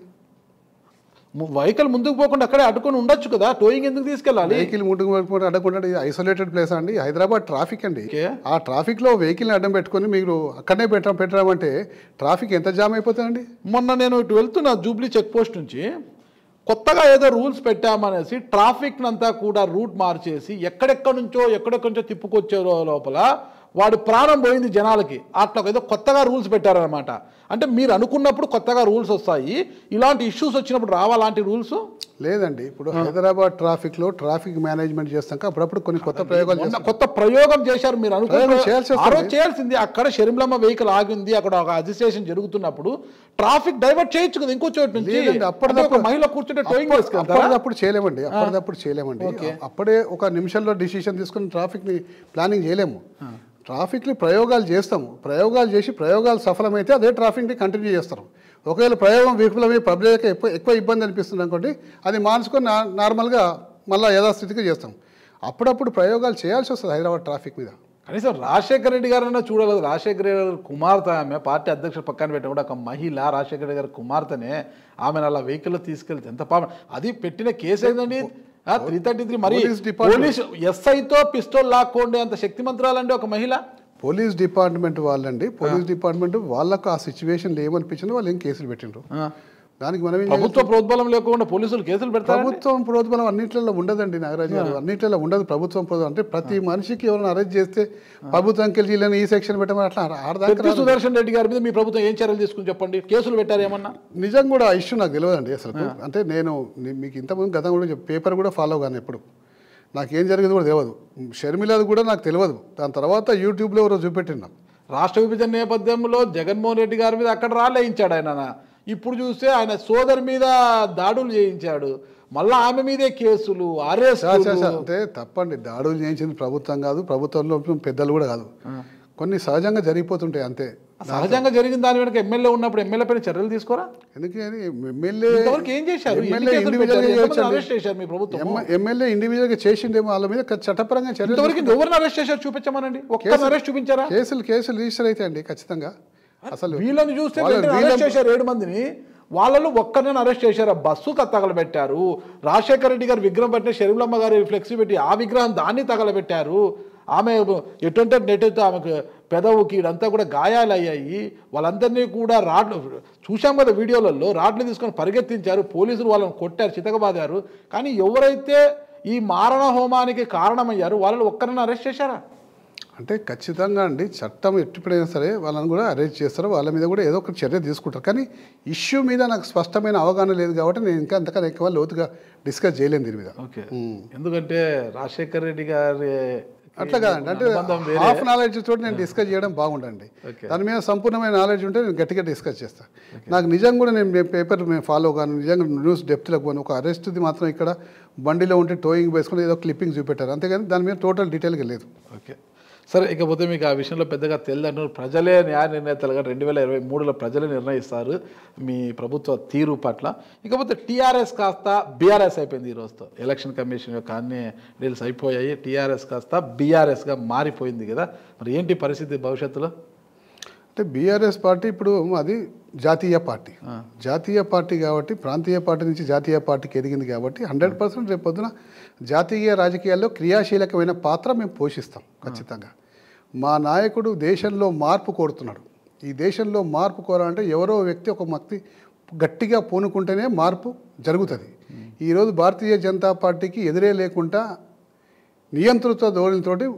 వెహికల్ ముందుకు పోకుండా అక్కడే అడ్డుకొని ఉండొచ్చు కదా టోయింగ్ ఎందుకు తీసుకెళ్ళాలి వెహికల్ ముందుకు వెళ్ళిపోతే అడ్డకుండా ఇది ఐసోలేటెడ్ ప్లేస్ అండి హైదరాబాద్ ట్రాఫిక్ అండి ఓకే. ఆ ట్రాఫిక్లో వెహికల్ని అడ్డం పెట్టుకొని మీరు అక్కడనే పెట్ట పెట్టడం ట్రాఫిక్ ఎంత జామ్ అయిపోతుందండి మొన్న నేను ఇటు వెళ్తున్నా జూబ్లీ చెక్ పోస్ట్ నుంచి కొత్తగా ఏదో రూల్స్ పెట్టామనేసి ట్రాఫిక్ అంతా కూడా రూట్ మార్చేసి ఎక్కడెక్కడి నుంచో ఎక్కడెక్కడి నుంచో తిప్పుకొచ్చే లో- లోపల వాడి ప్రాణం పోయింది జనాలకి అట్లా ఏదో కొత్తగా రూల్స్ పెట్టారనమాట అంటే మీరు అనుకున్నప్పుడు కొత్తగా రూల్స్ వస్తాయి ఇలాంటి ఇష్యూస్ వచ్చినప్పుడు రావాలాంటి రూల్స్ లేదండి ఇప్పుడు హైదరాబాద్ ట్రాఫిక్లో ట్రాఫిక్ మేనేజ్మెంట్ చేస్తాక అప్పుడప్పుడు కొన్ని కొత్త ప్రయోగాలు మొన్న చేస్తాం కొత్త ప్రయోగం చేశారు మీరు ప్రయోగం అనుకుంటే చేయాల్సి ఆ రోజు వస్తుంది. చేయాల్సింది అక్కడ షరింలమ్మ వెహికల్ ఆగింది అక్కడ ఒక అజిస్ట్రేషన్ జరుగుతున్నప్పుడు ట్రాఫిక్ డైవర్ట్ చేయొచ్చు కదా ఇంకో చోటు నుంచి లేదండి అంటే ఒక అప్పటిదప్పుడు మహిళ కూర్చుంటే టోయింగ్ అప్పటి- చేసుకెళ్తారా అప్పటిదప్పుడు చేయలేమండి అప్పటిదప్పుడు చేయలేమండి అప్పుడే ఒక నిమిషంలో డిసిషన్ తీసుకుని ట్రాఫిక్ని ప్లానింగ్ చేయలేము ట్రాఫిక్ని ప్రయోగాలు చేస్తాము ప్రయోగాలు చేసి ప్రయోగాలు సఫలమైతే అదే ట్రాఫిక్ని కంటిన్యూ చేస్తారు ఒకవేళ ప్రయోగం విఫలమై పబ్లిక్ ఎక్కువ ఎక్కువ ఇబ్బంది అనిపిస్తుంది అనుకోండి అది మార్చుకొని నా- నార్మల్గా మళ్ళీ యథాస్థితికి చేస్తాం అప్పుడప్పుడు ప్రయోగాలు చేయాల్సి వస్తుంది హైదరాబాద్ ట్రాఫిక్ మీద కనీసం రాజశేఖర రెడ్డి గారన్నా చూడలేదు రాజశేఖర రెడ్డి గారి కుమార్తె ఆమె పార్టీ అధ్యక్షుడు పక్కన పెట్టిన కూడా ఒక మహిళ రాజశేఖర రెడ్డి గారి కుమార్తెనే ఆమెను అలా వెహికల్లో తీసుకెళ్తే ఎంత పాపం అది పెట్టిన కేసు ఏందండి త్రీ థర్టీ త్రీ మరి పోలీస్ డిపార్ట్మెంట్- పోలీస్ ఎస్ఐతో పిస్టోల్ లాక్కోండి అంత శక్తిమంతురాలండి ఒక మహిళ పోలీస్ డిపార్ట్మెంట్ వాళ్ళండి పోలీస్ డిపార్ట్మెంట్ వాళ్ళకు ఆ సిచ్యువేషన్లో ఏమనిపించిందో వాళ్ళు ఏం కేసులు పెట్టిండ్రు ఆ. దానికి మనం ఏం ప్రభుత్వ ప్రోద్బలం లేకుండా పోలీసులు కేసులు పెడతారు ప్రభుత్వం ప్రోద్బలం అన్నింటిలో ఉండదండి నాగరాజు గారు అన్నింటిలో ఉండదు ప్రభుత్వం ప్రోద్బలం అంటే ప్రతి మనిషికి ఎవరైనా అరెస్ట్ చేస్తే ప్రభుత్వంకి వెళ్ళి వీళ్ళని ఈ సెక్షన్ పెట్టమని అట్లా ఆడదాకా పెద్ది సుదర్శన్ రెడ్డి గారి మీద మీ ప్రభుత్వం ఏం చర్యలు తీసుకుని చెప్పండి కేసులు పెట్టారు ఏమన్నా నిజం కూడా ఆ ఇష్యూ నాకు తెలియదండి అసలు అంటే నేను నీ- మీకు ఇంతకుముందు గతం కూడా చెప్ప- పేపర్ కూడా ఫాలో కాను ఎప్పుడు నాకేం జరిగింది కూడా తెలియదు షర్మిలది కూడా నాకు తెలియదు దాని తర్వాత యూట్యూబ్లో ఎవరో చూపెట్టిండు నాకు రాష్ట్ర విభజన నేపథ్యంలో జగన్మోహన్ రెడ్డి గారి మీద అక్కడ రాలేయించాడు ఆయన ఇప్పుడు చూస్తే ఆయన సోదరి మీద దాడులు చేయించాడు మళ్ళా ఆమె మీదే కేసులు చా, చా, అరెస్ట్ చా. అంటే తప్పండి దాడులు చేయించింది ప్రభుత్వం కాదు ప్రభుత్వంలో పెద్దలు కూడా కాదు కొన్ని సహజంగా జరిగిపోతుంటాయి అంతే సహజంగా జరిగిన దాని వెనక ఎమ్మెల్యే ఉన్నప్పుడు ఎమ్మెల్యే పైన చర్యలు తీసుకోరా ఎందుకని ఎమ్మెల్యే ఇంతవరకు ఏం చేశారు ఎన్ని ఎమ్మెల్యే కేసులు ఇండివిజువల్గా పెట్టారు? ఎంతమందిని చేయొచ్చండి. అరెస్ట్ చేశారు మీ ప్రభుత్వం ఎమ్మ- ఎమ్మెల్యే ఇండివిజువల్గా చేసిండేమో వాళ్ళ మీద క- చట్టపరంగా చర్యలు ఇంతవరకు ఎవరిని అరెస్ట్ చేశారు చూపించమనండి ఒక్కరిని అరెస్ట్ చూపించారా కేసులు కేసులు రిజిస్టర్ అయితే అండి ఖచ్చితంగా అసలు వీళ్ళని చూస్తే వాళ్ళ- వెంటనే వీళ్ళ- అరెస్ట్ చేశారు ఏడు మందిని వాళ్ళలో ఒక్కరిని అరెస్ట్ చేశారు ఆ బస్సు తగలబెట్టారు రాజశేఖర రెడ్డి గారి విగ్రహం పెట్టిన షరీఫ్లమ్మ గారి ఫ్లెక్సీ పెట్టి ఆ విగ్రహం దాన్ని తగలబెట్టారు ఆమె ఎటువంటి నెట్టితే ఆమెకు పెదవుకి ఇదంతా కూడా గాయాలు అయ్యాయి వాళ్ళందరినీ కూడా రాడ్లు చూశాం కదా వీడియోలలో రాడ్లు తీసుకొని పరిగెత్తించారు పోలీసులు వాళ్ళని కొట్టారు చితకబాదారు కానీ ఎవరైతే ఈ మారణ హోమానికి కారణమయ్యారు వాళ్ళని ఒక్కరిని అరెస్ట్ చేశారా అంటే ఖచ్చితంగా అండి చట్టం ఎట్టుపడైనా సరే వాళ్ళని కూడా అరెస్ట్ చేస్తారు వాళ్ళ మీద కూడా ఏదో ఒక చర్య తీసుకుంటారు కానీ ఇష్యూ మీద నాకు స్పష్టమైన అవగాహన లేదు కాబట్టి నేను ఇంకా అంతకన్నా ఎక్కువ లోతుగా డిస్కస్ చేయలేను దీని మీద ఓకే ఎందుకంటే రాజశేఖర రెడ్డి గారి అట్లా కాదండి అంటే అనుబంధం వేరే. హాఫ్ నాలెడ్జ్ తోటి నేను డిస్కస్ చేయడం బాగుండండి Okay. దాని మీద సంపూర్ణమైన నాలెడ్జ్ ఉంటే నేను గట్టిగా డిస్కస్ చేస్తాను నాకు నిజంగా కూడా నేను పేపర్ మేము ఫాలో కాను నిజంగా న్యూస్ డెప్త్లోకి పోను ఒక అరెస్ట్ది మాత్రం ఇక్కడ బండిలో ఉంటే టోయింగ్ వేసుకుని ఏదో క్లిప్పింగ్ చూపెట్టారు అంతేగాని దాని మీద టోటల్ డీటెయిల్గా లేదు ఓకే సరే ఇకపోతే మీకు ఆ విషయంలో పెద్దగా తెలియదంటారు ప్రజలే న్యాయ నిర్ణేతలుగా రెండు వేల ఇరవై మూడులో ప్రజలే నిర్ణయిస్తారు మీ ప్రభుత్వ తీరు పట్ల ఇకపోతే టీఆర్ఎస్ కాస్త బీఆర్ఎస్ అయిపోయింది ఈ రోజుతో ఎలక్షన్ కమిషన్ యొక్క అన్ని డీల్స్ అయిపోయాయి టీఆర్ఎస్ కాస్త బీఆర్ఎస్గా మారిపోయింది కదా మరి ఏంటి పరిస్థితి భవిష్యత్తులో అంటే బీఆర్ఎస్ పార్టీ ఇప్పుడు అది జాతీయ పార్టీ జాతీయ పార్టీ కాబట్టి ప్రాంతీయ పార్టీ నుంచి జాతీయ పార్టీకి ఎదిగింది కాబట్టి హండ్రెడ్ పర్సెంట్ రేపు పొద్దున జాతీయ రాజకీయాల్లో క్రియాశీలకమైన పాత్ర మేము పోషిస్తాం ఖచ్చితంగా మా నాయకుడు దేశంలో మార్పు కోరుతున్నాడు ఈ దేశంలో మార్పు కోరాలంటే ఎవరో వ్యక్తి ఒక వ్యక్తి గట్టిగా పూనుకుంటేనే మార్పు జరుగుతుంది ఈరోజు భారతీయ జనతా పార్టీకి ఎదురే లేకుండా నియంత్రిత ధోరణితోటి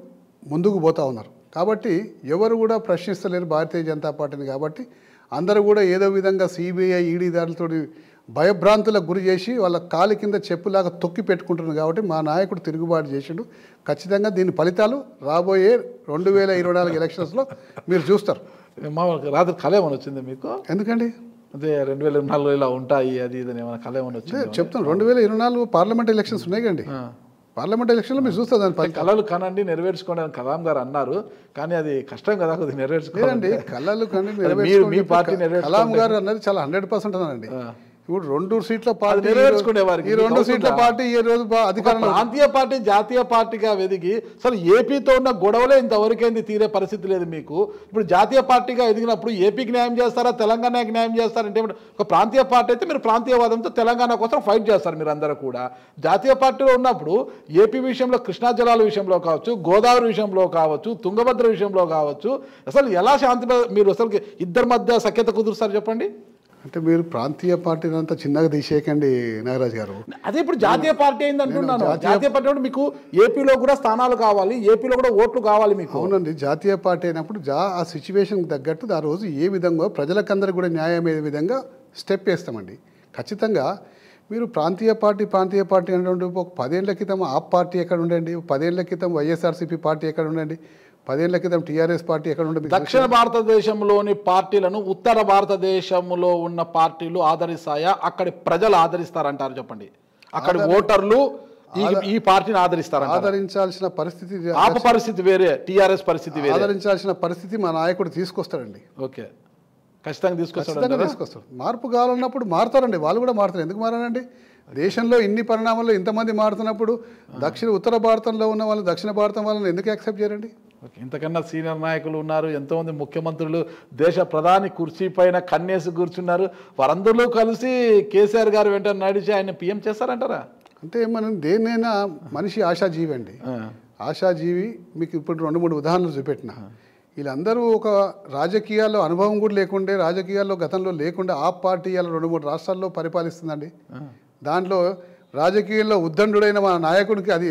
ముందుకు పోతా ఉన్నారు కాబట్టి ఎవరు కూడా ప్రశ్నిస్తలేరు భారతీయ జనతా పార్టీని కాబట్టి అందరూ కూడా ఏదో విధంగా సిబిఐ ఈడీ దాడులతో భయభ్రాంతులకు గురి చేసి వాళ్ళ కాలి కింద చెప్పులాగా తొక్కి పెట్టుకుంటున్నారు కాబట్టి మా నాయకుడు తిరుగుబాటు చేసిండు ఖచ్చితంగా దీని ఫలితాలు రాబోయే రెండు వేల ఇరవై నాలుగు ఎలక్షన్స్లో మీరు చూస్తారు మా రాత్రి కళ ఏమైనా వచ్చింది మీకు ఎందుకండి అదే రెండు వేల ఇరవై నాలుగులో ఇలా ఉంటాయి అది ఇది అని ఏమైనా కళ ఏమైనా అదే వచ్చింది చెప్తాను రెండు వేల ఇరవై నాలుగు పార్లమెంట్ ఎలక్షన్స్ ఉన్నాయి కండి పార్లమెంట్ ఎలక్షన్లో మీరు చూస్తారు దాని ఫలితం కళలు కనండి నెరవేర్చుకోండి అని కలాం గారు అన్నారు కానీ అది కష్టం కదా కొద్దిగా నెరవేర్చుకోవాలి లేదండి కళలు కానీ అది మీరు మీ పార్టీ నెరవేర్చుకోండి. కలాం గారు అన్నది చాలా హండ్రెడ్ పర్సెంట్ అన్నారండి ఇప్పుడు రెండు సీట్ల పార్టీ నెరవేర్చుకునే వారికి ఈ రెండు మీకు సీట్ల అవుతుందా? పార్టీ ఈ రోజు బా- ఒక అధికారంలో ప్రాంతీయ పార్టీ జాతీయ పార్టీగా వెదిగి అసలు ఏపీతో ఉన్న గొడవలే ఇంతవరకేంది తీరే పరిస్థితి లేదు మీకు ఇప్పుడు జాతీయ పార్టీగా ఎదిగినప్పుడు ఏపీకి న్యాయం చేస్తారా తెలంగాణకి న్యాయం చేస్తారంటే ఏమిటి? ఒక ప్రాంతీయ పార్టీ అయితే మీరు ప్రాంతీయవాదంతో తెలంగాణ కోసం ఫైట్ చేస్తారు మీరు అందరూ కూడా జాతీయ పార్టీలో ఉన్నప్పుడు ఏపీ విషయంలో కృష్ణా జలాల విషయంలో కావచ్చు గోదావరి విషయంలో కావచ్చు తుంగభద్ర విషయంలో కావచ్చు అసలు ఎలా శాంతి మీరు అసలు ఇద్దరి మధ్య సఖ్యత కుదురుస్తారు చెప్పండి అంటే మీరు ప్రాంతీయ పార్టీని అంతా చిన్నగా తీసేయకండి నాగరాజ్ గారు అదే ఇప్పుడు జాతీయ పార్టీ అయింది అంటున్నాను జాతీయ- జాతీయ పార్టీ అంటే మీకు ఏపీలో కూడా స్థానాలు కావాలి ఏపీలో కూడా ఓట్లు కావాలి మీకు అవునండి జాతీయ పార్టీ అయినప్పుడు జా ఆ సిచ్యువేషన్కి తగ్గట్టు ఆ రోజు ఏ విధంగా ప్రజలకందరికీ కూడా న్యాయం అయ్యే విధంగా స్టెప్ వేస్తామండి ఖచ్చితంగా మీరు ప్రాంతీయ పార్టీ ప్రాంతీయ పార్టీ అంటే ఒక పదేళ్ల క్రితం ఆప్ పార్టీ ఎక్కడ ఉండండి పదేళ్ల క్రితం వైఎస్ఆర్సీపీ పార్టీ ఎక్కడ ఉండండి పదేళ్ల క్రితం టీఆర్ఎస్ పార్టీ ఎక్కడ ఉండండి దక్షిణ భారతదేశంలోని పార్టీలను ఉత్తర భారతదేశంలో ఉన్న పార్టీలు ఆదరిస్తాయా అక్కడి ప్రజలు ఆదరిస్తారంటారు చెప్పండి అక్కడి ఓటర్లు ఈ ఈ పార్టీని ఆదరిస్తారంటారు ఆదరించాల్సిన పరిస్థితి ఆప పరిస్థితి వేరే టిఆర్ఎస్ పరిస్థితి వేరే ఆదరించాల్సిన పరిస్థితి మా నాయకుడు తీసుకొస్తాడండి ఓకే ఖచ్చితంగా తీసుకొస్తాడు ఖచ్చితంగా తీసుకొస్తాడు మార్పు కావాలన్నప్పుడు మారుతారండి వాళ్ళు కూడా మారుతారు ఎందుకు మారారండి దేశంలో ఇన్ని పరిణామాల్లో ఇంతమంది మారుతున్నప్పుడు దక్షిణ ఉత్తర భారతంలో ఉన్న వాళ్ళు దక్షిణ భారతం వాళ్ళని ఎందుకు యాక్సెప్ట్ చేయరండి ఓకే ఇంతకన్నా సీనియర్ నాయకులు ఉన్నారు ఎంతోమంది ముఖ్యమంత్రులు దేశ ప్రధాని కుర్చీ పైన కన్నేసి కూర్చున్నారు వారందరూ కలిసి కేసీఆర్ గారు వెంట నడిచి ఆయన పిఎం చేస్తారంటారా అంటే మనం దేన్నైనా మనిషి ఆశాజీవి అండి ఆ. ఆశాజీవి మీకు ఇప్పుడు రెండు మూడు ఉదాహరణలు చూపెట్టిన వీళ్ళందరూ ఒక రాజకీయాల్లో అనుభవం కూడా లేకుండే రాజకీయాల్లో గతంలో లేకుండా ఆ పార్టీ ఇవాళ రెండు మూడు రాష్ట్రాల్లో పరిపాలిస్తుందండి దాంట్లో రాజకీయాల్లో ఉద్దండుడైన మన నాయకుడికి అది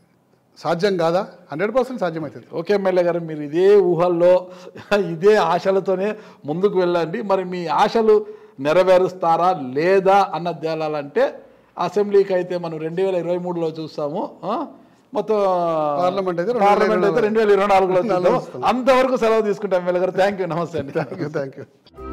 సాధ్యం కాదా హండ్రెడ్ పర్సెంట్ సాధ్యమవుతుంది ఓకే ఎమ్మెల్యే గారు మీరు ఇదే ఊహల్లో ఇదే ఆశలతోనే ముందుకు వెళ్ళండి మరి మీ ఆశలు నెరవేరుస్తారా లేదా అన్న తేలాలంటే అసెంబ్లీకి అయితే మనం రెండు వేల ఇరవై మూడులో చూస్తాము ఆ? మొత్తం పార్లమెంట్ అయితే రెండు వేల పార్లమెంట్ అయితే రెండు వేల ఇరవై నాలుగులో చూస్తాము వస్తాం. అంతవరకు సెలవు తీసుకుంటాం ఎమ్మెల్యే గారు థ్యాంక్ యూ నమస్తే అండి థ్యాంక్ యూ థ్యాంక్ యూ